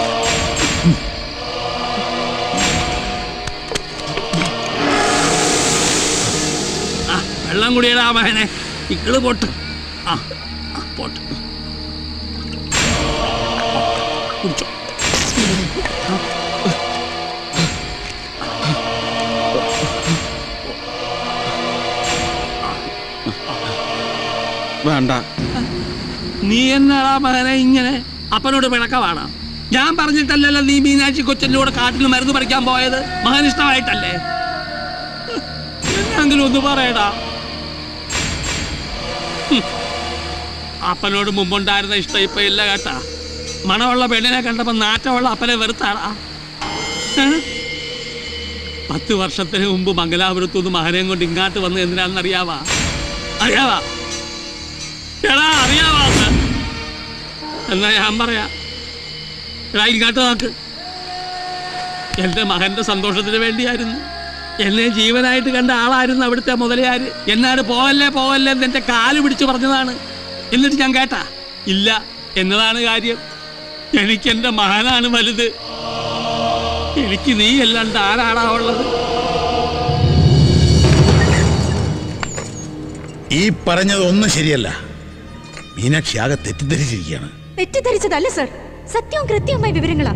ആ വെള്ളം കുടിയടാ മകനെ ഇക്കിള് പൊട്ട് ആ ആ, പോട്ട് കുടിച്ചോ വേണ്ട നീ എന്നാടാ മകനെ ഇങ്ങനെ അപ്പനോട് പിണക്കമാണ് ഞാൻ പറഞ്ഞിട്ടല്ലല്ലോ നീ മീനാക്ഷി കൊച്ചൻ്റെ കൂടെ കാട്ടിൽ മരുന്ന് പറിക്കാൻ പോയത് മകനിഷ്ടമായിട്ടല്ലേ എന്നെങ്കിലും ഒന്ന് പറയടാ ഹും. അപ്പനോട് മുമ്പുണ്ടായിരുന്ന ഇഷ്ടം ഇപ്പൊ ഇല്ല കേട്ടാ മണമുള്ള പെണ്ണിനെ കണ്ടപ്പോ നാറ്റമുള്ള അപ്പനെ വെറുത്താടാ ഏ? പത്ത് വർഷത്തിന് മുമ്പ് മംഗലാപുരത്തു നിന്ന് മകനെയും കൊണ്ട് ഇങ്ങാട്ട് വന്ന് എന്തിനാണെന്ന് അറിയാവാ അറിയാവാ എടാ അറിയാവാ എന്ന്? എന്നാ ഞാൻ പറയാ എടാ ഇങ്ങാട്ട് നോക്ക് എന്റെ മകന്റെ സന്തോഷത്തിന് വേണ്ടിയായിരുന്നു എന്നെ ജീവനായിട്ട് കണ്ട ആളായിരുന്നു അവിടുത്തെ മുതലയാര് എന്നാട് പോവല്ലേ പോവല്ലേ എന്ന് എന്റെ കാല് പിടിച്ചു പറഞ്ഞതാണ് എന്നിട്ട് ഞാൻ കേട്ടാ ഇല്ല എന്നതാണ് കാര്യം എനിക്ക് എന്റെ മകനാണ് വലുത് എനിക്ക് നീ അല്ലാണ്ട് ആരാടാ ഉള്ളത് ഈ പറഞ്ഞത് ഒന്നും ശരിയല്ല മീനാക്ഷി ആകെ തെറ്റിദ്ധരിച്ചിരിക്കുകയാണ് തെറ്റിദ്ധരിച്ചതല്ല സർ സത്യവും കൃത്യവുമായ വിവരങ്ങളാ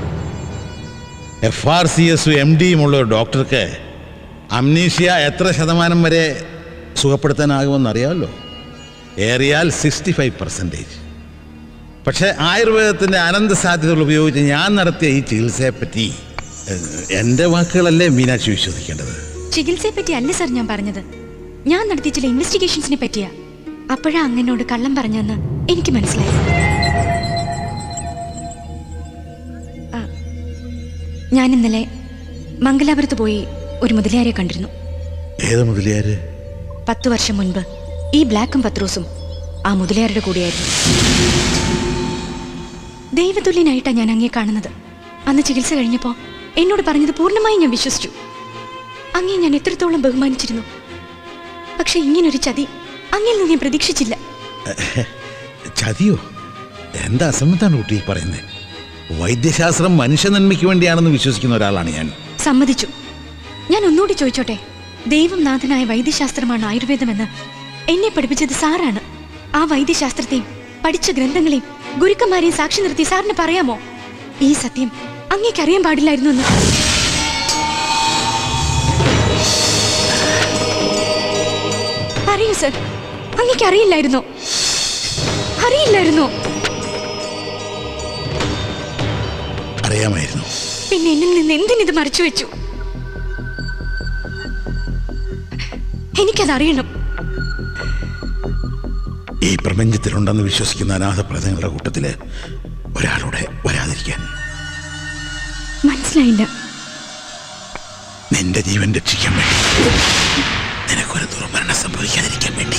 എഫ് ആർ സി എസും എം ഡിയും ഉള്ള ഒരു ഡോക്ടർക്ക് അംനീഷ്യ എത്ര ശതമാനം വരെ സുഖപ്പെടുത്താനാകുമെന്ന് അറിയാമല്ലോ ഏറിയാൽ സിക്സ്റ്റി ഫൈവ് പെർസെൻറ്റേജ് പക്ഷേ ആയുർവേദത്തിൻ്റെ അനന്ത സാധ്യതകൾ ഉപയോഗിച്ച് ഞാൻ നടത്തിയ ഈ ചികിത്സയെപ്പറ്റി ഏഹ്, എൻ്റെ വാക്കുകളല്ലേ മീനാക്ഷി വിശ്വസിക്കേണ്ടത് ചികിത്സയെ പറ്റി അല്ല സർ ഞാൻ പറഞ്ഞത് ഞാൻ നടത്തിയ ചില ഇൻവെസ്റ്റിഗേഷൻസിനെ പറ്റിയാ അപ്പോഴാ അങ്ങനോട് കള്ളം പറഞ്ഞെന്ന് എനിക്ക് മനസ്സിലായി ആ, ഞാൻ ഇന്നലെ മംഗലാപുരത്ത് പോയി ഒരു മുതലയാരെ കണ്ടിരുന്നു ഏത് മുതലിയാര് പത്തു വർഷം മുൻപ് ഈ ബ്ലാക്കും പത്രോസും ആ മുതലയാരുടെ കൂടെയായിരുന്നു ദൈവതുല്യനായിട്ടാ ഞാൻ അങ്ങേ കാണുന്നത് അന്ന് ചികിത്സ കഴിഞ്ഞപ്പോ എന്നോട് പറഞ്ഞത് പൂർണ്ണമായും ഞാൻ വിശ്വസിച്ചു അങ്ങേ ഞാൻ എത്രത്തോളം ബഹുമാനിച്ചിരുന്നു പക്ഷെ ഇങ്ങനൊരു ചതി അങ്ങിൽ നിന്ന് ഞാൻ പ്രതീക്ഷിച്ചില്ല ചതിയോ എന്താ അസംബന്ധാണ് കുട്ടി ഈ പറയുന്നത് വൈദ്യശാസ്ത്രം മനുഷ്യ നന്മയ്ക്ക് വേണ്ടിയാണെന്ന് വിശ്വസിക്കുന്ന ഒരാളാണ് ഞാൻ സമ്മതിച്ചു ഞാൻ ഒന്നുകൂടി ചോദിച്ചോട്ടെ ദൈവം നാഥനായ വൈദ്യശാസ്ത്രമാണ് ആയുർവേദമെന്ന് എന്നെ പഠിപ്പിച്ചത് സാറാണ് ആ വൈദ്യശാസ്ത്രത്തെയും പഠിച്ച ഗ്രന്ഥങ്ങളെയും ഗുരുക്കന്മാരെയും സാക്ഷി നിർത്തി സാറിന് പറയാമോ ഈ സത്യം അങ്ങേക്ക് അറിയാൻ പാടില്ലായിരുന്നു എന്ന് പറയൂ സർ അങ്ങേക്ക് അറിയില്ലായിരുന്നോ അറിയില്ലായിരുന്നോ അറിയാമായിരുന്നു പിന്നെ എന്നിൽ നിന്ന് എന്തിനിത് മറച്ചു വെച്ചു എനിക്കതറിയണം ഈ പ്രപഞ്ചത്തിലുണ്ടെന്ന് വിശ്വസിക്കുന്ന അനാഥപ്രദങ്ങളുടെ കൂട്ടത്തില് ഒരാളൂടെ വരാതിരിക്കാൻ മനസ്സിലായില്ല നിന്റെ ജീവൻ രക്ഷിക്കാൻ വേണ്ടി നിനക്കൊരു ദുർമരണം സംഭവിക്കാതിരിക്കാൻ വേണ്ടി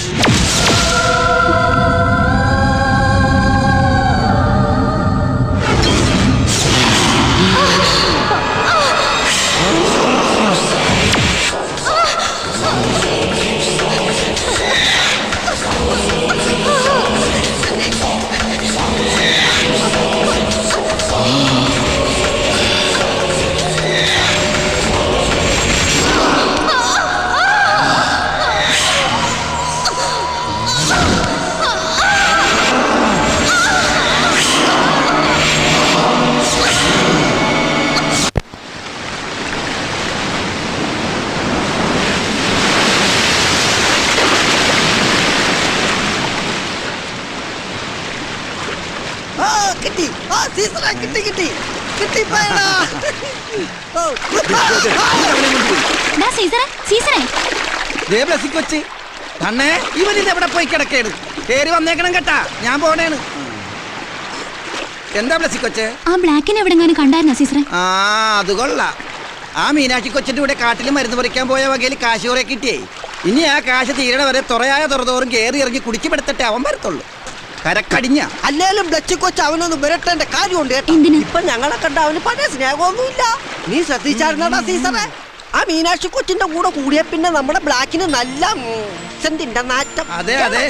ആ കിട്ടി ആ സീസറെ കിട്ടി കിട്ടി കിട്ടി പോയടാ ഓ, ദാ സീസറെ സീസറെ ദേ ബ്ലസ്സി കൊച്ച് കണ്ണേ ഇവൻ ഇത് എവിടെ പോയി കിടക്കേണ് കേറി വന്നേക്കണം കേട്ടാ ഞാൻ പോണേണ് എന്താ ബ്ലസ്സി കൊച്ച് ആ ബ്ലാക്കിനെ എവിടെങ്ങാനും കണ്ടായിരുന്നോ സീസറെ ആ അത് കൊള്ളാം ആ മീനാക്ഷി കൊച്ചിന്റെ കൂടെ കാട്ടിൽ മരുന്ന് പറിക്കാൻ പോയ വകയിൽ കാശ് കുറെ കിട്ടിയേ ഇനി ആ കാശ് തീരണ വരെ തുറയായ തുറതോറും കയറി ഇറങ്ങി കുടിച്ചു പെടുത്തിട്ട് അവൻ വരത്തുള്ളൂ കരക്കടിഞ്ഞ അല്ലേലും ബ്ലച്ച് കൊച്ച് അവനൊന്ന് വിരട്ടേണ്ട കാര്യമുണ്ട് കേട്ടോ ഇപ്പൊ ഞങ്ങളെ കണ്ട അവന് പഴയ സ്നേഹമൊന്നുമില്ല നീ ശ്രദ്ധിച്ചായിരുന്നടാ സീസറെ ആ മീനാക്ഷി കൊച്ചിന്റെ കൂടെ കൂടിയ പിന്നെ നമ്മുടെ ബ്ലാക്കിന് നല്ല സെന്റിന്റെ നാറ്റം അതെ അതെ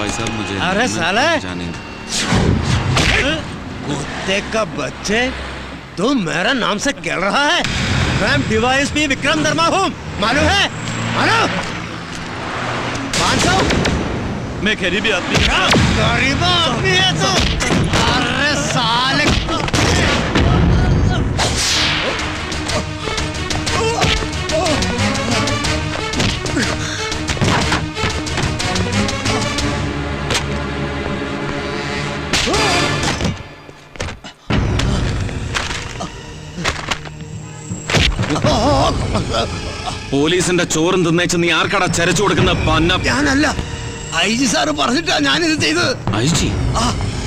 भाई साहब मुझे अरे मैं साले! जाने कुत्ते का बच्चे तू मेरा नाम से खेल रहा है मैं डिवाइस पी विक्रम वर्मा हूँ मालूम है मालूम पाँच सौ मैं गरीबी आदमी गरीब आदमी है तू अरे साले പോലീസിന്റെ ചോറും തിന്നേച്ച് നീ ആർക്കടാ ചരച്ചു കൊടുക്കുന്ന പന്ന ഞാനല്ല ഐ ജി സാറ് പറഞ്ഞിട്ടാ ഞാനിത് ചെയ്തത് ഐജി ആ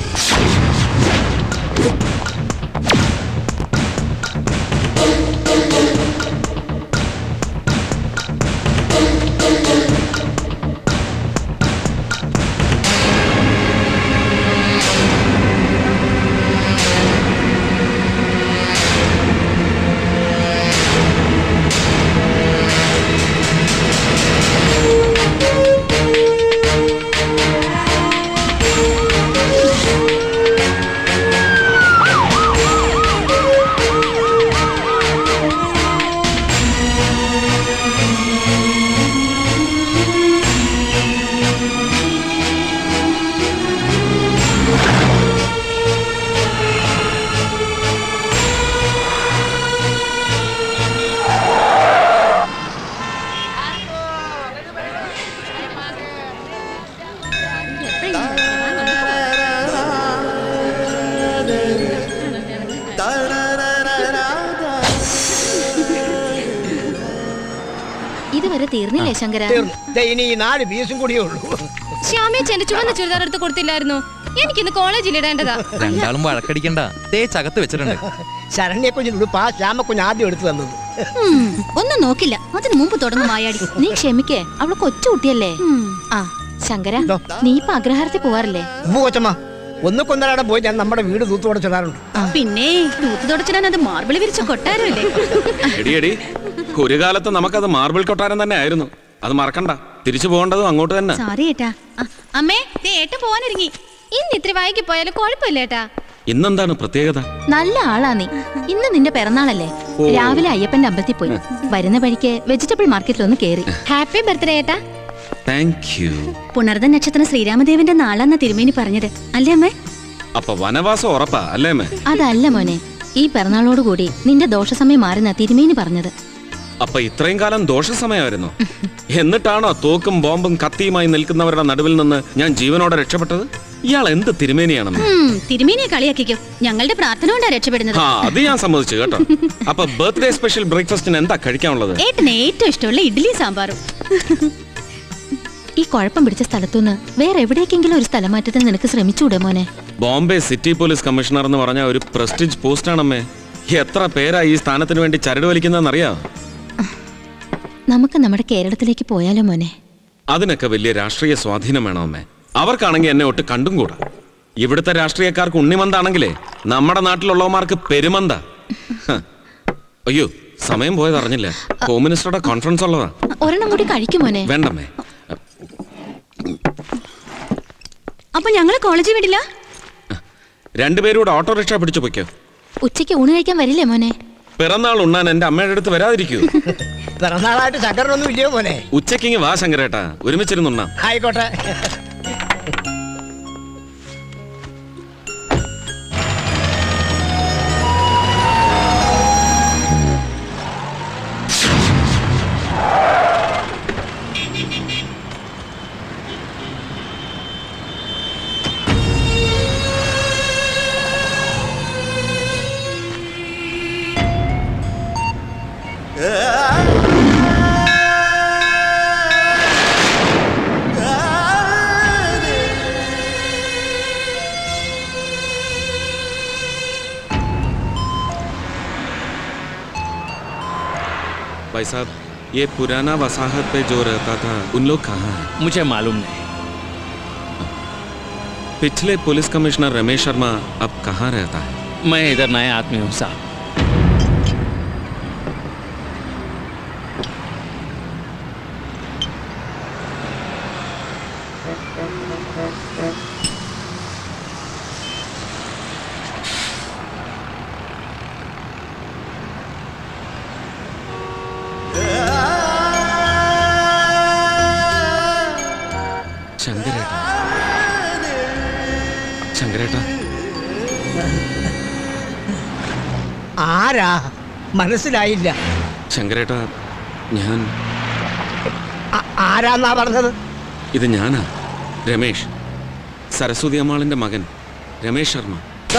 ഇതുവരെ തീർന്നില്ലേ ശങ്കര തീർന്നു ദേ ഇനി ഈ നാല് പീസും കൂടിയേ ഉള്ളൂ ശ്യാമേച്ച് എന്റെ ചുവന്ന ചുരിദാർ എടുത്ത് കൊടുത്തില്ലായിരുന്നു എനിക്കിന്ന് കോളേജിൽ ഇടേണ്ടതാ രണ്ടാളും വഴക്കടിക്കണ്ട തേച്ചകത്ത് വെച്ചിട്ടുണ്ട് ശരണ്യ കുഞ്ഞിന് ഉടുപ്പാ ശ്യാമ കുഞ്ഞ് ആദ്യം എടുത്തു തന്നത് ഉം, ഒന്നും നോക്കില്ല അതിനു മുമ്പ് തുടങ്ങും മായാടി നീ ക്ഷമിക്കേ അവള് കൊച്ചു കുട്ടിയല്ലേ ആ ശങ്കര നീ ഇപ്പൊ അഗ്രഹാരത്തിൽ പോവാറില്ലേ ഉമ്മ കൊച്ചമ്മ ഒന്ന് കൊന്നരാടെ പോയി ഞാൻ നമ്മുടെ വീട് തൂത്ത് തുടച്ചിടാറുണ്ട് പിന്നെ തൂത്ത് തുടച്ചിടാൻ അത് മാർബിൾ വിരിച്ച കൊട്ടാരമല്ലേ എടി എടി ഒരു കാലത്ത് നമുക്കത് മാർബിൾ കൊട്ടാരം തന്നെ ആയിരുന്നു അത് മറക്കണ്ട തിരിച്ചു പോകേണ്ടതും അങ്ങോട്ട് തന്നെ സോറി ഏട്ടാ ആ, അമ്മേ ദേ ഏട്ടൻ പോവാനിറങ്ങി ഇന്ന് ഇത്തിരി വൈകി പോയാലും കുഴപ്പമില്ല ഏട്ടാ ഇന്നെന്താണ് പ്രത്യേകത നല്ല ആളാ നീ ഇന്ന് നിന്റെ പിറന്നാളല്ലേ ഓ. രാവിലെ അയ്യപ്പന്റെ അമ്പലത്തിൽ പോയി വരുന്ന വഴിക്ക് വെജിറ്റബിൾ മാർക്കറ്റിൽ ഒന്ന് കേറി ഹാപ്പി ബർത്ത്ഡേ ഏട്ടാ താങ്ക് യു പുണർദ നക്ഷത്രം ശ്രീരാമദേവന്റെ നാളെന്ന തിരുമേനി പറഞ്ഞത് അല്ലേ അമ്മേ അപ്പൊ വനവാസം ഉറപ്പാ അല്ലേ മേ അതല്ല മോനെ ഈ പിറന്നാളോടുകൂടി നിന്റെ ദോഷസമയം മാറുന്ന തിരുമേനി പറഞ്ഞത് അപ്പൊ ഇത്രയും കാലം ദോഷസമയമായിരുന്നു എന്നിട്ടാണോ തോക്കും ബോംബും കത്തിയുമായി നിൽക്കുന്നവരുടെ നടുവിൽ നിന്ന് ഞാൻ ജീവനോടെ രക്ഷപ്പെട്ടത് ഇയാൾ എന്ത് തിരുമേനിയാണെന്ന് ഉം, തിരുമേനിയെ കളിയാക്കിക്കോ ഞങ്ങളുടെ പ്രാർത്ഥന കൊണ്ടാ രക്ഷപ്പെടുന്നത് ആ അത് ഞാൻ സമ്മതിച്ചു കേട്ടോ അപ്പൊ ബർത്ത്ഡേ സ്പെഷ്യൽ ബ്രേക്ക്ഫാസ്റ്റിന് എന്താ കഴിക്കാനുള്ളത് ഏട്ടന് ഏറ്റവും ഇഷ്ടമുള്ള ഇഡ്ഡലി സാമ്പാറും ഈ കുഴപ്പം പിടിച്ച സ്ഥലത്തുനിന്ന് വേറെ എവിടേക്കെങ്കിലും ഒരു സ്ഥലം മാറ്റത്തിന് നിനക്ക് ശ്രമിച്ചൂടെ മോനെ ബോംബെ സിറ്റി പോലീസ് കമ്മീഷണർ എന്ന് പറഞ്ഞ ഒരു പ്രസ്റ്റീജ് പോസ്റ്റാണമ്മേ എത്ര പേരാ ഈ സ്ഥാനത്തിന് വേണ്ടി ചരട് വലിക്കുന്നതെന്നറിയാം നമുക്ക് നമ്മുടെ കേരളത്തിലേക്ക് പോയാലോ മോനെ അതിനൊക്കെ വലിയ രാഷ്ട്രീയ സ്വാധീനം വേണം അമ്മേ അവർക്കാണെങ്കിൽ എന്നെ ഒട്ട് കണ്ടും കൂടാ ഇവിടുത്തെ രാഷ്ട്രീയക്കാർക്ക് ഉണ്ണിമന്താണെങ്കിലേ നമ്മുടെ നാട്ടിലുള്ളവന്മാർക്ക് പെരുമന്ത ഹ. അയ്യോ സമയം പോയത് അറിഞ്ഞില്ല ഹോം മിനിസ്റ്ററുടെ കോൺഫറൻസ് ഉള്ളതാ ഒരെണ്ണം കൂടി കഴിക്കും മോനെ വേണ്ടമ്മേ അപ്പൊ ഞങ്ങള് കോളേജിൽ വിടില്ല രണ്ടുപേരൂടെ ഓട്ടോറിക്ഷ പിടിച്ചു പൊയ്ക്കോ ഉച്ചയ്ക്ക് ഊണ് കഴിക്കാൻ വരില്ലേ മോനെ പിറന്നാൾ ഉണ്ണാൻ എന്റെ അമ്മയുടെ അടുത്ത് വരാതിരിക്കൂ പിറന്നാളായിട്ട് ശങ്കരനൊന്നും ഇല്ലയോ മോനെ ഉച്ചക്കിങ് വാ ശങ്കരേട്ടാ ഒരുമിച്ചിരുന്നുണ്ണാം ആയിക്കോട്ടെ भाई साहब ये पुराना वसाहत पे जो रहता था उन लोग कहाँ हैं मुझे मालूम नहीं पिछले पुलिस कमिश्नर रमेश शर्मा अब कहाँ रहता है मैं इधर नया आदमी हूँ साहब ശങ്കരേട്ട ശങ്കരേട്ട ആരാ മനസ്സിലായില്ല ശങ്കരേട്ട ഞാൻ ആ- ആരാന്നാ പറഞ്ഞത് ഇത് ഞാനാ രമേഷ് സരസ്വതി അമ്മാളിന്റെ മകൻ രമേഷ് ശർമ്മ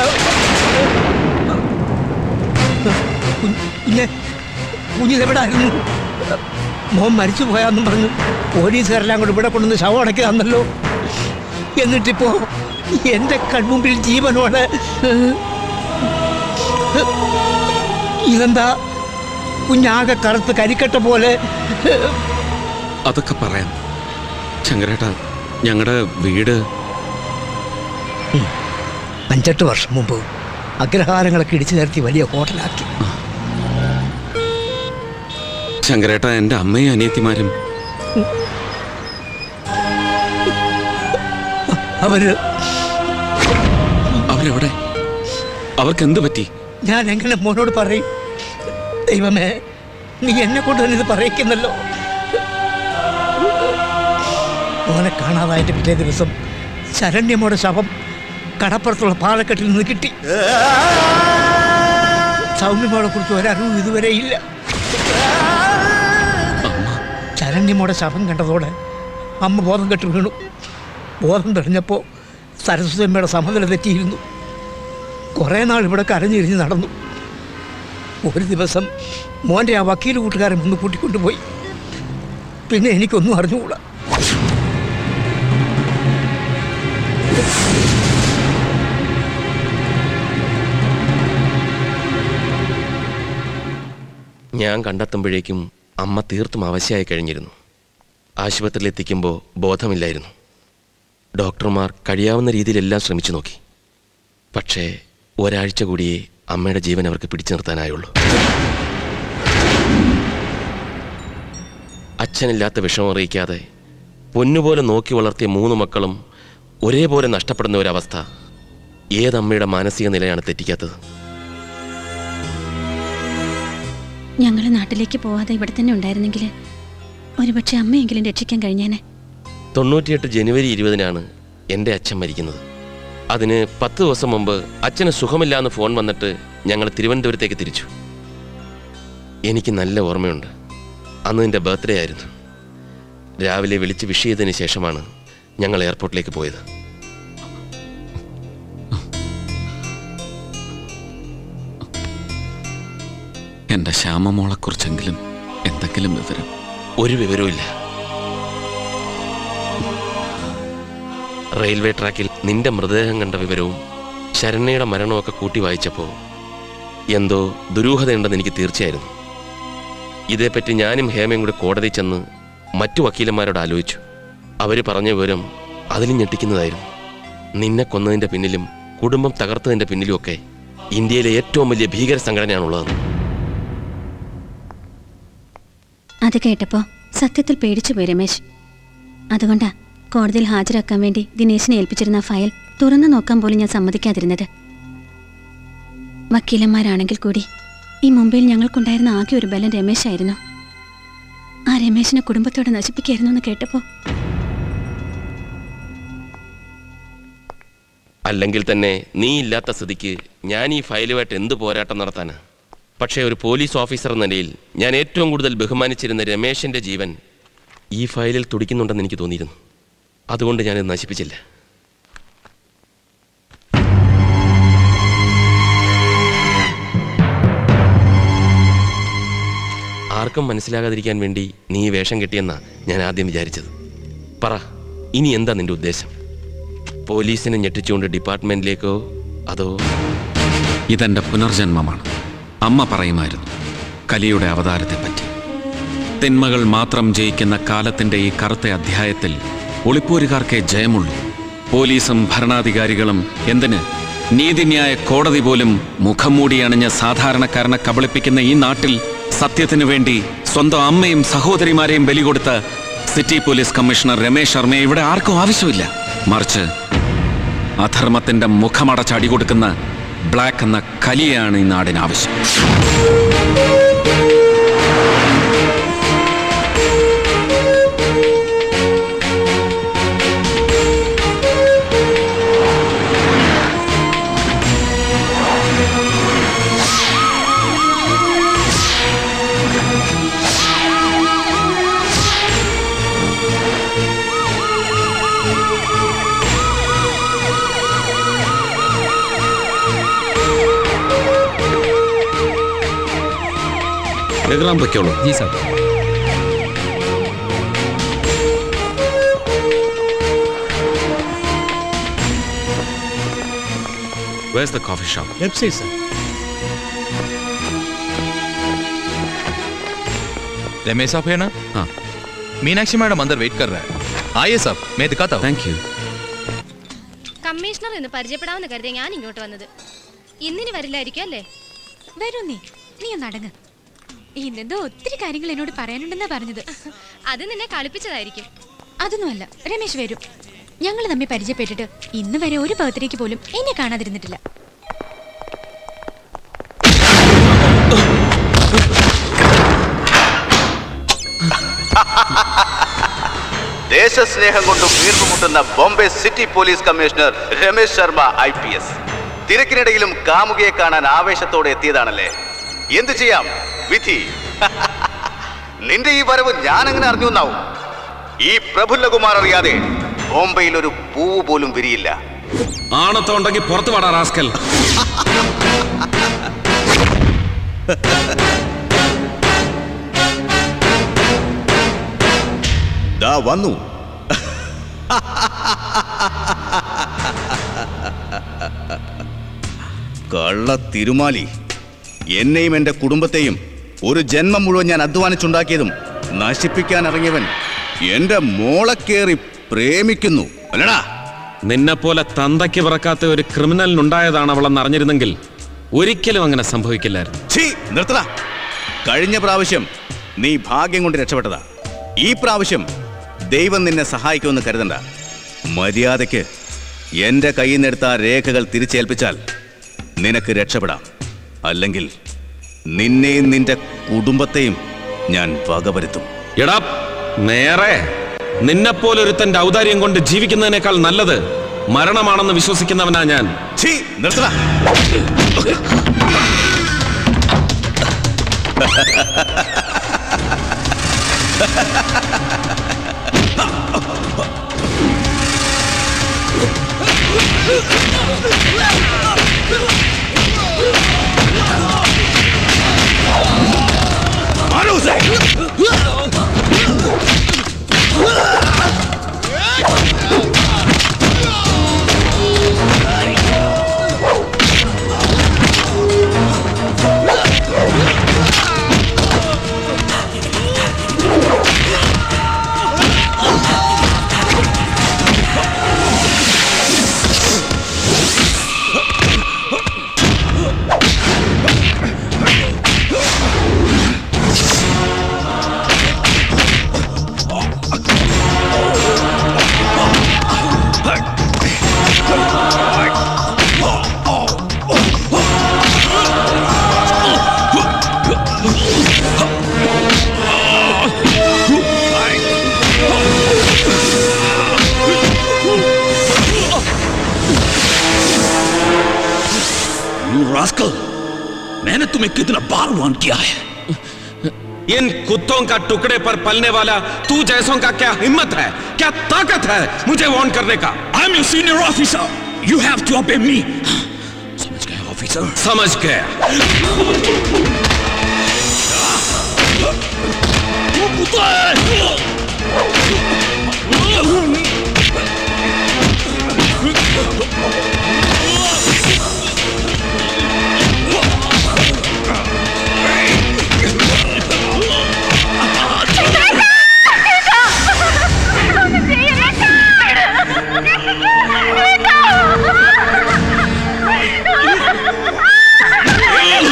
കുഞ്ഞ് കുഞ്ഞിതെവിടായിരുന്നു മോൻ മരിച്ചു പോയാന്നും പറഞ്ഞു പോലീസുകാരെല്ലാം കൂടെ ഇവിടെ കൊണ്ടുവന്ന് ശവം അടക്കി തന്നല്ലോ എന്നിട്ടിപ്പോ എന്റെ കൺമുമ്പിൽ ജീവനോടെ ഇതെന്താ കുഞ്ഞാകെ കറുത്ത് കരിക്കട്ട പോലെ അതൊക്കെ പറയാം ശങ്കരേട്ട ഞങ്ങളുടെ വീട് അഞ്ചെട്ട് വർഷം മുമ്പ് അഗ്രഹാരങ്ങളൊക്കെ ഇടിച്ചു നിരത്തി വലിയ ഹോട്ടലാക്കി ശങ്കരേട്ട എൻ്റെ അമ്മയും അനിയത്തിമാരും അവര് അവരെവിടെ അവർക്ക് എന്ത് പറ്റി ഞാൻ എങ്ങനെ മോനോട് പറയും ദൈവമേ നീ എന്നെ കൊണ്ട് തന്നെ ഇത് പറയിക്കുന്നല്ലോ മോനെ കാണാതായിട്ട് പിറ്റേ ദിവസം ശരണ്യമോടെ ശവം കടപ്പുറത്തുള്ള പാലക്കെട്ടിൽ നിന്ന് കിട്ടി സൗമ്യമോളെ കുറിച്ച് ഒരറിവും ഇതുവരെ ഇല്ല ശരണ്യമോടെ ശവം കണ്ടതോടെ അമ്മ ബോധം കെട്ട് വീണു ബോധം തെളിഞ്ഞപ്പോൾ സരസ്വതിയമ്മയുടെ സമനില തെറ്റിയിരുന്നു കുറേ നാൾ ഇവിടെ കരഞ്ഞിരിഞ്ഞ് നടന്നു ഒരു ദിവസം മോൻ്റെ ആ വക്കീൽ കൂട്ടുകാരൻ ഒന്ന് കൂട്ടിക്കൊണ്ടുപോയി പിന്നെ എനിക്കൊന്നും അറിഞ്ഞുകൂടാ ഞാൻ കണ്ടെത്തുമ്പോഴേക്കും അമ്മ തീർത്തും അവശയായി കഴിഞ്ഞിരുന്നു ആശുപത്രിയിൽ എത്തിക്കുമ്പോൾ ബോധമില്ലായിരുന്നു ഡോക്ടർമാർ കഴിയാവുന്ന രീതിയിലെല്ലാം ശ്രമിച്ചു നോക്കി പക്ഷേ ഒരാഴ്ച കൂടിയേ അമ്മയുടെ ജീവൻ അവർക്ക് പിടിച്ചു നിർത്താനായുള്ളൂ അച്ഛനില്ലാത്ത വിഷമം അറിയിക്കാതെ പൊന്നുപോലെ നോക്കി വളർത്തിയ മൂന്ന് മക്കളും ഒരേപോലെ നഷ്ടപ്പെടുന്ന ഒരവസ്ഥ ഏതമ്മയുടെ മാനസിക നിലയാണ് തെറ്റിക്കാത്തത് ഞങ്ങൾ നാട്ടിലേക്ക് പോവാതെ ഇവിടെ തന്നെ ഉണ്ടായിരുന്നെങ്കിൽ ഒരുപക്ഷെ അമ്മയെങ്കിലും രക്ഷിക്കാൻ കഴിഞ്ഞേനെ തൊണ്ണൂറ്റിയെട്ട് ജനുവരി ഇരുപതിനാണ് എൻ്റെ അച്ഛൻ മരിക്കുന്നത് അതിന് പത്ത് ദിവസം മുമ്പ് അച്ഛന് സുഖമില്ലാന്ന് ഫോൺ വന്നിട്ട് ഞങ്ങൾ തിരുവനന്തപുരത്തേക്ക് തിരിച്ചു എനിക്ക് നല്ല ഓർമ്മയുണ്ട് അന്ന് എൻ്റെ ബർത്ത്ഡേ ആയിരുന്നു രാവിലെ വിളിച്ച് വിഷ് ചെയ്തതിന് ശേഷമാണ് ഞങ്ങൾ എയർപോർട്ടിലേക്ക് പോയത് എൻ്റെ ശ്യാമമോളെക്കുറിച്ചെങ്കിലും എന്തെങ്കിലും വിവരം ഒരു വിവരവുമില്ല റെയിൽവേ ട്രാക്കിൽ നിന്റെ മൃതദേഹം കണ്ട വിവരവും ശരണ്യയുടെ മരണമൊക്കെ കൂട്ടി വായിച്ചപ്പോൾ എന്തോ ദുരൂഹതയുണ്ടെന്ന് എനിക്ക് തീർച്ചയായിരുന്നു ഇതേപ്പറ്റി ഞാനും ഹേമയും കൂടി കോടതി ചെന്ന് മറ്റു വക്കീലന്മാരോട് ആലോചിച്ചു അവർ പറഞ്ഞ വിവരം അതിലും ഞെട്ടിക്കുന്നതായിരുന്നു നിന്നെ കൊന്നതിൻ്റെ പിന്നിലും കുടുംബം തകർത്തതിൻ്റെ പിന്നിലുമൊക്കെ ഇന്ത്യയിലെ ഏറ്റവും വലിയ ഭീകര സംഘടനയാണുള്ളതെന്ന് അത് കേട്ടപ്പോ സത്യത്തിൽ പേടിച്ചു പോയി രമേശ് അതുകൊണ്ടാ കോടതിയിൽ ഹാജരാക്കാൻ വേണ്ടി ദിനേശിനെ ഏൽപ്പിച്ചിരുന്ന ആ ഫയൽ തുറന്നു നോക്കാൻ പോലും ഞാൻ സമ്മതിക്കാതിരുന്നത് വക്കീലന്മാരാണെങ്കിൽ കൂടി ഈ മുംബൈയിൽ ഞങ്ങൾക്കുണ്ടായിരുന്ന ആകെ ഒരു ബലം രമേശായിരുന്നു ആ രമേശിനെ കുടുംബത്തോടെ നശിപ്പിക്കായിരുന്നു എന്ന് കേട്ടപ്പോ അല്ലെങ്കിൽ തന്നെ നീ ഇല്ലാത്ത സ്ഥിതിക്ക് ഞാൻ ഈ ഫയലുമായിട്ട് എന്ത് പോരാട്ടം നടത്താനാ പക്ഷേ ഒരു പോലീസ് ഓഫീസർ എന്ന നിലയിൽ ഞാൻ ഏറ്റവും കൂടുതൽ ബഹുമാനിച്ചിരുന്ന രമേശിന്റെ ജീവൻ ഈ ഫയലിൽ തുടിക്കുന്നുണ്ടെന്ന് എനിക്ക് തോന്നിയിരുന്നു അതുകൊണ്ട് ഞാനിത് നശിപ്പിച്ചില്ല ആർക്കും മനസ്സിലാകാതിരിക്കാൻ വേണ്ടി നീ ഈ വേഷം കെട്ടിയെന്നാ ഞാൻ ആദ്യം വിചാരിച്ചത് പറ ഇനി എന്താ നിന്റെ ഉദ്ദേശം പോലീസിനെ ഞെട്ടിച്ചുകൊണ്ട് ഡിപ്പാർട്ട്മെന്റിലേക്കോ അതോ ഇതെന്റെ പുനർജന്മമാണ് അമ്മ പറയുമായിരുന്നു കലിയുടെ അവതാരത്തെപ്പറ്റി തിന്മകൾ മാത്രം ജയിക്കുന്ന കാലത്തിന്റെ ഈ കറുത്ത അധ്യായത്തിൽ ഒളിപ്പോരുകാർക്കേ ജയമുള്ളൂ പോലീസും ഭരണാധികാരികളും എന്തിന് നീതിന്യായ കോടതി പോലും മുഖം മൂടി അണിഞ്ഞ സാധാരണക്കാരനെ കബളിപ്പിക്കുന്ന ഈ നാട്ടിൽ സത്യത്തിനു വേണ്ടി സ്വന്തം അമ്മയും സഹോദരിമാരെയും ബലി കൊടുത്ത സിറ്റി പോലീസ് കമ്മീഷണർ രമേശ് ശർമ്മയെ ഇവിടെ ആർക്കും ആവശ്യമില്ല മറിച്ച് അധർമ്മത്തിന്റെ മുഖമടച്ച് അടികൊടുക്കുന്ന ബ്ലാക്ക് എന്ന കലിയാണ് ഈ നാടിന് ആവശ്യം രഘുറാം പൊയ്ക്കോളൂ ജി sir Where's the coffee shop? Left side sir Ramesh साहब है ना हाँ मीनाक्षी मैडम अंदर वेट कर रहा है आइए साहब मैं दिखाता हूँ थैंक यू കമ്മീഷണർ എന്ന് പരിചയപ്പെടാമെന്ന് കരുതിയ ഞാൻ ഇങ്ങോട്ട് വന്നത് ഇന്നിനി വരില്ലായിരിക്കും അല്ലേ വരൂ നീ നീ ഒന്ന് അടങ്ങ് ഇന്നെന്തോ ഒത്തിരി കാര്യങ്ങൾ എന്നോട് പറയാനുണ്ടെന്നാ പറഞ്ഞത് അത് നിന്നെ കളിപ്പിച്ചതായിരിക്കും അതൊന്നുമല്ല രമേശ് വരും ഞങ്ങൾ തമ്മിൽ പരിചയപ്പെട്ടിട്ട് ഇന്ന് വരെ ഒരു ബർത്ത്ഡേക്ക് പോലും എന്നെ കാണാതിരുന്നിട്ടില്ല ദേശസ്നേഹം കൊണ്ട് വീർപ്പുമുട്ടുന്ന Bombay city police commissioner Ramesh Sharma I P S തിരക്കിനിടയിലും കാമുകയെ കാണാൻ ആവേശത്തോടെ എത്തിയതാണല്ലേ എന്ത് ചെയ്യാം വിധി നിന്റെ ഈ വരവ് ഞാൻ എങ്ങനെ അറിഞ്ഞു എന്നാവും ഈ പ്രഫുല്ലകുമാർ അറിയാതെ ബോംബെയിൽ ഒരു പൂവ് പോലും വിരിയില്ല ആണത്തോണ്ടെങ്കിൽ പുറത്തു പാടാ റാസ്കൽ ദാ വന്നു കള്ള തിരുമാലി എന്നെയും എന്റെ കുടുംബത്തെയും ഒരു ജന്മം മുഴുവൻ ഞാൻ അധ്വാനിച്ചുണ്ടാക്കിയതും നശിപ്പിക്കാൻ ഇറങ്ങിയവൻ എന്റെ മോളെ കേറി പ്രേമിക്കുന്നു അല്ലടാ നിന്നെപ്പോലെ തന്തയ്ക്ക് പിറക്കാത്ത ഒരു ക്രിമിനലിനുണ്ടായതാണ് അവളെന്ന് അറിഞ്ഞിരുന്നെങ്കിൽ ഒരിക്കലും അങ്ങനെ സംഭവിക്കില്ലായിരുന്നു ഛീ നിർത്തടാ കഴിഞ്ഞ പ്രാവശ്യം നീ ഭാഗ്യം കൊണ്ട് രക്ഷപ്പെട്ടതാ ഈ പ്രാവശ്യം ദൈവം നിന്നെ സഹായിക്കുമെന്ന് കരുതണ്ട മര്യാദയ്ക്ക് എന്റെ കയ്യിൽ നിന്നെടുത്ത ആ രേഖകൾ തിരിച്ചേൽപ്പിച്ചാൽ നിനക്ക് രക്ഷപ്പെടാം അല്ലെങ്കിൽ നിന്നെയും നിന്റെ കുടുംബത്തെയും ഞാൻ വകവരുത്തും എടാ നേരെ നിന്നെപ്പോലൊരുത്തന്റെ ഔദാര്യം കൊണ്ട് ജീവിക്കുന്നതിനേക്കാൾ നല്ലത് മരണമാണെന്ന് വിശ്വസിക്കുന്നവനാ ഞാൻ ഛീ നിർത്തടാ मारो उसे You rascal! मैंने तुम्हें कितना बार वार्न किया है इन कुत्तों का टुकड़े पर पलने वाला तू जैसों का क्या हिम्मत है क्या ताकत है मुझे वार्न करने का I am your senior officer you have to obey me समझ गए ऑफिसर समझ गया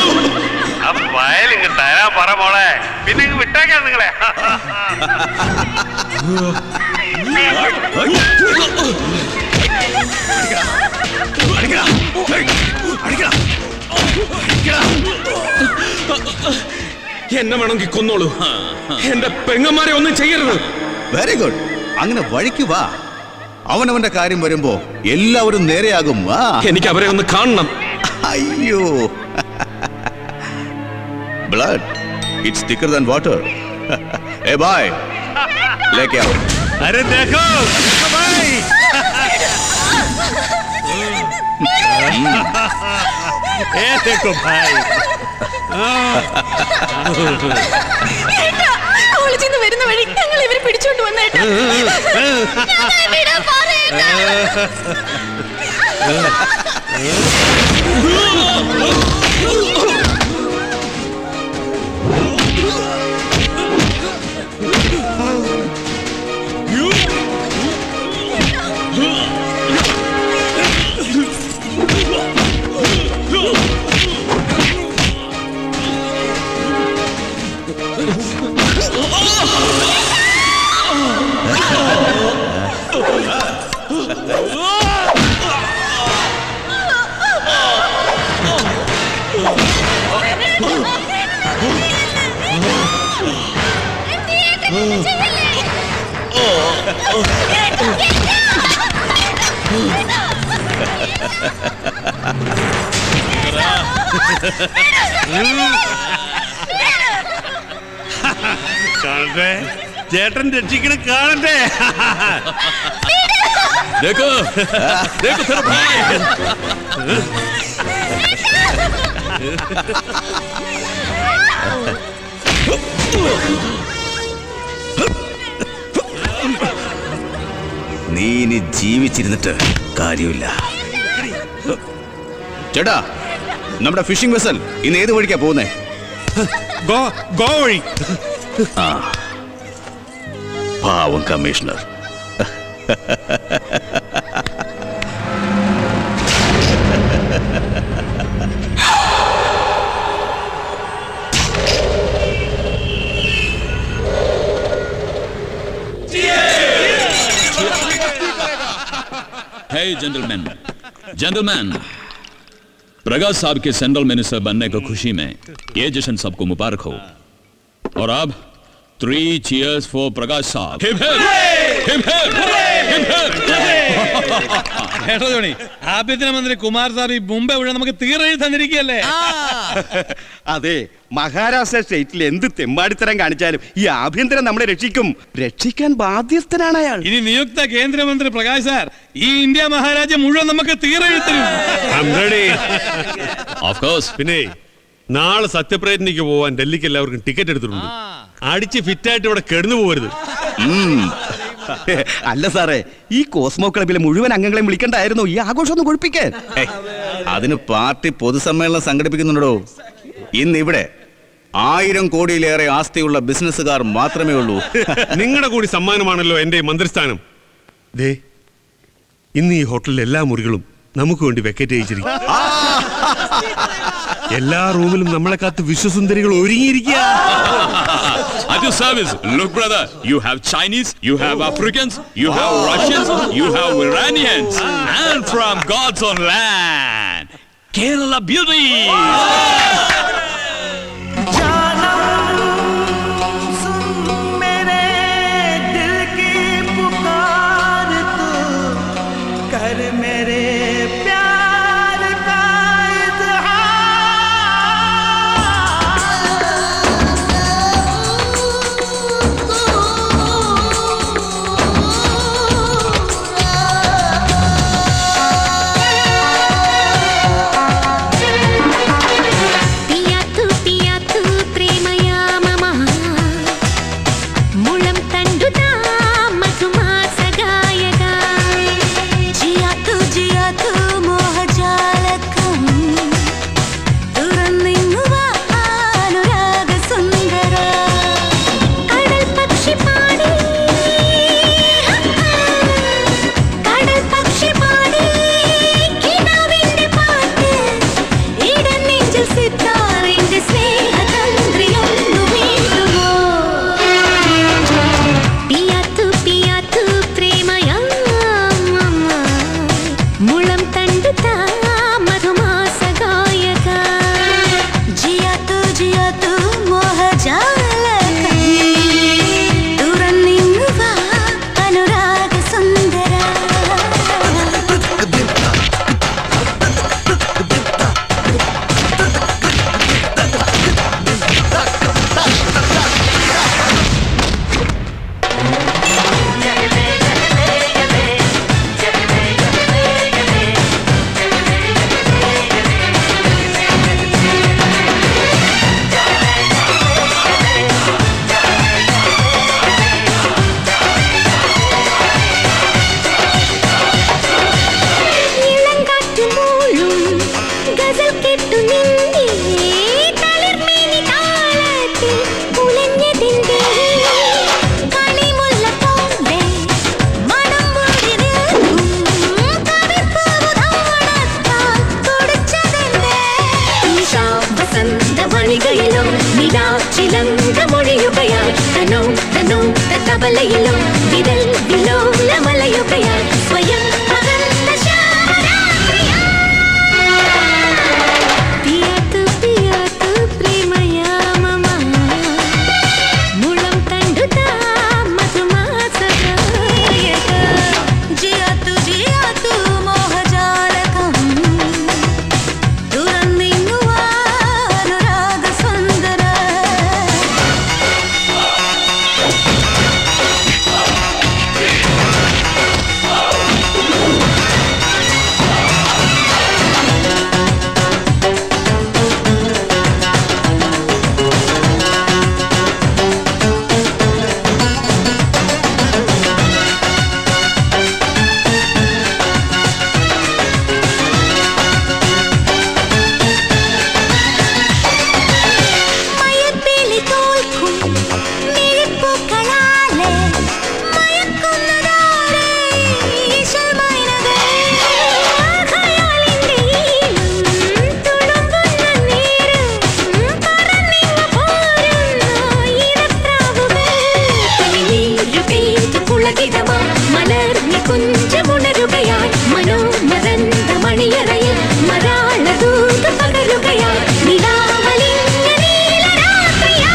ആ ഫയൽ ഇങ്ങ് തരാൻ പറ മോളെ പിന്നെ ഇങ്ങ് വിട്ടേക്കാം നിങ്ങളെ എന്നെ വേണമെങ്കിൽ കൊന്നോളൂ എന്റെ പെങ്ങന്മാരെ ഒന്നും ചെയ്യരുത് വെരി ഗുഡ് അങ്ങനെ വഴിക്ക് വാ അവനവന്റെ കാര്യം വരുമ്പോ എല്ലാവരും നേരെയാകും വാ എനിക്ക് അവരെ ഒന്ന് കാണണം അയ്യോ blood it's thicker than water ഏ ബായ് ലേക്കെ आओ अरे देखो भाई ए देखो भाई കോളേജിൽ നിന്ന് വരുന്ന വഴി ഞങ്ങൾ ഇവരെ പിടിച്ചോണ്ട് വന്നേട്ടാ ഞങ്ങളെ വിടാൻ പറയണ്ട. കാണട്ടെ ചേട്ടൻ രക്ഷിക്കണ കാണട്ടെ देखो देखो तेरा भाई നീ ഇനി ജീവിച്ചിരുന്നിട്ട് കാര്യമില്ല ചേട്ടാ നമ്മുടെ ഫിഷിംഗ് വെസൽ ഇന്ന് ഏത് വഴിക്കാ പോകുന്നേ ഗോ ഗോ വഴി ആ പാവം commissioner Hey, gentlemen. Gentlemen. Prakash साहब के सेंट्रल मिनिस्टर बनने की खुशी में ये जश्न सबको मुबारक हो और अब थ्री चीयर्स फॉर प्रकाश साहब Hip, hip! Hip, hip! Hip, hip! കേട്ടോ ജോണി ആഭ്യന്തരമന്ത്രി കുമാർ സാർ ഈ മുമ്പേ ഇവിടെ നമുക്ക് തീരെഴുതി തന്നിരിക്കുകയല്ലേ അതെ മഹാരാഷ്ട്ര സ്റ്റേറ്റിൽ എന്ത് തെമ്മാടിത്തരം കാണിച്ചാലും ഈ ആഭ്യന്തരം നമ്മളെ രക്ഷിക്കും രക്ഷിക്കാൻ ബാധ്യസ്ഥനാണ് അയാൾ ഇനി നിയുക്ത കേന്ദ്രമന്ത്രി പ്രകാശ് സാർ ഈ ഇന്ത്യ മഹാരാജ്യം മുഴുവൻ നമുക്ക് തീരെഴുത്തരും Of course. പിന്നെ നാളെ സത്യപ്രയത്നിക്ക് പോവാൻ ഡൽഹിക്ക് എല്ലാവർക്കും ടിക്കറ്റ് എടുത്തിട്ടുണ്ട് അടിച്ച് ഫിറ്റായിട്ട് ഇവിടെ കിടന്നു പോകരുത് അല്ല സാറേ ഈ കോസ്മോ ക്ലബിലെ മുഴുവൻ അംഗങ്ങളെയും വിളിക്കണ്ടായിരുന്നു ഈ ആഘോഷം ഒന്ന് കൊഴിപ്പിക്കാൻ ഏയ്, അതിന് പാർട്ടി പൊതുസമ്മേളനം സംഘടിപ്പിക്കുന്നുണ്ടോ ഇന്ന് ഇവിടെ ആയിരം കോടിയിലേറെ ആസ്തിയുള്ള ബിസിനസ്സുകാർ മാത്രമേ ഉള്ളൂ നിങ്ങളുടെ കൂടി സമ്മാനമാണല്ലോ എന്റെ ഈ മന്ത്രിസ്ഥാനം ദേ ഇന്ന് ഈ ഹോട്ടലിലെ എല്ലാ മുറികളും നമുക്ക് വേണ്ടി വെക്കറ്റ് അയച്ചിരിക്കും എല്ലാ റൂമിലും നമ്മളെ കാത്ത് വിശ്വസുന്ദരികൾ ഒരുങ്ങിയിരിക്കുക At your service. Look, brother, you have Chinese, you have Africans, you have Russians, you have Iranians, and from God's own land, Kerala beauty. मेरे दिल की पुकार तू कर मेरे प्यार का മധുമതിതമാ മലർന്നി കുഞ്ചമുണരുകയായി മനോമദന്ത മണിയറയിൽ മരാള ദൂത പകരുകയായി നിലാവലിംഗ നീലരാത്രിയാ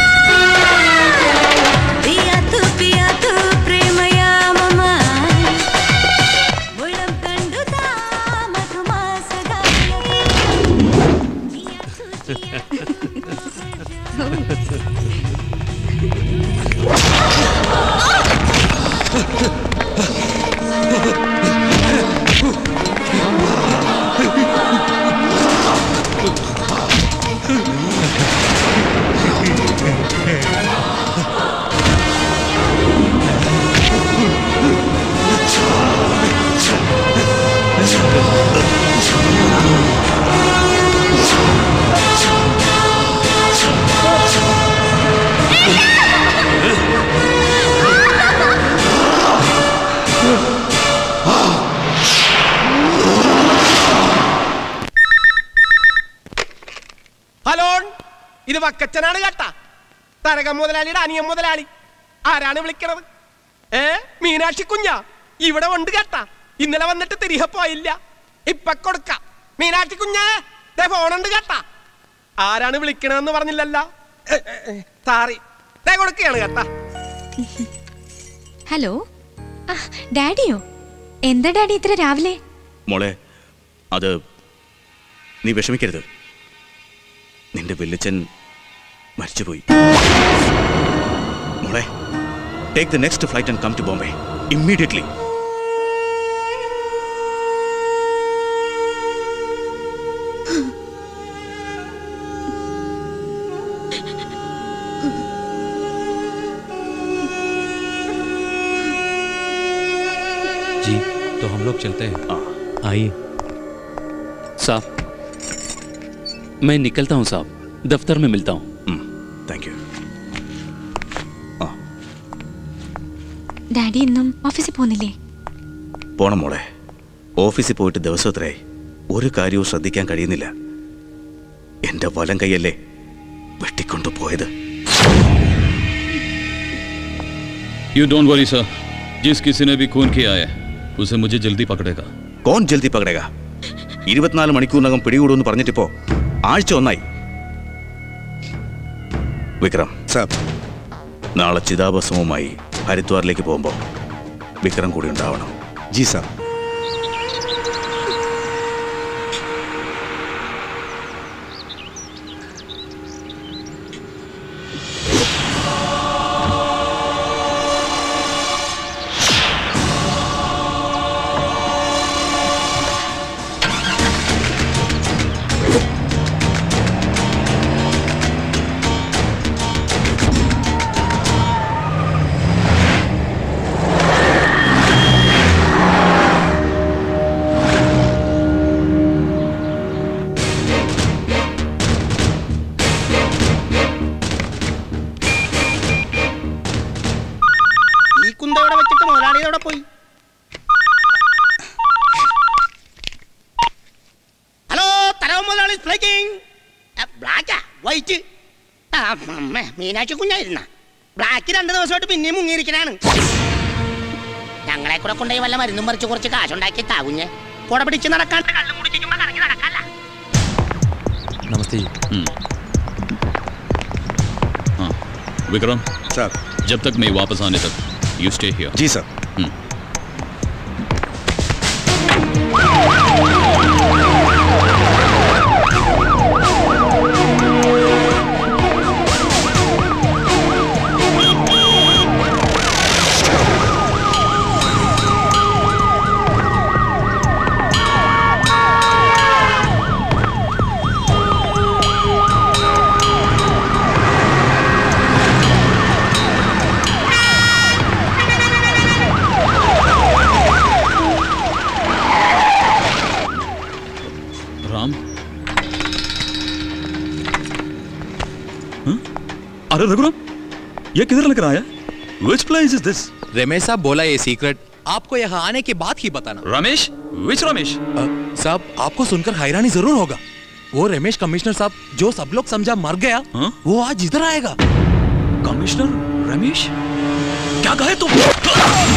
പിയാ തു പിയാ തു പ്രേമയാമമാ മുളം കണ്ടു താ മധുമാസഗാനം ഹലോ ഇത് വക്കച്ചനാണ് കേട്ടാ തരകം മുതലാളിയുടെ അനിയൻ മുതലാളി ആരാണ് വിളിക്കണത് ഏ മീനാക്ഷി കുഞ്ഞാ ഇവിടെ ഉണ്ട് കേട്ടാ ഇന്നലെ വന്നിട്ട് തിരികെ പോയില്ല ഇപ്പൊ കൊടുക്ക മീനാക്ഷി കുഞ്ഞേ ദേ ഫോണുണ്ട് കേട്ടാ ആരാണ് വിളിക്കണതെന്ന് പറഞ്ഞില്ലല്ലോ സാറി ദേ കൊടുക്കുകയാണ് കേട്ടാ ഹലോ ആ, ഡാഡിയോ എന്താ ഡാഡി ഇത്ര രാവിലെ മോളെ അത് നീ വിഷമിക്കരുത് നിന്റെ വല്യച്ഛൻ മരിച്ചുപോയി മോളെ take the next flight and come to Bombay immediately जी तो हम लोग चलते हैं आइए साहब मैं निकलता हूँ साहब दफ्तर में मिलता हूँ താങ്ക് യു ഡാഡി ഇന്നും ഓഫീസിൽ പോകുന്നില്ലേ പോണം മോളെ ഓഫീസിൽ പോയിട്ട് ദിവസം എത്രയായി ഒരു കാര്യവും ശ്രദ്ധിക്കാൻ കഴിയുന്നില്ല എന്റെ വലം കൈയല്ലേ വെട്ടിക്കൊണ്ടു പോയത് यू डोंट वरी सर जिस किसी ने भी खून किया है उसे मुझे जल्दी पकड़ेगा കോൺ ജൽദി പകടക ഇരുപത്തിനാല് മണിക്കൂറിനകം പിടികൂടുമെന്ന് പറഞ്ഞിട്ടിപ്പോ ആഴ്ച ഒന്നായി വിക്രം സാർ നാളെ ചിതാഭസ്മവുമായി ഹരിദ്വാറിലേക്ക് പോകുമ്പോൾ വിക്രം കൂടി ഉണ്ടാവണം ജി സാർ ഈ കുന്ത ഇവിടെ വെച്ചിട്ട് മുതലാളിയോടെ പോയി ഹലോ തരവ് മുതലാളി സ്പീക്കിംഗ് ബ്ലാക്കാ വൈറ്റ് ആ അമ്മേ മീനാക്ഷി കുഞ്ഞായിരുന്ന ബ്ലാക്ക് രണ്ട് ദിവസമായിട്ട് പിന്നെയും മുങ്ങിയിരിക്കണാണ് ഞങ്ങളെ കൂടെ കൊണ്ടുപോയി വല്ല മരുന്നും പറിച്ച് കുറച്ച് കാശുണ്ടാക്കി താകുഞ്ഞ് കുട പിടിച്ച് നടക്കാണ്ട് കള്ളും കുടിച്ചിരിക്കുമ്പോ കറങ്ങി നടക്കാല്ല नमस्ते जी हाँ विक्रम सर जब तक मैं वापस आने तक यू स्टे हियर जी सर राम अरे रघुराम ये किधर लग रहा है which place is this Ramesh साहब बोला ये सीक्रेट आपको यहाँ आने के बाद ही बताना रमेश विच रमेश साहब आपको सुनकर हैरानी जरूर होगा वो रमेश कमिश्नर साहब जो सब लोग समझा मर गया वो आज इधर आएगा कमिश्नर रमेश क्या कहे तुम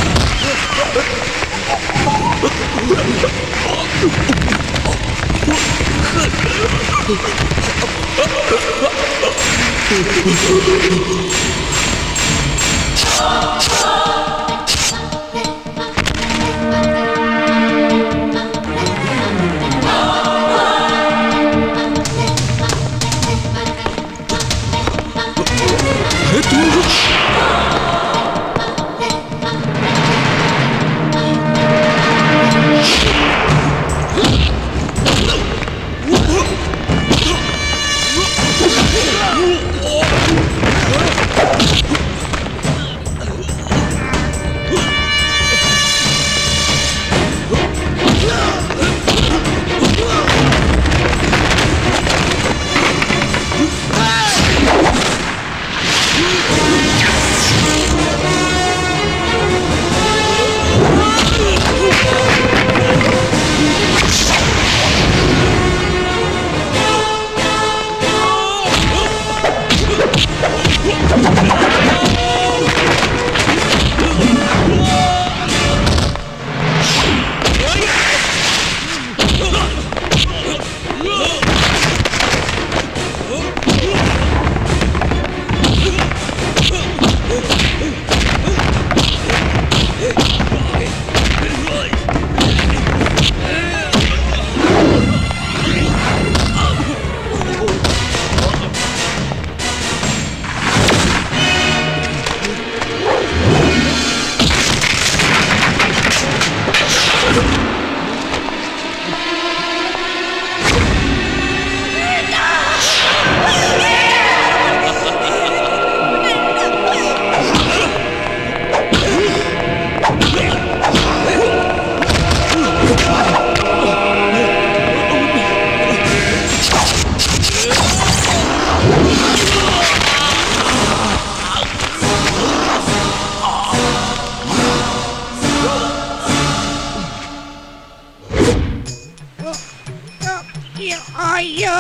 അയ്യോ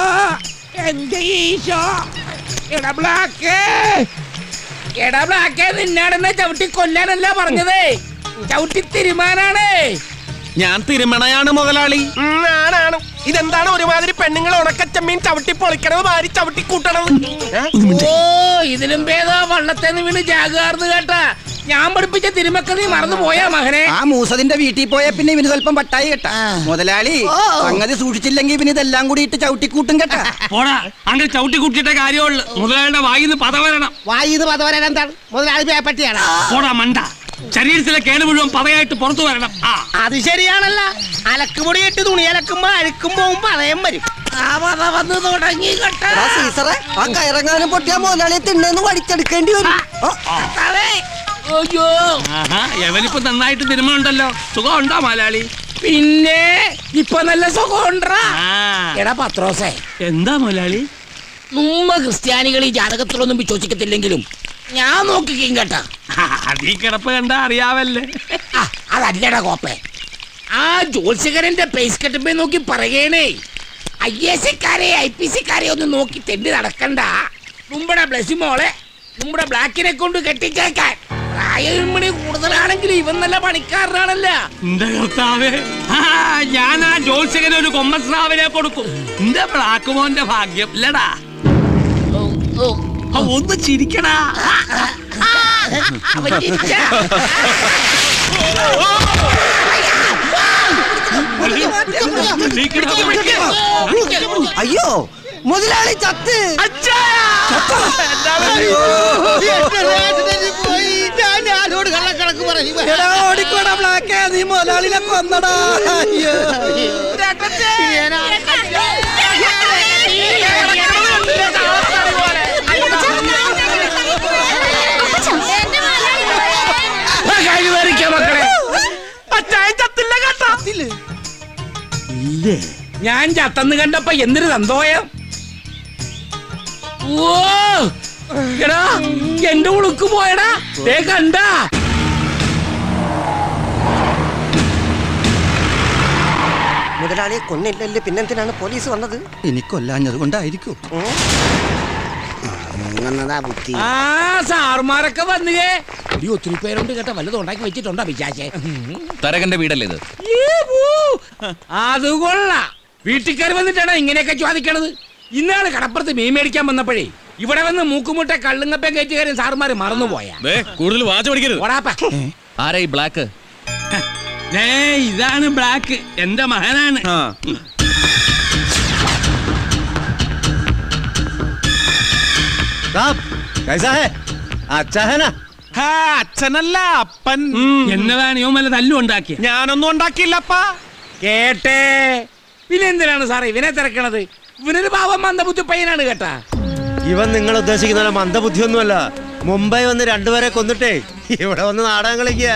എന്റെ ഈശോ എടാ ബ്ലാക്ക് എടാ ബ്ലാക്ക് നിന്നാടെന്നെ ചവിട്ടി കൊല്ലാനല്ല പറഞ്ഞത് ചവിട്ടി തിരുമാനാണ് ഞാൻ തിരുമണയാണ് മുതലാളി ആണാണ് ഇതെന്താണ് ഒരുമാതിരി പെണ്ണുങ്ങൾ ഉണക്കച്ചമ്മീൻ ചവിട്ടി പൊളിക്കണത് മാരി ചവിട്ടി കൂട്ടണത് ഓ ഇതിലും ഭേദം വള്ളത്തേന്ന് വീണ് ജാഗാർന്ന് കേട്ടാ ഞാൻ പഠിപ്പിച്ച തിരുമക്ക നീ മറന്നു പോയാ മകനെ ആ മൂസതിന്റെ വീട്ടിൽ പോയ പിന്നെ ഇവന് സ്വല്പം പട്ടായി കേട്ടാ മുതലാളി സംഗതി സൂക്ഷിച്ചില്ലെങ്കിൽ ഇവന് ഇതെല്ലാം കൂടി ഇട്ട് ചവിട്ടിക്കൂട്ടും കേട്ടാ പോടാ അങ്ങനെ ചവിട്ടി കൂട്ടിയിട്ട കാര്യമുള്ളു മുതലാളിയുടെ വായിന്ന് പത വരണം വായിന്ന് പതവരാൻ എന്താണ് മുതലാളി പേപ്പറ്റിയാണ് പോടാ മണ്ട ശരീരത്തിലെ കേട് മുഴുവൻ പതയായിട്ട് പുറത്തു വരണം ആ അത് ശരിയാണല്ല അലക്കുപൊടി ഇട്ട് തുണി അലക്കുമ്പോ അഴുക്കും പോകും പതയം വരും ആ പത വന്ന് തുടങ്ങി കേട്ടാ സീസറെ ആ കയറങ്ങാനും പൊട്ടിയാ മുതലാളിയെ തിണ്ണെന്ന് വടിച്ചെടുക്കേണ്ടി വരും അയ്യോ ആഹാ എവനിപ്പോ നന്നായിട്ട് തിരുമുണ്ടല്ലോ സുഖം ഉണ്ടോ മലയാളി പിന്നെ ഇപ്പൊ നല്ല സുഖം ഉണ്ടാ എടാ പത്രോസേ എന്താ മലയാളി നമ്മ ക്രിസ്ത്യാനികൾ ഈ ജാതകത്തിലൊന്നും വിശ്വസിക്കത്തില്ലെങ്കിലും ഞാൻ നോക്കിക്കും കേട്ടാ അതീ കിടപ്പ് കണ്ടാ അറിയാവല്ലേ അതല്ലടാ കോപ്പേ ആ ജോത്സ്യകരന്റെ പേസ് കെട്ടുമ്പോ നോക്കി പറയണേ ഐ എസ് സിക്കാരെ ഐ പി സിക്കാരെ ഒന്നും നോക്കി തെണ്ടി നടക്കണ്ട നമ്മുടെ ബ്ലസ്സി മോളെ നമ്മുടെ ബ്ലാക്കിനെ കൊണ്ട് കെട്ടിച്ചേക്കാൻ പ്രായമണി കൂടുതലാണെങ്കിൽ ഇവൻ നല്ല പണിക്കാരനാണല്ല എന്റെ കർത്താവേ ഞാൻ ആ ജോത്സ്യകന് ഒരു കൊമ്മസ്രാവിനെ കൊടുക്കും എന്റെ ബ്ലാക്ക് മോന്റെ ഭാഗ്യം ഇല്ലടാ ആ, ഒന്ന് ചിരിക്കടാ അവൻ ചിരിച്ച. അയ്യോ മുതലാളി ചത്ത് ഞാൻ ആരോട് കള്ളക്കണക്ക് പറയും എടാ, ഓടിക്കോടാ ബ്ലാക്കേ നീ മുതലാളിനെ കൊന്നടാ അയ്യോ ആ, കഴിവേറിക്ക മക്കളെ അച്ചായൻ ചത്തില്ല കേട്ടോ ഇല്ലേ ഞാൻ ചത്തന്ന് കണ്ടപ്പോ എന്തൊരു സന്തോഷം ഓ എടാ എന്റെ ഉളുക്ക് പോയടാ ദേ കണ്ടാ മുതലാളിയെ കൊന്നില്ലല്ലേ പിന്നെന്തിനാണ് പോലീസ് വന്നത് എനിക്കൊല്ലാഞ്ഞത് കൊണ്ടായിരിക്കും ബുദ്ധി ആ സാറുമാരൊക്കെ വന്നുകേ ഒരു ഒത്തിരി പേരുണ്ട് കേട്ടോ വല്ലതും ഉണ്ടാക്കി വെച്ചിട്ടുണ്ടോ വിചാരിച്ചേ തരകന്റെ വീടല്ലേ ഇത് അത് കൊള്ളാം വീട്ടിൽ കയറി വന്നിട്ടാണ് ഇങ്ങനെയൊക്കെ ചോദിക്കണത് ഇന്നാള് കടപ്പുറത്ത് മീൻ മേടിക്കാൻ വന്നപ്പോഴേ ഇവിടെ വന്ന് മൂക്കുമുട്ട കള്ളുങ്ങപ്പൻ കയറ്റുകാരൻ സാറുമാര് മറന്നുപോയാ കൂടുതൽ വാച്ച് പഠിക്കരുത് ആരാ ഈ ബ്ലാക്ക് ഏ ഇതാണ് ബ്ലാക്ക് എന്റെ മകനാണ് कैसा है अच्छा है ना അച്ഛനല്ല അപ്പൻ എന്നതാണ് യോ മല്ല തല്ലും ഉണ്ടാക്കിയ ഞാനൊന്നും ഉണ്ടാക്കിയില്ലപ്പാ കേട്ടേ പിന്നെ എന്തിനാണ് സാറേ ഇവനെ തിരക്കണത് ഇവനൊരു പാവം മന്ദബുദ്ധി പയ്യനാണ് കേട്ടാ ഇവൻ നിങ്ങൾ ഉദ്ദേശിക്കുന്ന പോലെ മന്ദബുദ്ധിയൊന്നുമല്ല മുംബൈ വന്ന് രണ്ടുപേരെ കൊന്നിട്ടേ ഇവിടെ വന്ന് നാടകം കളിക്കുക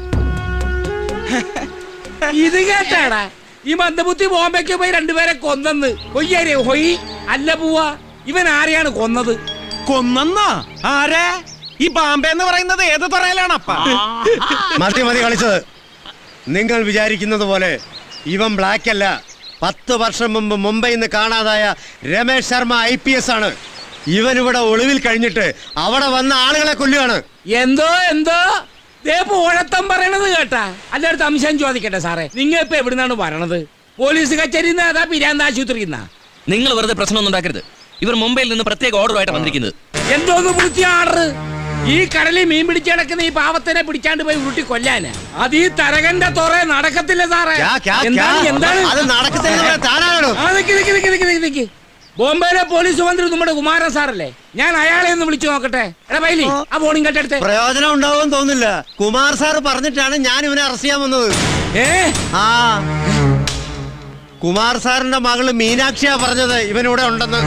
ഇത് കേട്ടാടാ ഈ മന്ദബുദ്ധി ബോംബെക്ക് പോയി രണ്ടുപേരെ കൊന്നെന്ന് കൊയ്യാരെ ഹൊയ് അല്ല പോവാ ഇവൻ ആരെയാണ് കൊന്നത് കൊന്നെന്നാ ആരെ ഈ ബാംബെ എന്ന് പറയുന്നത് ഏത് തുറയിലാണപ്പാ മതി മതി കളിച്ചത് നിങ്ങൾ വിചാരിക്കുന്നത് പോലെ ഇവൻ ബ്ലാക്ക് അല്ല പത്ത് വർഷം മുമ്പ് മുംബൈയിൽ നിന്ന് കാണാതായ Ramesh Sharma I P S ആണ് ഇവൻ ഇവിടെ ഒളിവിൽ കഴിഞ്ഞിട്ട് അവിടെ വന്ന ആളുകളെ കൊല്ലുകയാണ് എന്തോ എന്തോ ദേ പോഴത്തം പറയണത് കേട്ടാ അല്ലടുത്ത് അംശം ചോദിക്കട്ടെ സാറേ നിങ്ങൾ ഇപ്പൊ എവിടുന്നാണ് വരണത് പോലീസ് കച്ചേരി അതാ പിരാന്ത ആശുപത്രി നിങ്ങൾ വെറുതെ പ്രശ്നമൊന്നും ഉണ്ടാക്കരുത് ഇവർ മുംബൈയിൽ നിന്ന് പ്രത്യേക ഓർഡറുമായിട്ട് വന്നിരിക്കുന്നത് എന്തോന്ന് പൂർത്തി ആർഡർ ഈ കടലിൽ മീൻ പിടിച്ച് കിടക്കുന്ന ഈ പാവത്തിനെ പിടിച്ചാണ്ട് പോയി ഉരുട്ടി കൊല്ലാന് അത് ഈ തരകന്റെ തുറ നടക്കത്തില്ല സാറേ ക്യാ, ക്യാ, എന്താണ് ക്യാ? എന്താണ് അത് നടക്കത്തില്ലെന്ന് പറയാൻ താനാരാണോ? ആ, നിക്ക്, നിക്ക്, നിക്ക്, നിക്ക്, നിക്ക്, നിക്ക്. ബോംബെയിലെ പോലീസ് മന്ത്രി നമ്മുടെ കുമാരൻ സാറല്ലേ ഞാൻ അയാളെ ഒന്ന് വിളിച്ചു നോക്കട്ടെ എടാ പൈലി ആ ബോണിംഗ് കട്ടെടുത്ത് പ്രയോജനം ഉണ്ടാവും തോന്നില്ല കുമാർ സാർ പറഞ്ഞിട്ടാണ് ഞാൻ ഇവനെ അറസ്റ്റ് ചെയ്യാൻ വന്നത് ആ കുമാർ സാറിന്റെ മകള് മീനാക്ഷിയാ പറഞ്ഞത് ഇവനിവിടെ ഉണ്ടെന്ന്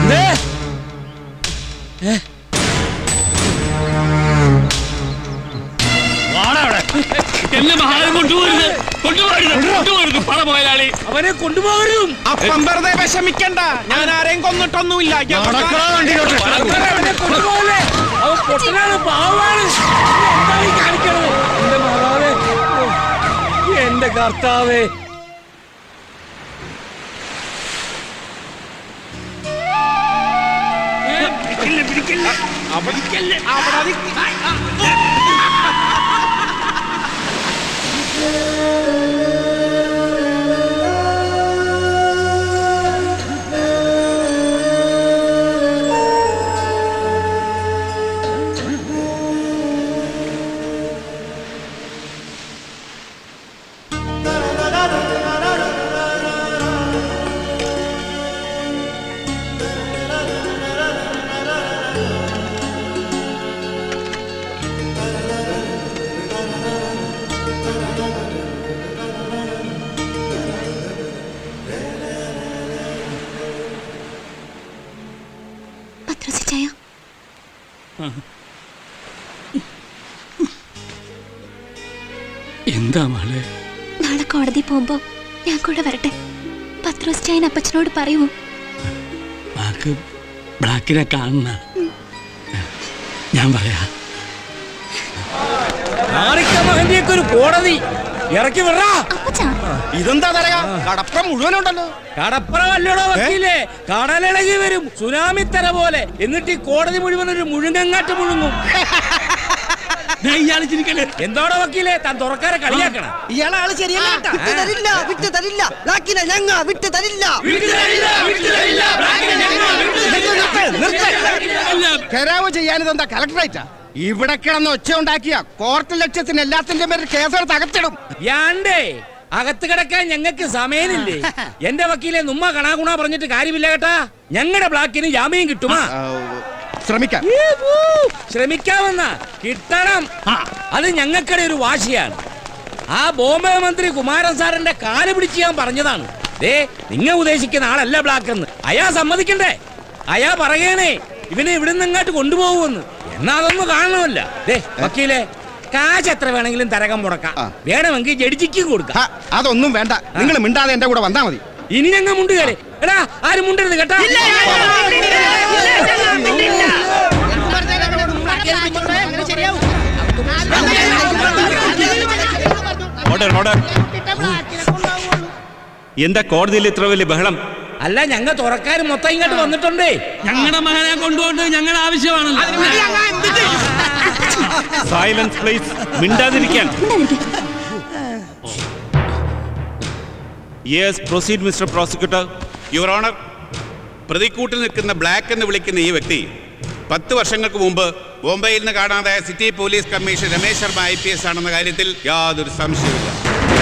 എന്നെ മഹാനം കൊണ്ടുപോകരുത് കൊണ്ടുപോകരുത് കൊണ്ടുപോകരുത് പണ മുതലാളി അവനെ കൊണ്ടുപോകരുതും അപ്പം വെറുതെ വിഷമിക്കണ്ട ഞാൻ ആരെയും കൊന്നിട്ടൊന്നുമില്ല ഞാൻ നടക്കടാ വണ്ടിയിലോട്ട്. അവനെ കൊണ്ടുപോകല്ലേ അവൻ പൊട്ടനാണ് പാവാണ് എന്താണ് ഈ കാണിക്കണത് എന്റെ മാതാവേ ഓ, എന്റെ കർത്താവേ പിടിക്കില്ല പിടിക്കില്ല പിടിക്കല്ലേ അവിടെ പത്രസിച്ചായ എന്താ മകളെ നാളെ കോടതി പോകുമ്പോ ഞാൻ കൂടെ വരട്ടെ പത്രോസ് ചായൻ അപ്പച്ചനോട് പറയുമോ വാക്ക് ബ്ലാക്കിനെ കാണുന്ന ഞാൻ പറയാ മഹന്തിയൊക്കെ ഒരു കോടതി ഇറക്കി വിടാ ഇതെന്താ പറയാ കടപ്പുറം മുഴുവനുണ്ടല്ലോ കടപ്പുറമല്ലടോ വക്കീലേ കടലിളകി വരും സുനാമി തര പോലെ എന്നിട്ട് ഈ കോടതി മുഴുവൻ ഒരു മുഴുങ്ങങ്ങാറ്റ് മുഴുങ്ങും ദേ ഇയാള് ചിരിക്കല്. എന്തോടോ വക്കീലേ താൻ തുറക്കാരെ കളിയാക്കണം ഇയാളെ ആള് ശരിയല്ല കേട്ടാ. വിട്ട് തരില്ല വിട്ട് തരില്ല ബ്ലാക്കിനെ ഞങ്ങ വിട്ട് തരില്ല കരാവ് ചെയ്യാനിതെന്താ കളക്ടറേറ്റാ ഇവിടെ കിടന്ന് ഒച്ച ഉണ്ടാക്കിയ കോർട്ട് ലക്ഷ്യത്തിന് എല്ലാത്തിന്റെ പേരിൽ കേസെടുത്ത് അകത്തിടും യാണ്ടേ അകത്ത് കിടക്കാൻ ഞങ്ങൾക്ക് സമയമില്ലേ എന്റെ വക്കീലെ നുമ്മ കണാകുണ പറഞ്ഞിട്ട് കാര്യമില്ല കേട്ടാ ഞങ്ങളുടെ ബ്ലാക്കിന് ജാമ്യം കിട്ടുമാ ശ്രമിക്കാം ശ്രമിക്കാമെന്ന കിട്ടണം അത് ഞങ്ങൾക്കിടെ ഒരു വാശിയാണ് ആ ബോംബെ മന്ത്രി കുമാരൻ സാറിന്റെ കാല് പിടിച്ച് ഞാൻ പറഞ്ഞതാണ് ദേ നിങ്ങൾ ഉദ്ദേശിക്കുന്ന ആളല്ല ബ്ലാക്ക് എന്ന് അയാ സമ്മതിക്കണ്ടേ അയാ പറയണേ ഇവനെ ഇവിടുന്ന് ഇങ്ങോട്ട് കൊണ്ടുപോകുമെന്ന് എന്നാ അതൊന്നും കാണണമല്ല ദേ വക്കീലെ കാശ് എത്ര വേണമെങ്കിലും തരകം മുടക്കാം വേണമെങ്കിൽ ജഡ്ജിക്കും കൊടുക്കാം അതൊന്നും വേണ്ട നിങ്ങൾ മിണ്ടാതെ എന്റെ കൂടെ വന്നാ മതി ഇനി ഞങ്ങൾ മുണ്ടുകയല്ലേ എടാ ആരും മുണ്ടരുത് കേട്ടാ ഓർഡർ ഓർഡർ എന്താ കോടതിയിൽ ഇത്ര വലിയ ബഹളം അല്ല ഞങ്ങൾ തുറക്കാർ മൊത്തം ഇങ്ങോട്ട് വന്നിട്ടുണ്ടേ ഞങ്ങളുടെ മകനെ കൊണ്ടുപോണ്ട് ഞങ്ങളുടെ ആവശ്യമാണല്ലോ സൈലൻസ് പ്ലീസ് മിണ്ടാതിരിക്കാൻ yes proceed mister prosecutor your honour പ്രതിക്കൂട്ടിൽ നിൽക്കുന്ന ബ്ലാക്ക് എന്ന് വിളിക്കുന്ന ഈ വ്യക്തി പത്ത് വർഷങ്ങൾക്ക് മുമ്പ് ബോംബെയിൽ നിന്ന് കാണാതായ city police commission Ramesh Sharma I P S ആണെന്ന കാര്യത്തിൽ യാതൊരു സംശയമില്ല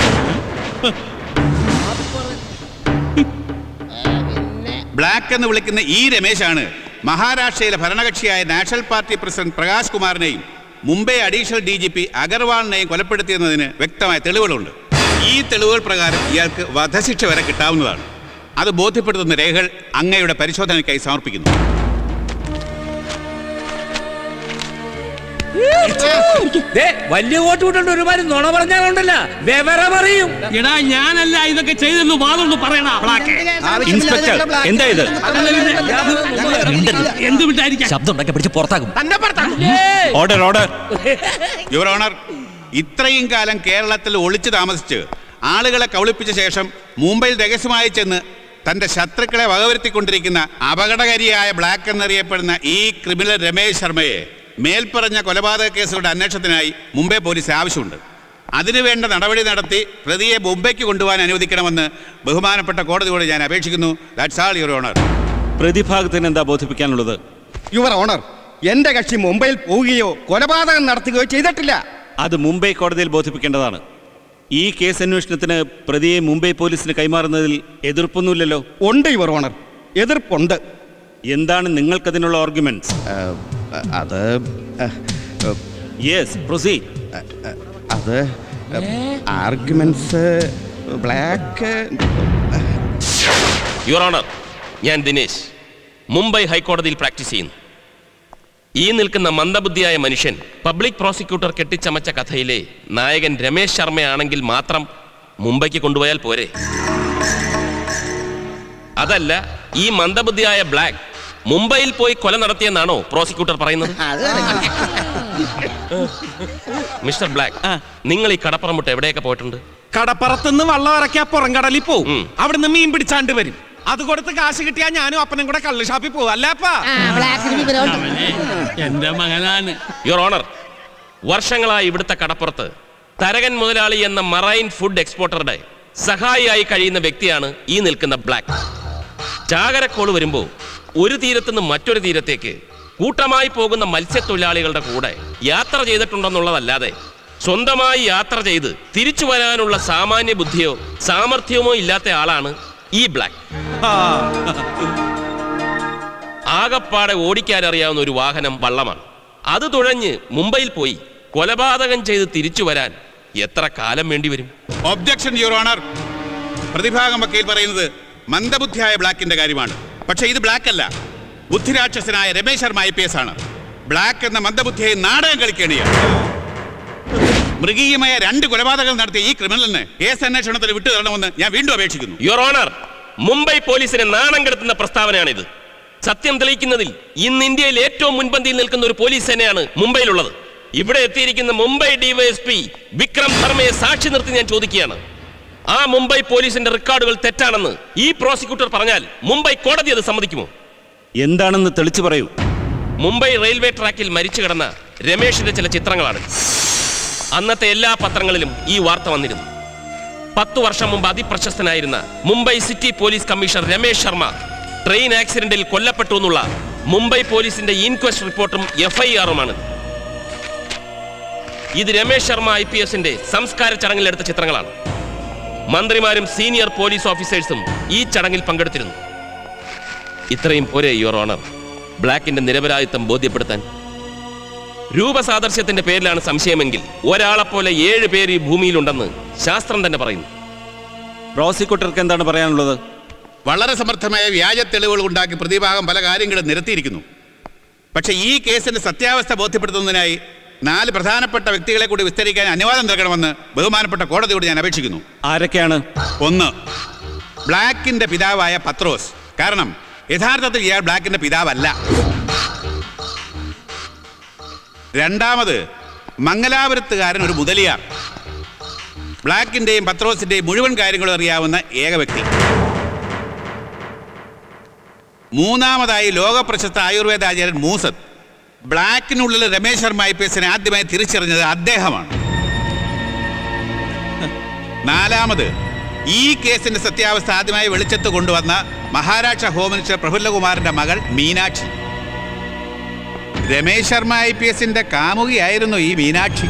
ബ്ലാക്ക് എന്ന് വിളിക്കുന്ന ഈ രമേശാണ് മഹാരാഷ്ട്രയിലെ ഭരണകക്ഷിയായ നാഷണൽ പാർട്ടി പ്രസിഡന്റ് പ്രകാശ് കുമാറിനെയും Mumbai additional D G P അഗർവാളിനെയും കൊലപ്പെടുത്തിയെന്നതിന് വ്യക്തമായ തെളിവുകളുണ്ട് ഈ തെളിവുകൾ പ്രകാരം ഇയാൾക്ക് വധശിക്ഷ വരെ കിട്ടാവുന്നതാണ് അത് ബോധ്യപ്പെടുത്തുന്ന രേഖകൾ അങ്ങയുടെ പരിശോധനയ്ക്കായി സമർപ്പിക്കുന്നു ദേ, വലിയ കോട്ട് വിട്ടുണ്ട് ഒരുമാതിരി നുണ പറഞ്ഞാലുണ്ടല്ല വിവരം അറിയും എടാ ഞാനല്ല ഇതൊക്കെ ചെയ്തെന്ന് വാദമൊന്ന് പറയണ ഇൻസ്പെക്ടർ, എന്താ ഇത്? എന്ത് വിട്ടായിരിക്കാം ശബ്ദം ഉണ്ടാക്കി പിടിച്ച് പുറത്താകും ഓർഡർ ഓർഡർ യുവർ ഓണർ ഇത്രയും കാലം കേരളത്തിൽ ഒളിച്ചു താമസിച്ച് ആളുകളെ കബളിപ്പിച്ച ശേഷം മുംബൈയിൽ രഹസ്യമായി ചെന്ന് തന്റെ ശത്രുക്കളെ വകവരുത്തിക്കൊണ്ടിരിക്കുന്ന അപകടകാരിയായ ബ്ലാക്ക് എന്നറിയപ്പെടുന്ന ഈ ക്രിമിനൽ രമേശ് ശർമ്മയെ മേൽപ്പറഞ്ഞ കൊലപാതക കേസുകളുടെ അന്വേഷണത്തിനായി മുംബൈ പോലീസ് ആവശ്യമുണ്ട് അതിനുവേണ്ട നടപടി നടത്തി പ്രതിയെ മുംബൈക്ക് കൊണ്ടുപോകാൻ അനുവദിക്കണമെന്ന് ബഹുമാനപ്പെട്ട കോടതിയോട് ഞാൻ അപേക്ഷിക്കുന്നു ദാറ്റ്സ് ആൾ യുവർ ഓണർ പ്രതിഭാഗത്തിന് എന്താ ബോധിപ്പിക്കാനുള്ളത് യുവർ ഓണർ എന്റെ കക്ഷി മുംബൈയിൽ പോവുകയോ കൊലപാതകം നടത്തുകയോ ചെയ്തിട്ടില്ല അത് മുംബൈ കോടതിയിൽ ബോധിപ്പിക്കേണ്ടതാണ് ഈ കേസ് അന്വേഷണത്തിന് പ്രതിയെ മുംബൈ പോലീസിന് കൈമാറുന്നതിൽ എതിർപ്പൊന്നുമില്ലല്ലോ ഉണ്ട് യുവർ ഓണർ എതിർപ്പുണ്ട് എന്താണ് നിങ്ങൾക്കതിനുള്ള ആർഗ്യുമെന്റ്സ് അത് യെസ് പ്രൊസീഡ് അത് ആർഗ്യുമെന്റ്സ് ബ്ലാക്ക് യുവർ ഓണർ ഞാൻ ദിനേശ് മുംബൈ ഹൈക്കോടതിയിൽ പ്രാക്ടീസ് ചെയ്യുന്നു ഈ നിൽക്കുന്ന മന്ദബുദ്ധിയായ മനുഷ്യൻ പബ്ലിക് പ്രോസിക്യൂട്ടർ കെട്ടിച്ചമച്ച കഥയിലെ നായകൻ രമേശ് ശർമ്മയാണെങ്കിൽ മാത്രം മുംബൈക്ക് കൊണ്ടുപോയാൽ പോരെ അതല്ല ഈ മന്ദബുദ്ധിയായ ബ്ലാക്ക് മുംബൈയിൽ പോയി കൊല നടത്തിയെന്നാണോ പ്രോസിക്യൂട്ടർ പറയുന്നത് മിസ്റ്റർ ബ്ലാക്ക് നിങ്ങൾ ഈ കടപ്പുറമുട്ട് എവിടെയൊക്കെ പോയിട്ടുണ്ട് കടപ്പുറത്തുനിന്ന് വള്ളം ഇറക്കിയ പുറംകടലിൽ പോവും അവിടുന്ന് മീൻ പിടിച്ചാണ്ട് വരും അത് കൊടുത്ത് കാശ് കിട്ടിയാ ഞാനും അപ്പനും കൂടെ കള്ള് ഷാപ്പിൽ പോവും അല്ലേപ്പാ എന്റെ മകനാണ് യുവർ ഓണർ വർഷങ്ങളായി ഇവിടുത്തെ കടപ്പുറത്ത് തരകൻ മുതലാളി എന്ന മറൈൻ ഫുഡ് എക്സ്പോർട്ടറുടെ സഹായിയായി കഴിയുന്ന വ്യക്തിയാണ് ഈ നിൽക്കുന്ന ബ്ലാക്ക് ചാകരക്കോള് വരുമ്പോൾ ഒരു തീരത്തുനിന്ന് മറ്റൊരു തീരത്തേക്ക് കൂട്ടമായി പോകുന്ന മത്സ്യത്തൊഴിലാളികളുടെ കൂടെ യാത്ര ചെയ്തിട്ടുണ്ടെന്നുള്ളതല്ലാതെ സ്വന്തമായി യാത്ര ചെയ്ത് തിരിച്ചു വരാനുള്ള സാമാന്യ ബുദ്ധിയോ സാമർഥ്യമോ ഇല്ലാത്ത ആളാണ് ഈ ബ്ലാക്ക് ആകപ്പാടെ ഓടിക്കാനറിയാവുന്ന ഒരു വാഹനം വള്ളമാണ് അത് തുഴഞ്ഞ് മുംബൈയിൽ പോയി കൊലപാതകം ചെയ്ത് തിരിച്ചു വരാൻ എത്ര കാലം വേണ്ടി വരും ഒബ്ജക്ഷൻ യുവർ ഓണർ പ്രതിഭാഗം വക്കീൽ പറയുന്നത് മന്ദബുദ്ധിയായ ബ്ലാക്കിന്റെ കാര്യമാണ് പക്ഷേ ഇത് ബ്ലാക്ക് അല്ല ബുദ്ധിരാക്ഷസനായ Ramesh Sharma I P S ആണ് ബ്ലാക്ക് എന്ന മന്ദബുദ്ധിയെ നാടകം കളിക്കേണ്ടിയാണ് മൃഗീയമായ രണ്ട് കൊലപാതകങ്ങൾ നടത്തിയ ഈ ക്രിമിനലിന് കേസ് അന്വേഷണത്തിന് വിട്ടു തരണമെന്ന് ഞാൻ വീണ്ടും അപേക്ഷിക്കുന്നു യുവർ ഓണർ മുംബൈ പോലീസിനെ നാണം കെടുത്തുന്ന പ്രസ്താവനയാണിത് സത്യം തെളിയിക്കുന്നതിൽ ഇന്ന് ഇന്ത്യയിൽ ഏറ്റവും മുൻപന്തിയിൽ നിൽക്കുന്ന ഒരു പോലീസ് സേനയാണ് മുംബൈയിലുള്ളത് ഇവിടെ എത്തിയിരിക്കുന്ന മുംബൈ ഡിവൈഎസ്പി വിക്രം ശർമ്മയെ സാക്ഷി നിർത്തി ഞാൻ ചോദിക്കുകയാണ് ആ മുംബൈ പോലീസിന്റെ റെക്കോർഡുകൾ തെറ്റാണെന്ന് ഈ പ്രോസിക്യൂട്ടർ പറഞ്ഞാൽ മുംബൈ കോടതി അത് സമ്മതിക്കുമോ എന്താണെന്ന് തെളിച്ചു പറയൂ മുംബൈ റെയിൽവേ ട്രാക്കിൽ മരിച്ചു കിടന്ന രമേഷിന്റെ ചില ചിത്രങ്ങളാണ് അന്നത്തെ എല്ലാ പത്രങ്ങളിലും ഈ വാർത്ത വന്നിരുന്നു പത്തു വർഷം മുമ്പ് അതിപ്രശസ്തനായിരുന്ന Mumbai city police commissioner Ramesh Sharma train ആക്സിഡന്റിൽ കൊല്ലപ്പെട്ടു എന്നുള്ള മുംബൈ പോലീസിന്റെ ഇൻക്വസ്റ്റ് റിപ്പോർട്ടും എഫ്ഐആറുമാണ് ഇത് രമേശ് ശർമ്മ ഐ പി എസിന്റെ സംസ്കാര ചടങ്ങിലെടുത്ത ചിത്രങ്ങളാണ് മന്ത്രിമാരും സീനിയർ പോലീസ് ഓഫീസേഴ്സും ഈ ചടങ്ങിൽ പങ്കെടുത്തിരുന്നു ഇത്രയും പോരെ യുവർ ഓണർ ബ്ലാക്കിന്റെ നിരപരാധിത്വം ബോധ്യപ്പെടുത്താൻ രൂപസാദർശ്യത്തിന്റെ പേരിലാണ് സംശയമെങ്കിൽ ഒരാളെപ്പോലെ ഏഴ് പേര് ഈ ഭൂമിയിലുണ്ടെന്ന് ശാസ്ത്രം തന്നെ പറയുന്നു പ്രോസിക്യൂട്ടർക്ക് എന്താണ് പറയാനുള്ളത് വളരെ സമർത്ഥമായ വ്യാജ തെളിവുകൾ ഉണ്ടാക്കി പ്രതിഭാഗം പല കാര്യങ്ങളും നിരത്തിയിരിക്കുന്നു പക്ഷേ ഈ കേസിന്റെ സത്യാവസ്ഥ ബോധ്യപ്പെടുത്തുന്നതിനായി നാല് പ്രധാനപ്പെട്ട വ്യക്തികളെ കൂടി വിസ്തരിക്കാൻ അനുവാദം നൽകണമെന്ന് ബഹുമാനപ്പെട്ട കോടതിയോട് ഞാൻ അപേക്ഷിക്കുന്നു ആരൊക്കെയാണ് ഒന്ന് ബ്ലാക്കിന്റെ പിതാവായ പത്രോസ് കാരണം യഥാർത്ഥത്തിൽ ഇയാൾ ബ്ലാക്കിന്റെ പിതാവല്ല രണ്ടാമത് മംഗലാപുരത്തുകാരൻ ഒരു മുതലിയാർ ബ്ലാക്കിന്റെയും പത്രോസിന്റെയും മുഴുവൻ കാര്യങ്ങളും അറിയാവുന്ന ഏക വ്യക്തി മൂന്നാമതായി ലോകപ്രശസ്ത ആയുർവേദ ആചാര്യൻ മൂസത്ത് ബ്ലാക്കിനുള്ളിൽ രമേശ് ശർമ്മ ഐ പി എസിനെ ആദ്യമായി തിരിച്ചറിഞ്ഞത് അദ്ദേഹമാണ് നാലാമത് ഈ കേസിന്റെ സത്യാവസ്ഥ ആദ്യമായി വെളിച്ചത്ത് കൊണ്ടുവന്ന മഹാരാഷ്ട്ര ഹോം മിനിസ്റ്റർ പ്രഫുല്ലകുമാറിന്റെ മകൾ മീനാക്ഷി രമേശ് ശർമ്മ ഐ പി എസിന്റെ കാമുകിയായിരുന്നു ഈ മീനാക്ഷി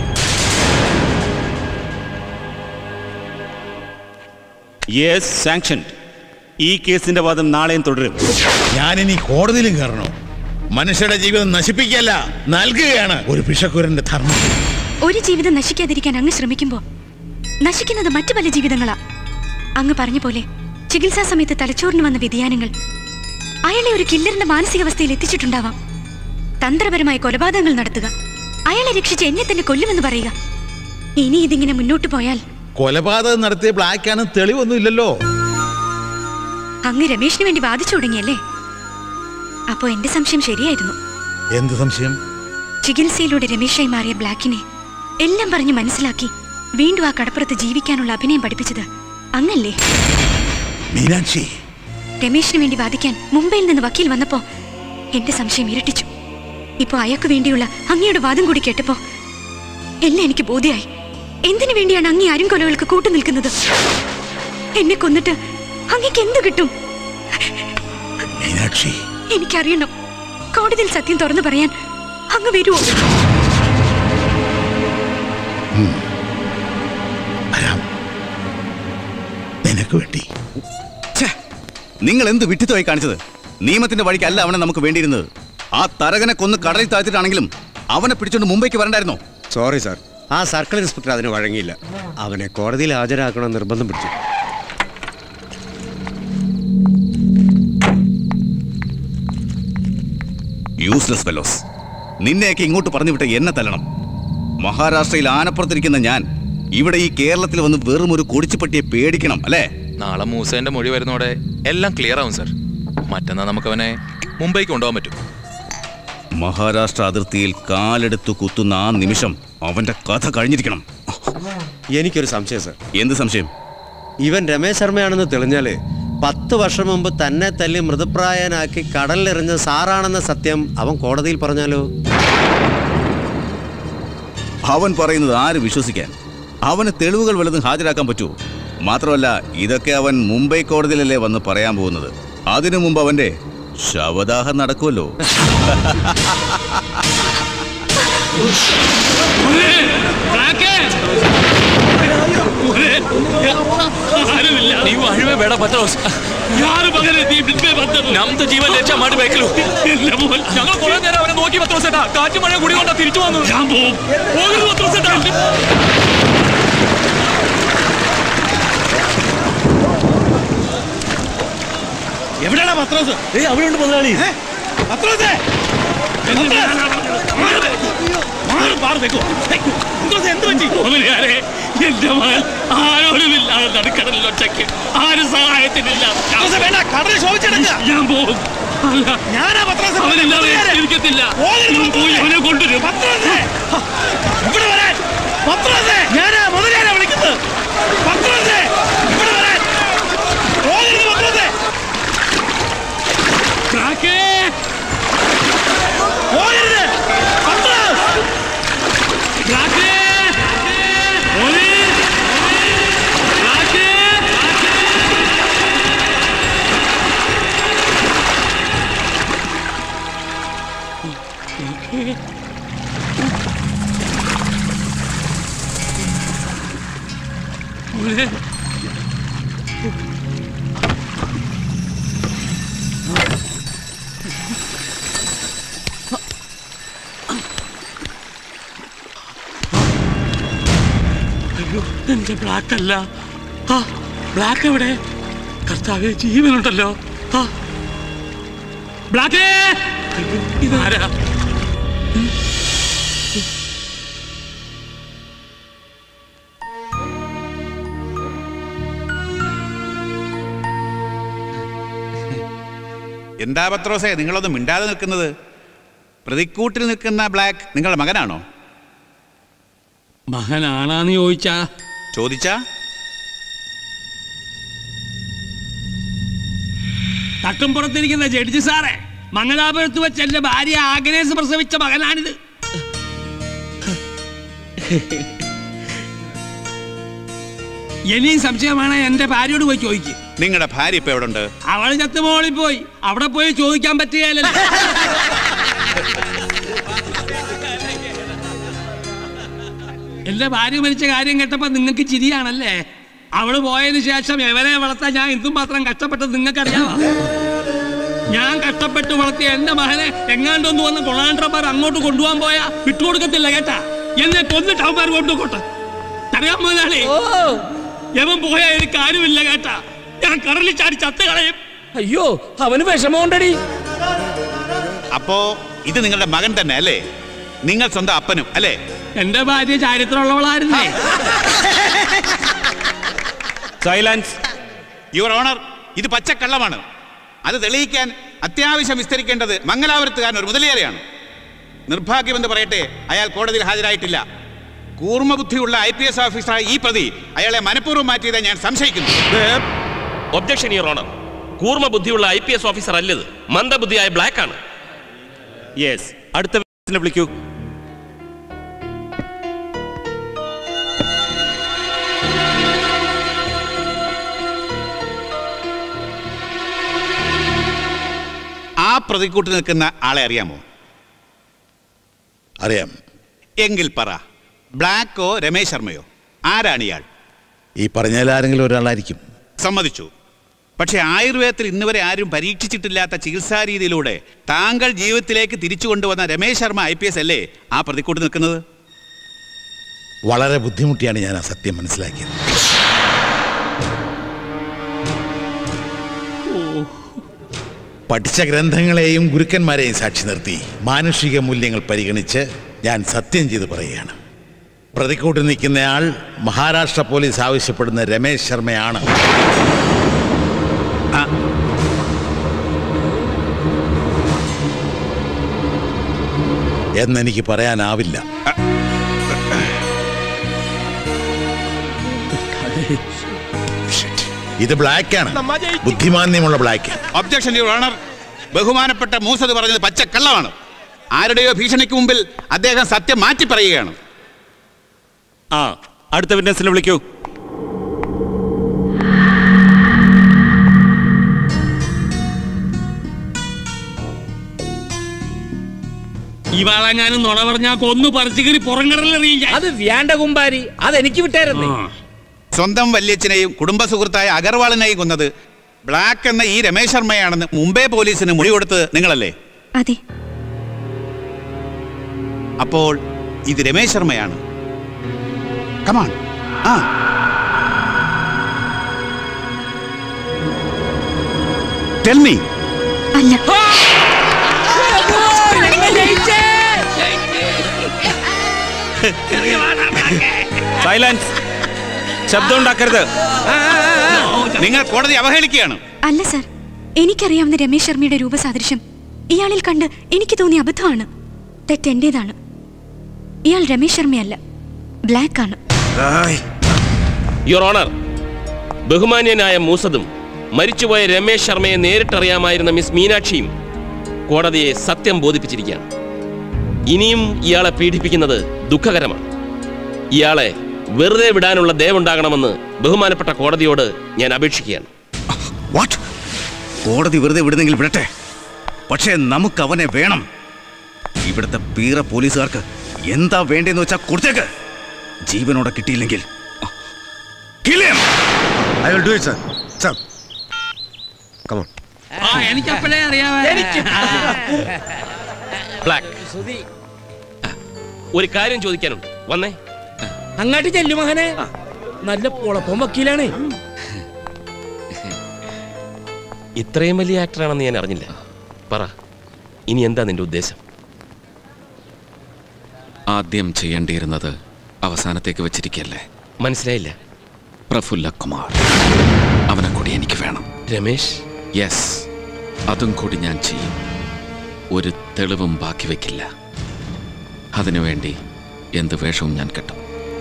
യെസ് സാങ്ഷൻ ഈ കേസിന്റെ വാദം നാളെയും തുടരും ഞാനിനി കോടതിയിലും കയറണോ മനുഷ്യരുടെ ജീവിതം നശിപ്പിക്കല്ല നൽകുകയാണ് ഒരു പിഷക്കുരന്റെ ധർമ്മം ഒരു ജീവിതം നശിക്കാതിരിക്കാൻ അങ്ങ് ശ്രമിക്കുമ്പോ നശിക്കുന്നത് മറ്റു പല ജീവിതങ്ങളാ അങ്ങ് പറഞ്ഞ പോലെ ചികിത്സാ സമയത്ത് തലച്ചോറിന് വന്ന വ്യതിയാനങ്ങൾ അയാളെ ഒരു കില്ലറിന്റെ മാനസികാവസ്ഥയിൽ എത്തിച്ചിട്ടുണ്ടാവാം തന്ത്രപരമായ കൊലപാതകങ്ങൾ നടത്തുക അയാളെ രക്ഷിച്ച് എന്നെ തന്നെ കൊല്ലുമെന്ന് പറയുക ഇനി ഇതിങ്ങനെ മുന്നോട്ട് പോയാൽ കൊലപാതകം നടത്തിയ ബ്ലാക്ക് തെളിവൊന്നും ഇല്ലല്ലോ അങ്ങ് രമേശിന് വേണ്ടി വാദിച്ചു തുടങ്ങിയല്ലേ അപ്പോ എന്റെ സംശയം ശരിയായിരുന്നു എന്ത് സംശയം ചികിത്സയിലൂടെ രമേശായി മാറിയ ബ്ലാക്കിനെ എല്ലാം പറഞ്ഞ് മനസ്സിലാക്കി വീണ്ടും ആ കടപ്പുറത്ത് ജീവിക്കാനുള്ള അഭിനയം പഠിപ്പിച്ചത് അങ്ങല്ലേ മീനാക്ഷി രമേശിന് വേണ്ടി വാദിക്കാൻ മുംബൈയിൽ നിന്ന് വക്കീൽ വന്നപ്പോ എന്റെ സംശയം ഇരട്ടിച്ചു ഇപ്പൊ അയാൾക്ക് വേണ്ടിയുള്ള അങ്ങയുടെ വാദം കൂടി കേട്ടപ്പോ എല്ലാം എനിക്ക് ബോധ്യായി എന്തിനു വേണ്ടിയാണ് അങ്ങേ അരുംകൊലകൾക്ക് കൂട്ടു നിൽക്കുന്നത് എന്നെ കൊന്നിട്ട് അങ്ങക്ക് എന്ത് കിട്ടും മീനാക്ഷി എനിക്കറിയണം കോടതിയിൽ സത്യം തുറന്നു പറയാൻ അങ്ങ് വരുമോ നിനക്ക് വേണ്ടി നിങ്ങൾ എന്ത് വിട്ടിത്തമായി കാണിച്ചത് നിയമത്തിന്റെ വഴിക്കല്ല അവനെ നമുക്ക് വേണ്ടിയിരുന്നത് ആ തരകനെ കൊന്ന് കടലിൽ താഴ്ത്തിട്ടാണെങ്കിലും അവനെ പിടിച്ചോണ്ട് മുംബൈക്ക് വരണ്ടായിരുന്നോ സോറി സാർ ആ സർക്കിൾ ഇൻസ്പെക്ടർ അതിന് വഴങ്ങിയില്ല അവനെ കോടതിയിൽ ഹാജരാക്കണം നിർബന്ധം പിടിച്ചു യൂസ്ലെസ് ഫെലോസ് നിന്നെയൊക്കെ ഇങ്ങോട്ട് പറഞ്ഞു വിട്ട എന്നെ തല്ലണം മഹാരാഷ്ട്രയിൽ ആനപ്പുറത്തിരിക്കുന്ന ഞാൻ ഇവിടെ ഈ കേരളത്തിൽ വന്ന് വെറും ഒരു കൊടിച്ചുപട്ടിയെ പേടിക്കണം അല്ലേ നാളെ മൂസേന്റെ മൊഴി വരുന്നോടെ എല്ലാം ക്ലിയർ ആവും സർ മറ്റന്നാ നമുക്കവനെ മുംബൈക്ക് കൊണ്ടുപോകാൻ പറ്റും മഹാരാഷ്ട്ര അതിർത്തിയിൽ കാലെടുത്തു കുത്തുന്ന ആ നിമിഷം അവന്റെ കഥ കഴിഞ്ഞിരിക്കണം എനിക്കൊരു സംശയം സർ എന്ത് സംശയം ഇവൻ രമേശ് ശർമ്മയാണെന്ന് തെളിഞ്ഞാല് പത്ത് വർഷം മുമ്പ് തന്നെ തല്ലി മൃതപ്രായനാക്കി കടലിലെറിഞ്ഞ സാറാണെന്ന സത്യം അവൻ കോടതിയിൽ പറഞ്ഞാലോ അവൻ പറയുന്നത് ആര് വിശ്വസിക്കാൻ അവന് തെളിവുകൾ വല്ലതും ഹാജരാക്കാൻ പറ്റുമോ മാത്രമല്ല ഇതൊക്കെ അവൻ മുംബൈ കോടതിയിലല്ലേ വന്ന് പറയാൻ പോകുന്നത് അതിനു മുമ്പ് അവന്റെ ശവദാഹം നടക്കുമല്ലോ ನೀವು ಅಳುವೆ ಬೇಡ ಪತ್ರೋಸ್ ಯಾರು ಮಗನೇ ನೀ ಬಿಡ್ಬೇ ಬಂದರು ನಮ್ದು ಜೀವನ ಹೆಚ್ಚ ಮಾಡಬೇಕಲು ഞങ്ങൾ കുറെ നേരം അവനെ നോക്കി പത്രോസേട്ടാ കാറ്റ് മഴ കുടി കൊണ്ടാ തിരിച്ചു വന്നു ഞാൻ പോവും പോകരുത് പത്രോസേട്ടാ എവിടെയാണ് പത്രോസ് ഏയ് അവിടെ ഉണ്ട് മുതലാളി പത്രോസേ എന്റെ മകൻ ആരോടുമില്ലാതെ നടുക്കടലിൽ ഒറ്റയ്ക്ക് ആരും സഹായത്തിനില്ല വേണ്ട കടലിൽ ശോഭിച്ചെടുക്ക ഞാൻ പോകും അല്ല ഞാനാ പത്രോസ് അവനില്ലാതെ ഇരിക്കത്തില്ല ഞാൻ പോയി അവനെ കൊണ്ടുവരും ഇവിടെ വരാൻ പത്രോസേ ഞാനാ മുതലാളിയാ വിളിക്കുന്നത് പത്രോസേ ഇവിടെ വരാൻ പോകരുത് പത്രോസേ പോകരുത് പത്രോസ് അയ്യോ എന്റെ ബ്ലാക്ക് അല്ല ആ ബ്ലാക്ക് എവിടെ കർത്താവെ ജീവനുണ്ടല്ലോ ആ ബ്ലാക്കേ അയ്യോ ഇതാരാ എന്താ പത്രോസേ നിങ്ങളൊന്നും മിണ്ടാതെ നിൽക്കുന്നത് പ്രതിക്കൂട്ടിൽ നിൽക്കുന്ന ബ്ലാക്ക് നിങ്ങളുടെ മകനാണോ മകനാണാന്ന് ചോദിച്ചാ ചോദിച്ചാ തട്ടുംപുറത്തിരിക്കുന്ന ജഡ്ജി സാറേ മംഗലാപുരത്ത് വെച്ച് എന്റെ ഭാര്യ ആഗ്നേസ് പ്രസവിച്ച മകനാണിത് ഇനിയും സംശയമാണ് എന്റെ ഭാര്യയോട് പോയി ചോദിക്കും നിങ്ങളുടെ ഭാര്യ ഇപ്പൊ എവിടെ ഉണ്ട് അവൾ ചത്തുമോളിൽ പോയി അവിടെ പോയി ചോദിക്കാൻ പറ്റുകയല്ലോ എന്റെ ഭാര്യ മരിച്ച കാര്യം കേട്ടപ്പോ നിങ്ങൾക്ക് ചിരിയാണല്ലേ അവള് പോയതിനു ശേഷം എവരെ വളർത്താൻ ഞാൻ എന്തും മാത്രം കഷ്ടപ്പെട്ടത് നിങ്ങൾക്കറിയാമോ ഞാൻ കഷ്ടപ്പെട്ട് വളർത്തിയ എന്റെ മകനെ എങ്ങാണ്ടൊന്ന് വന്ന് കൊള്ളാണ്ടമാർ അങ്ങോട്ട് കൊണ്ടുപോകാൻ പോയാ വിട്ടുകൊടുക്കത്തില്ല കേട്ടാ എന്നെ കൊന്നിട്ട് അവന്മാർ കൊണ്ടുപോട്ടെ അറിയാൻ മുതലാളി എവൻ പോയാ എനിക്ക് ആരുമില്ല കേട്ടാ ഞാൻ കടലിൽ ചാടി ചത്ത് കളയും അയ്യോ അവന് വിഷമമുണ്ടടി അപ്പോ ഇത് നിങ്ങളുടെ മകൻ തന്നെ അല്ലേ നിങ്ങൾ സ്വന്തം അപ്പനും അല്ലേ എന്റെ ഭാര്യ ചാരിത്രമുള്ളവളായിരുന്നേ സൈലൻസ് യുവർ ഓണർ ഇത് പച്ചക്കള്ളമാണ് അത് തെളിയിക്കാൻ അത്യാവശ്യം വിസ്തരിക്കേണ്ടത് മംഗലാപുരത്തുകാരൻ ഒരു മുതലേറിയാണ് നിർഭാഗ്യമെന്ന് പറയട്ടെ അയാൾ കോടതിയിൽ ഹാജരായിട്ടില്ല കൂർമ്മബുദ്ധിയുള്ള ഐ പി എസ് ഓഫീസറായ ഈ പ്രതി അയാളെ മനഃപൂർവ്വം മാറ്റിയതായി ഞാൻ സംശയിക്കുന്നു ഒബ്ജക്ഷൻ യുവർ ഓണർ കൂർമ്മ ബുദ്ധിയുള്ള ഐ പി എസ് ഓഫീസർ അല്ലത് മന്ദബുദ്ധിയായ ബ്ലാക്ക് ആണ് യെസ് അടുത്ത witness-നെ വിളിക്കൂ ആ പ്രതിക്കൂട്ട് നിൽക്കുന്ന ആളെ അറിയാമോ അറിയാം എങ്കിൽ പറ ബ്ലാക്കോ രമേശ് ശർമ്മയോ ആരാണ് ഇയാൾ ഈ പറഞ്ഞാൽ ആരെങ്കിലും ഒരാളായിരിക്കും സമ്മതിച്ചു പക്ഷേ ആയുർവേദത്തിൽ ഇന്ന് വരെ ആരും പരീക്ഷിച്ചിട്ടില്ലാത്ത ചികിത്സാ രീതിയിലൂടെ താങ്കൾ ജീവിതത്തിലേക്ക് തിരിച്ചു കൊണ്ടുവന്ന Ramesh Sharma I P S അല്ലേ ആ പ്രതിക്കൂട്ട് നിൽക്കുന്നത് വളരെ ബുദ്ധിമുട്ടിയാണ് ഞാൻ ആ സത്യം മനസ്സിലാക്കിയത് പഠിച്ച ഗ്രന്ഥങ്ങളെയും ഗുരുക്കന്മാരെയും സാക്ഷി നിർത്തി മാനുഷിക മൂല്യങ്ങൾ പരിഗണിച്ച് ഞാൻ സത്യം ചെയ്ത് പറയുകയാണ് പ്രതിക്കൂട്ടിൽ നിൽക്കുന്നയാൾ മഹാരാഷ്ട്ര പോലീസ് ആവശ്യപ്പെടുന്ന രമേശ് ശർമ്മയാണ് ആ, എന്നെനിക്ക് പറയാനാവില്ല ഇത് ബ്ലാക്കാണ് ബുദ്ധിമാന്യമുള്ള ബ്ലാക്ക് ഒബ്ജക്ഷൻ യുവർ ഓണർ ബഹുമാനപ്പെട്ട മൂസത് പറഞ്ഞത് പച്ചക്കള്ളമാണ് ആരുടെയോ ഭീഷണിക്ക് മുമ്പിൽ അദ്ദേഹം സത്യം മാറ്റി പറയുകയാണ് ആ അടുത്ത വിറ്റ്നസിനെ വിളിക്കൂ ഇവാളെങ്ങാനും നുണ പറഞ്ഞാ കൊന്നു പറിച്ചു കയറി പുറങ്കടലെറിയില്ല അത് വേണ്ട കുമ്പാരി അതെനിക്ക് വിട്ടായിരുന്നേ സ്വന്തം വല്യച്ഛനെയും കുടുംബ സുഹൃത്തായ അഗർവാളിനെയും കൊന്നത് ബ്ലാക്ക് എന്ന ഈ രമേശ് ശർമ്മയാണെന്ന് മുംബൈ പോലീസിന് മൊഴി കൊടുത്തത് നിങ്ങളല്ലേ അതെ അപ്പോൾ ഇത് രമേശ് ശർമ്മയാണ് കമാൺ ആ ടെൽ മീ അല്ല സൈലൻസ് ശബ്ദം ഉണ്ടാക്കരുത് നിങ്ങൾ കോടതി അവഹേളിക്കുകയാണ് അല്ല സർ എനിക്കറിയാവുന്ന രമേശ് ശർമ്മയുടെ രൂപസാദൃശ്യം ഇയാളിൽ കണ്ട് എനിക്ക് തോന്നിയ അബദ്ധമാണ് തെറ്റെന്റേതാണ് ഇയാൾ രമേശ് ശർമ്മയല്ല ബ്ലാക്ക് ആണ് യുവർ ഓണർ ബഹുമാന്യനായ മൂസദും മരിച്ചുപോയ രമേശ് ശർമ്മയെ നേരിട്ടറിയാമായിരുന്ന മിസ് മീനാക്ഷിയും കോടതിയെ സത്യം ബോധിപ്പിച്ചിരിക്കുകയാണ് ഇനിയും ഇയാളെ പീഡിപ്പിക്കുന്നത് ദുഃഖകരമാണ് ഇയാളെ വെറുതെ വിടാനുള്ള ദയവുണ്ടാകണമെന്ന് ബഹുമാനപ്പെട്ട കോടതിയോട് ഞാൻ അപേക്ഷിക്കുകയാണ് വാട്ട് കോടതി വെറുതെ വിടുന്നെങ്കിൽ വിടട്ടെ പക്ഷേ നമുക്ക് അവനെ വേണം ഇവിടുത്തെ പീറ പോലീസുകാർക്ക് എന്താ വേണ്ടെന്ന് വെച്ചാൽ കൊടുത്തേക്ക് ജീവനോടെ കിട്ടിയില്ലെങ്കിൽ I will do it sir sir come on ആ എനിക്ക് അപ്പോഴേ അറിയാമേ ബ്ലാക്ക് ഒരു കാര്യം ചോദിക്കാനുണ്ട് വന്നേ അങ്ങാട്ട് ചെല്ലു മകനെ നല്ല പൊളപ്പം വക്കീലാണ് ഇത്രയും വലിയ ആക്ടറാണെന്ന് ഞാൻ അറിഞ്ഞില്ല പറ ഇനി എന്താ നിന്റെ ഉദ്ദേശം ആദ്യം ചെയ്യേണ്ടിയിരുന്നത് അവസാനത്തേക്ക് വെച്ചിരിക്കല്ലേ മനസ്സിലായില്ല പ്രഫുല്ല കുമാർ അവനെ കൂടി എനിക്ക് വേണം രമേശ് യെസ് അതും കൂടി ഞാൻ ചെയ്യും ഒരു തെളിവും ബാക്കി വെക്കില്ല അതിനുവേണ്ടി എന്ത് വേഷവും ഞാൻ കെട്ടും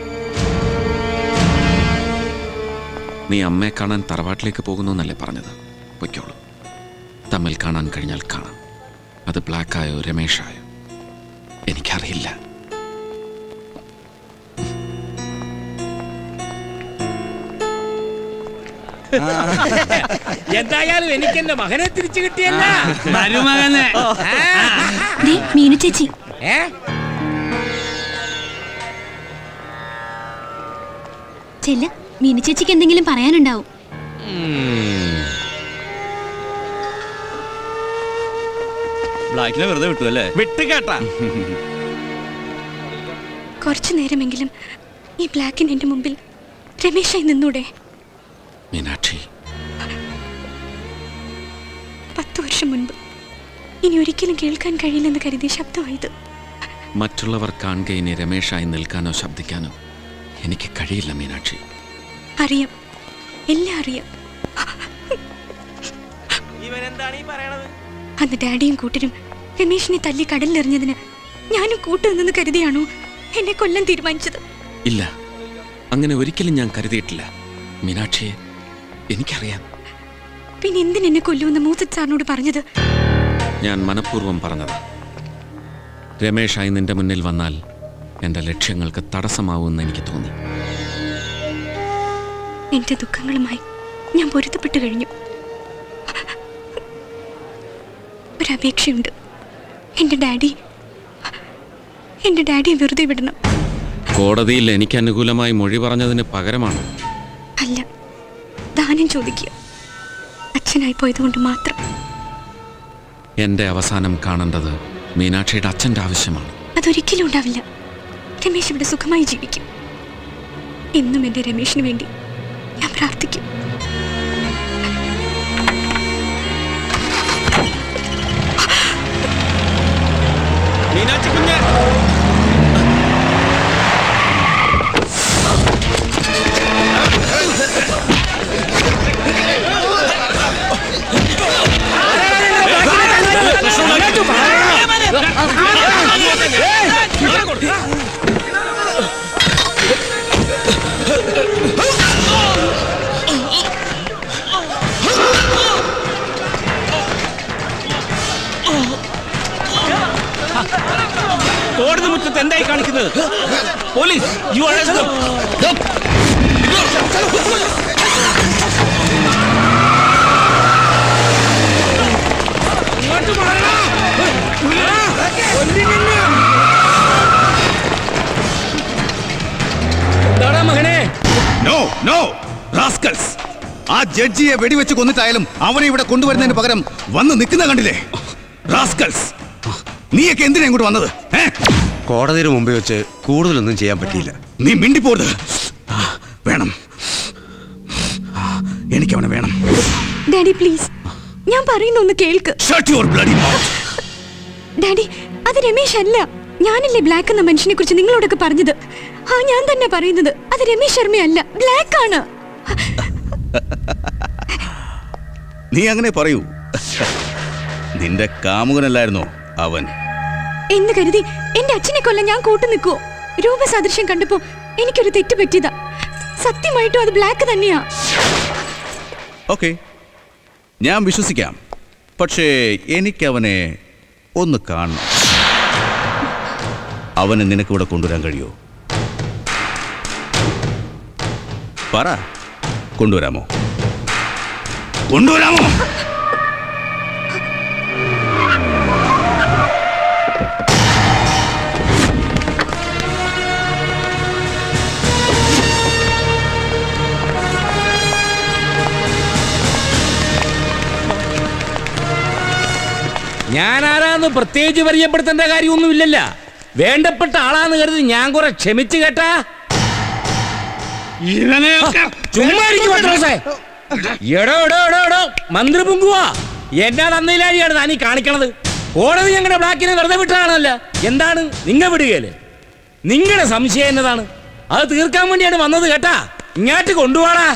നീ അമ്മയെ കാണാൻ തറവാട്ടിലേക്ക് പോകുന്നു എന്നല്ലേ പറഞ്ഞത് പൊയ്ക്കോളൂ തമ്മിൽ കാണാൻ കഴിഞ്ഞാൽ കാണാം അത് ബ്ലാക്കായോ രമേഷായോ എനിക്കറിയില്ല എന്തായാലും എനിക്ക് എന്റെ മകനെ തിരിച്ചു കിട്ടിയല്ല മരുമകനെ. ദേ, മീനു ചേച്ചി ഏ ചെല്ല മീനു ചേച്ചിക്ക് എന്തെങ്കിലും പറയാനുണ്ടാവും ബ്ലാക്കിനെ വെറുതെ വിട്ടു അല്ലേ വിട്ട് കേട്ടാ കുറച്ചു നേരമെങ്കിലും ഈ ബ്ലാക്കിന് എന്റെ മുമ്പിൽ രമേശായി നിന്നൂടെ മീനാക്ഷി പത്തു വർഷം മുൻപ് ഇനി ഒരിക്കലും കേൾക്കാൻ കഴിയില്ലെന്ന് കരുതിയ ശബ്ദമായത് മറ്റുള്ളവർ കാണുക ഇനി രമേശായി നിൽക്കാനോ ശബ്ദിക്കാനോ എനിക്ക് കഴിയില്ല മീനാക്ഷി അറിയാം എല്ലാം അറിയാം അന്ന് ഡാഡിയും കൂട്ടരും രമേശിനെ തല്ലി കടലിലെറിഞ്ഞതിന് ഞാനും കൂട്ടുനിന്ന് കരുതിയാണോ എന്നെ കൊല്ലാൻ തീരുമാനിച്ചത് ഇല്ല അങ്ങനെ ഒരിക്കലും ഞാൻ കരുതിയിട്ടില്ല മീനാക്ഷിയെ എനിക്കറിയാം പിന്നെ എന്തിനെന്നെ കൊല്ലുമെന്ന് മൂസത് സാറിനോട് പറഞ്ഞത് ഞാൻ മനഃപൂർവ്വം പറഞ്ഞതാ രമേശായി നിന്റെ മുന്നിൽ വന്നാൽ എൻ്റെ ലക്ഷ്യങ്ങൾക്ക് തടസ്സമാവുമെന്ന് എനിക്ക് തോന്നി എന്റെ ദുഃഖങ്ങളുമായി ഞാൻ പൊരുത്തപ്പെട്ടു കഴിഞ്ഞു ഒരപേക്ഷയുണ്ട് എന്റെ ഡാഡി എന്റെ ഡാഡിയെ വെറുതെ വിടണം കോടതിയിൽ എനിക്ക് അനുകൂലമായി മൊഴി പറഞ്ഞതിന് പകരമാണ് അല്ല ദാനം ചോദിക്കുക അച്ഛനായി പോയതുകൊണ്ട് മാത്രം എൻ്റെ അവസാനം കാണേണ്ടത് മീനാക്ഷിയുടെ അച്ഛൻ്റെ ആവശ്യമാണ് അതൊരിക്കലും ഉണ്ടാവില്ല രമേശ് ഇവിടെ സുഖമായി ജീവിക്കും എന്നും എന്റെ രമേശിന് വേണ്ടി ഞാൻ പ്രാർത്ഥിക്കും മീനാക്ഷി കുഞ്ഞ് കോടതി മുറ്റത്ത് എന്തായി കാണിക്കുന്നത് പോലീസ് യു എന്താടാ മകനെ നോ നോ റാസ്കൽസ് ആ ജഡ്ജിയെ വെടിവെച്ച് കൊന്നിട്ടായാലും അവനെ ഇവിടെ കൊണ്ടുവരുന്നതിന് പകരം വന്ന് നിൽക്കുന്ന കണ്ടില്ലേ റാസ്കൽസ് നീയൊക്കെ എന്തിനാ ഇങ്ങോട്ട് വന്നത് ഏ? കോടതിയുടെ മുമ്പേ വെച്ച് കൂടുതലൊന്നും ചെയ്യാൻ പറ്റിയില്ല നീ മിണ്ടിപ്പോരുത് ആ, വേണം എനിക്ക് അവനെ വേണം ഡാഡി പ്ലീസ് ഞാൻ പറയുന്ന ഒന്ന് കേൾക്ക് shut your bloody mouth daddy അത് രമേശ് അല്ല ഞാനല്ലേ ബ്ലാക്ക് എന്ന മനുഷ്യനെ കുറിച്ച് നിങ്ങളോടൊക്കെ പറഞ്ഞത് ആ ഞാൻ തന്നെ പറയുന്നത് അത് രമേശ് ശർമ്മയല്ല ബ്ലാക്ക് ആണ് നീ അങ്ങനെ പറയൂ നിന്റെ കാമുകനല്ലായിരുന്നോ അവൻ എന്ന് കരുതി എന്റെ അച്ഛനെ കൊല്ലാൻ ഞാൻ കൂട്ടു നിൽക്കുവോ രൂപസാദൃശ്യം കണ്ടപ്പോ എനിക്കൊരു തെറ്റ് പറ്റിയതാ സത്യമായിട്ടും അത് ബ്ലാക്ക് തന്നെയാ ഓക്കെ ഞാൻ വിശ്വസിക്കാം പക്ഷേ എനിക്കവനെ ഒന്ന് കാണണം അവനെ നിനക്കിവിടെ കൊണ്ടുവരാൻ കഴിയോ പറ കൊണ്ടുവരാമോ കൊണ്ടുവരാമോ ഞാൻ ആരാന്ന് പ്രത്യേകിച്ച് പരിചയപ്പെടുത്തേണ്ട കാര്യമൊന്നുമില്ലല്ല വേണ്ടപ്പെട്ട ആളാന്ന് കരുതി ഞാൻ കുറെ ക്ഷമിച്ചു കേട്ടാ ചുമ്മാ ഇരിക്ക് പത്രോസേ. എടോ എടോ എടോ എടോ മന്ത്രി പൊങ്കുവാ എന്നാ തന്നില്ലാഴിയാണ് താനീ കാണിക്കണത് കോടതി ഞങ്ങളുടെ ബ്ലാക്കിനെ വെറുതെ വിട്ടതാണല്ല എന്താണ് നിങ്ങ വിടുകയല്ലേ നിങ്ങളുടെ സംശയം എന്നതാണ് അത് തീർക്കാൻ വേണ്ടിയാണ് വന്നത് കേട്ടാ ഇങ്ങോട്ട് കൊണ്ടുപോടാ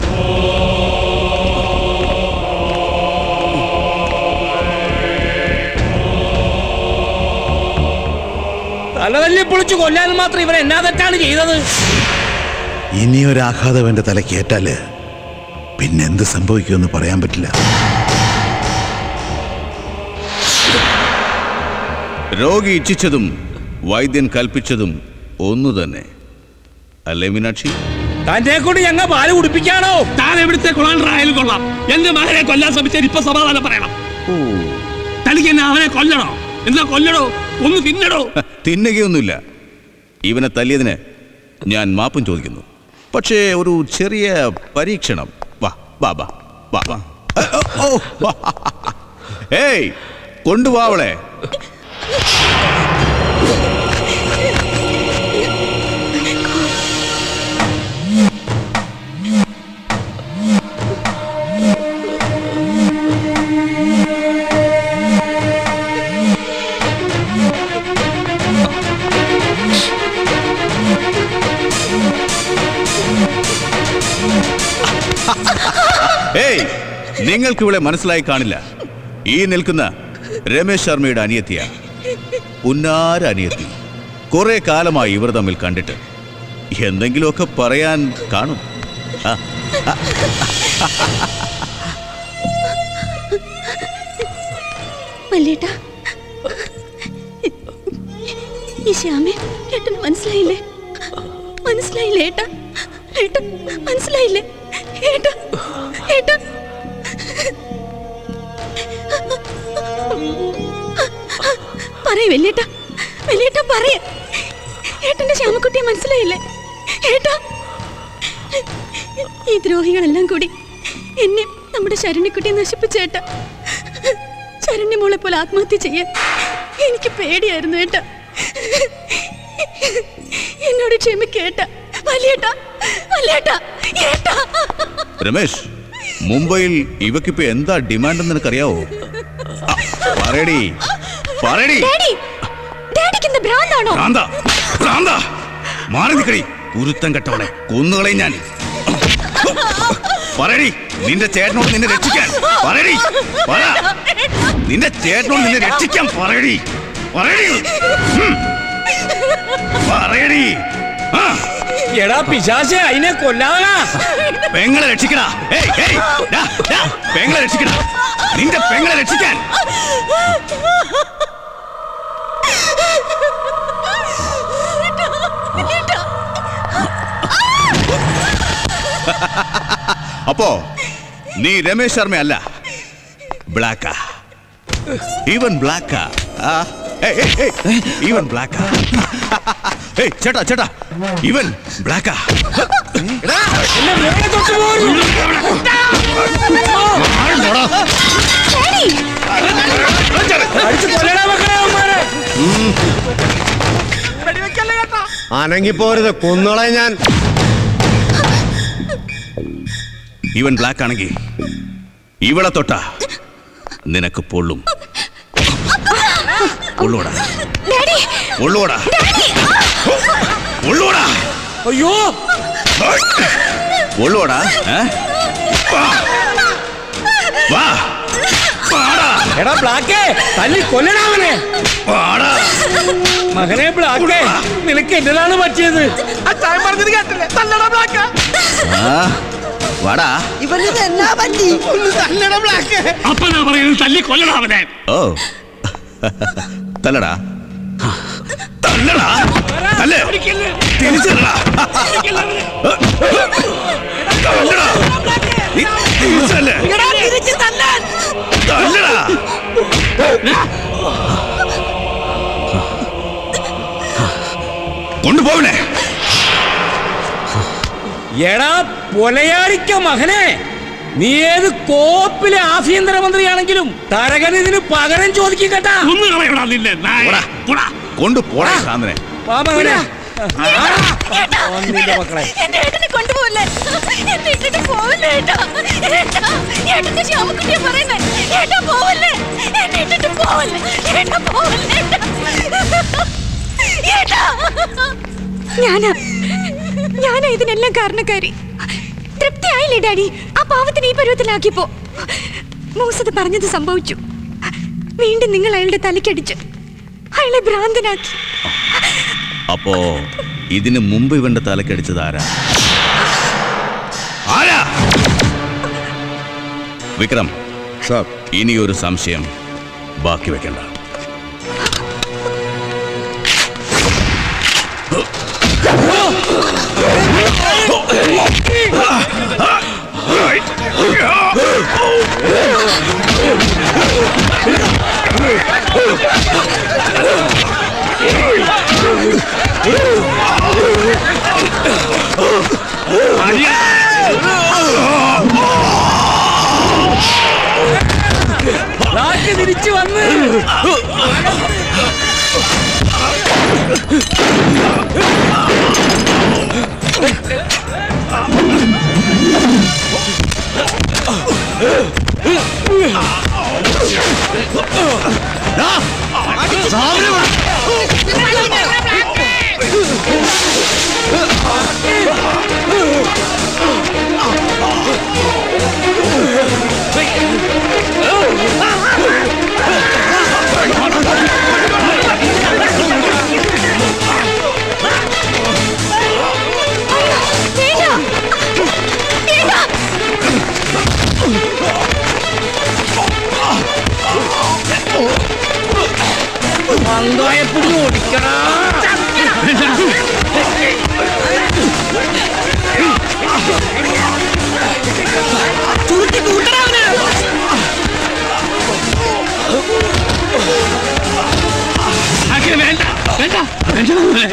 തലതല്ലി പൊളിച്ചു കൊല്ലാൻ മാത്രം ഇവൻ എന്നാ തെറ്റാണ് ചെയ്തത് ഇനിയൊരാഘാതം എൻ്റെ തലയ്ക്ക് ഏറ്റാല് പിന്നെന്ത് സംഭവിക്കുമെന്ന് പറയാൻ പറ്റില്ല രോഗി ഇച്ഛിച്ചതും വൈദ്യൻ കൽപ്പിച്ചതും ഒന്നു തന്നെ അല്ലേ മീനാക്ഷി തന്റെ കൊണ്ട് ഞങ്ങൾ പാല് കുടിപ്പിക്കാണോ താൻ എവിടുത്തെ കൊള്ളാണ്ടായാലും കൊള്ളാം എന്റെ മകനെ കൊല്ലാൻ ശ്രമിച്ചാൽ ഇപ്പൊ സമാധാനം പറയണം തനിക്ക് എന്നെ അവനെ കൊല്ലണോ എന്നാ കൊല്ലണോ ഒന്ന് തിന്നടോ തിന്നുകയൊന്നുമില്ല ഇവനെ തല്ലിയതിന് ഞാൻ മാപ്പും ചോദിക്കുന്നു പക്ഷേ ഒരു ചെറിയ പരീക്ഷണം വാ വാ വാ വാ വാ ഓ, ഓ, വാ. ഏയ് കൊണ്ടുവാ അവളെ ഏയ് നിങ്ങൾക്ക് ഇവിടെ മനസ്സിലായി കാണില്ല ഈ നിൽക്കുന്ന രമേശ് ശർമ്മയുടെ അനിയത്തിയ പുന്നാര അനിയത്തി കുറെ കാലമായി ഇവർ തമ്മിൽ കണ്ടിട്ട് എന്തെങ്കിലുമൊക്കെ പറയാൻ കാണും ആ, ആ, മല്ലേട്ട ഈ ശ്യാമെ ഏട്ടന് മനസ്സിലായില്ലേ മനസ്സിലായില്ലേ ഏട്ടാ ഏട്ട മനസ്സിലായില്ലേ ഏട്ട ഏട്ട പറയ വെല്ലേട്ട വെല്ലേട്ട പറയ ഏട്ടന്റെ ശ്യാമക്കുട്ടിയെ മനസ്സിലായില്ലേ ഏട്ടാ ഈ ദ്രോഹികളെല്ലാം കൂടി എന്നെ നമ്മുടെ ശരണ്യക്കുട്ടിയെ നശിപ്പിച്ചേട്ട ശരണ്യമോളെ പോലെ ആത്മഹത്യ ചെയ്യാൻ എനിക്ക് പേടിയായിരുന്നു ഏട്ടാ എന്നോട് ക്ഷമിക്കേട്ട വലിയേട്ട വലിയേട്ട ഏട്ടാ രമേശ് മുംബൈയിൽ ഇവക്കിപ്പോ എന്താ ഡിമാൻഡ് എന്ന് നിനക്കറിയാവോ ആ, പറയടി പറയടി ഡാഡി ഡാഡിക്ക് എന്താ ഭ്രാന്താണോ ഭ്രാന്താ ഭ്രാന്താ മാറി നിൽക്കടി കുരുത്തം കെട്ടവളെ കൊന്നുകളയും ഞാൻ പറയടി നിന്റെ ചേട്ടനോട് നിന്നെ രക്ഷിക്കാൻ പറയടി പറ നിന്റെ ചേട്ടനോട് നിന്നെ രക്ഷിക്കാൻ പറയടി പറയടി ഉം. പറയടി ആ എടാ പിശാശെ അതിനെ കൊല്ലാനാ പെങ്ങളെ രക്ഷിക്കടാ ഏയ് ഏയ് ഡാ, ഡാ, പെങ്ങളെ രക്ഷിക്കടാ നിന്റെ പെങ്ങളെ രക്ഷിക്കാൻ അപ്പോ നീ രമേശ് ശർമ്മ അല്ല ബ്ലാക്കാ ഈവൻ ബ്ലാക്കാ ഈവൻ ബ്ലാക്കാ ഏയ് ചേട്ടാ ചേട്ടാ ഇവൻ ബ്ലാക്കാ അനങ്ങി പോരുത് കൊന്നോളെ ഞാൻ ഇവൻ ബ്ലാക്ക് ആണെങ്കിൽ ഇവളെ തൊട്ട നിനക്ക് പൊള്ളും പൊള്ളൂടാ ഡാഡി പൊള്ളൂടാ പൊള്ളൂടാ അയ്യോ പൊള്ളൂടാ ഏ? വാ. വാ വാടാ. എടാ ബ്ലാക്കേ തല്ലി കൊല്ലണവനെ മകനെ ബ്ലാക്കേ നിനക്ക് എന്നതാണ് പറ്റിയത് അച്ചായൻ പറഞ്ഞത് കേട്ടില്ലേ തല്ലടാ ബ്ലാക്ക ആ, വാടാ ഇവനിത് എന്നാ പറ്റി ഒന്ന് തല്ലട ബ്ലാക്ക് അപ്പൊ ഞാൻ പറയുന്നത് തല്ലി കൊല്ലണവനെ ഓ തല്ലടാ തല്ലടാ തല്ല് തിരിച്ചല്ലടാ തല്ലടാ നീ തിരിച്ചല്ലേ തിരിച്ച് തല്ലാൻ തല്ലടാ കൊണ്ടുപോവണേ എടാ പൊലയാടിക്ക മകനെ നീ ഏത് കോപ്പിലെ ആഭ്യന്തരമന്ത്രിയാണെങ്കിലും തരകനിതിന് പകരം ചോദിക്കും കേട്ടാ ഒന്ന് കളയടാ നിന്നെ കൊണ്ടുപോടാ സാധനെ വാ മകനെ നിന്റെ മക്കളെ എന്റെ ഏട്ടനെ കൊണ്ടുപോകല്ലേ എന്നെ ഇട്ടിട്ട് പോവല്ലേ ഏട്ടാ ഏട്ടാ ഏട്ടന്റെ ശ്യാമക്കുട്ടിയെ പറയുന്നേ ഏട്ടാ പോവല്ലേ എന്നെ ഇട്ടിട്ട് പോവല്ലേ ഏട്ടാ പോവല്ലേ ഏട്ടാ ഞാനാ ഞാനാ ഇതിനെല്ലാം കാരണക്കാരി തൃപ്തിയായില്ലേ ഡാഡി ആ പാവത്തിന് ഈ പരുവത്തിലാക്കിയപ്പോ മൂസത് പറഞ്ഞത് സംഭവിച്ചു വീണ്ടും നിങ്ങൾ അയാളുടെ തലക്കടിച്ച് അയാളെ ഭ്രാന്തനാക്കി അപ്പോ ഇതിന് മുമ്പ് ഇവന്റെ തലക്കടിച്ചത് ആരാ ആരാ വിക്രം സാർ ഇനി ഒരു സംശയം ബാക്കി വെക്കണ്ട നാക്ക് തിരിച്ചു വന്ന് മന്ദോയപ്പിടി ഓടിക്കടാ ചുരുട്ടി കൂട്ടടാ അവനെ വേണ്ട വേണ്ട വേണ്ട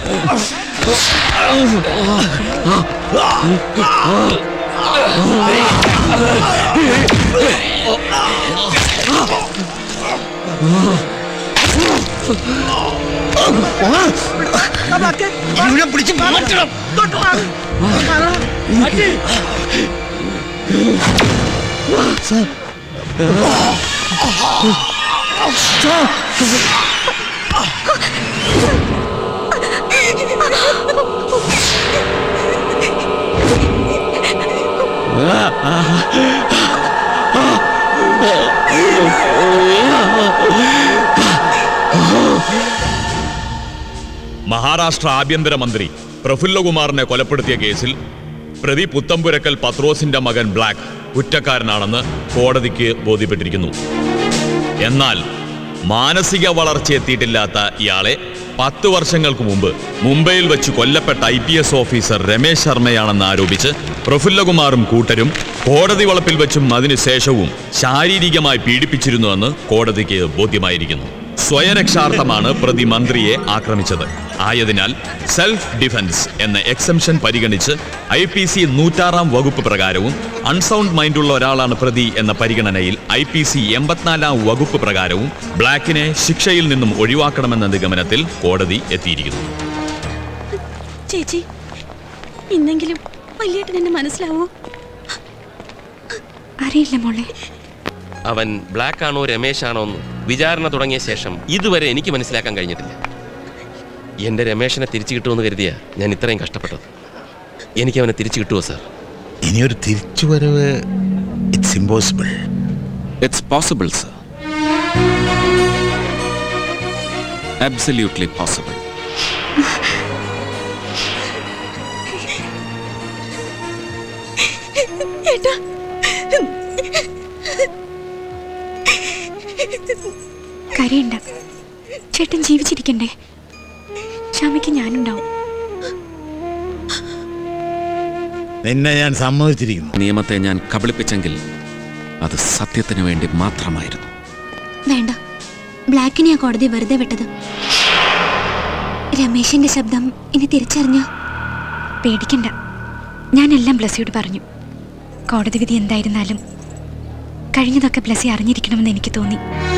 ഇവിടെ പിടിച്ച് മാറ്റണം മഹാരാഷ്ട്ര ആഭ്യന്തരമന്ത്രി പ്രഫുല്ലകുമാറിനെ കൊലപ്പെടുത്തിയ കേസിൽ പ്രതി പുത്തമ്പുരക്കൽ പത്രോസിന്റെ മകൻ ബ്ലാക്ക് കുറ്റക്കാരനാണെന്ന് കോടതിക്ക് ബോധ്യപ്പെട്ടിരിക്കുന്നു എന്നാൽ മാനസിക വളർച്ച എത്തിയിട്ടില്ലാത്ത ഇയാളെ പത്ത് വർഷങ്ങൾക്ക് മുമ്പ് മുംബൈയിൽ വെച്ച് കൊല്ലപ്പെട്ട I P S officer Ramesh ശർമ്മയാണെന്ന് ആരോപിച്ച് പ്രഫുല്ലകുമാറും കൂട്ടരും കോടതി വളപ്പിൽ വെച്ചും അതിനുശേഷവും ശാരീരികമായി പീഡിപ്പിച്ചിരുന്നുവെന്ന് കോടതിക്ക് ബോധ്യമായിരിക്കുന്നു സ്വയരക്ഷാർത്ഥമാണ് പ്രതി മന്ത്രിയെ ആക്രമിച്ചത് ആയതിനാൽ സെൽഫ് ഡിഫൻസ് എന്ന എക്സംഷൻ പരിഗണിച്ച് ഐ പി സി നൂറ്റാറാം വകുപ്പ് പ്രകാരവും അൺസൗണ്ട് മൈൻഡുള്ള ഒരാളാണ് പ്രതി എന്ന പരിഗണനയിൽ ഐ പി സി എൺപത്തിനാലാം വകുപ്പ് പ്രകാരവും ബ്ലാക്കിനെ ശിക്ഷയിൽ നിന്നും ഒഴിവാക്കണമെന്ന നിഗമനത്തിൽ കോടതി എത്തിയിരിക്കുന്നു ചേച്ചി ഇന്നെങ്കിലും വലിയേട്ടൻ എന്നെ മനസ്സിലാവോ അറിയില്ല മോളെ അവൻ ബ്ലാക്ക് ആണോ രമേശ് ആണോ എന്ന് വിചാരണ തുടങ്ങിയ ശേഷം ഇതുവരെ എനിക്ക് മനസ്സിലാക്കാൻ കഴിഞ്ഞിട്ടില്ല എന്റെ രമേശനെ തിരിച്ചു കിട്ടുമെന്ന് കരുതിയാ ഞാൻ ഇത്രയും കഷ്ടപ്പെട്ടത് എനിക്ക് അവനെ തിരിച്ചു കിട്ടുമോ സാർ ഇനിയൊരു തിരിച്ചുവരവ് it's impossible it's possible sir absolutely possible ഏട്ടാ കരയണ്ട ചേട്ടൻ ജീവിച്ചിരിക്കണ്ടേ ക്ഷമയ്ക്ക് ഞാനുണ്ടാവും നിന്നെ ഞാൻ സമ്മതിച്ചിരിക്കുന്നു നിയമത്തെ ഞാൻ കബളിപ്പിച്ചെങ്കിൽ അത് സത്യത്തിന് വേണ്ടി മാത്രമായിരുന്നു വേണ്ട ബ്ലാക്കിനെയാ കോടതി വെറുതെ വിട്ടത് രമേശിന്റെ ശബ്ദം ഇനി തിരിച്ചറിഞ്ഞോ പേടിക്കണ്ട ഞാനെല്ലാം ബ്ലസ്സിയോട് പറഞ്ഞു കോടതി വിധി എന്തായിരുന്നാലും കഴിഞ്ഞതൊക്കെ ബ്ലസ്സി അറിഞ്ഞിരിക്കണമെന്ന് എനിക്ക് തോന്നി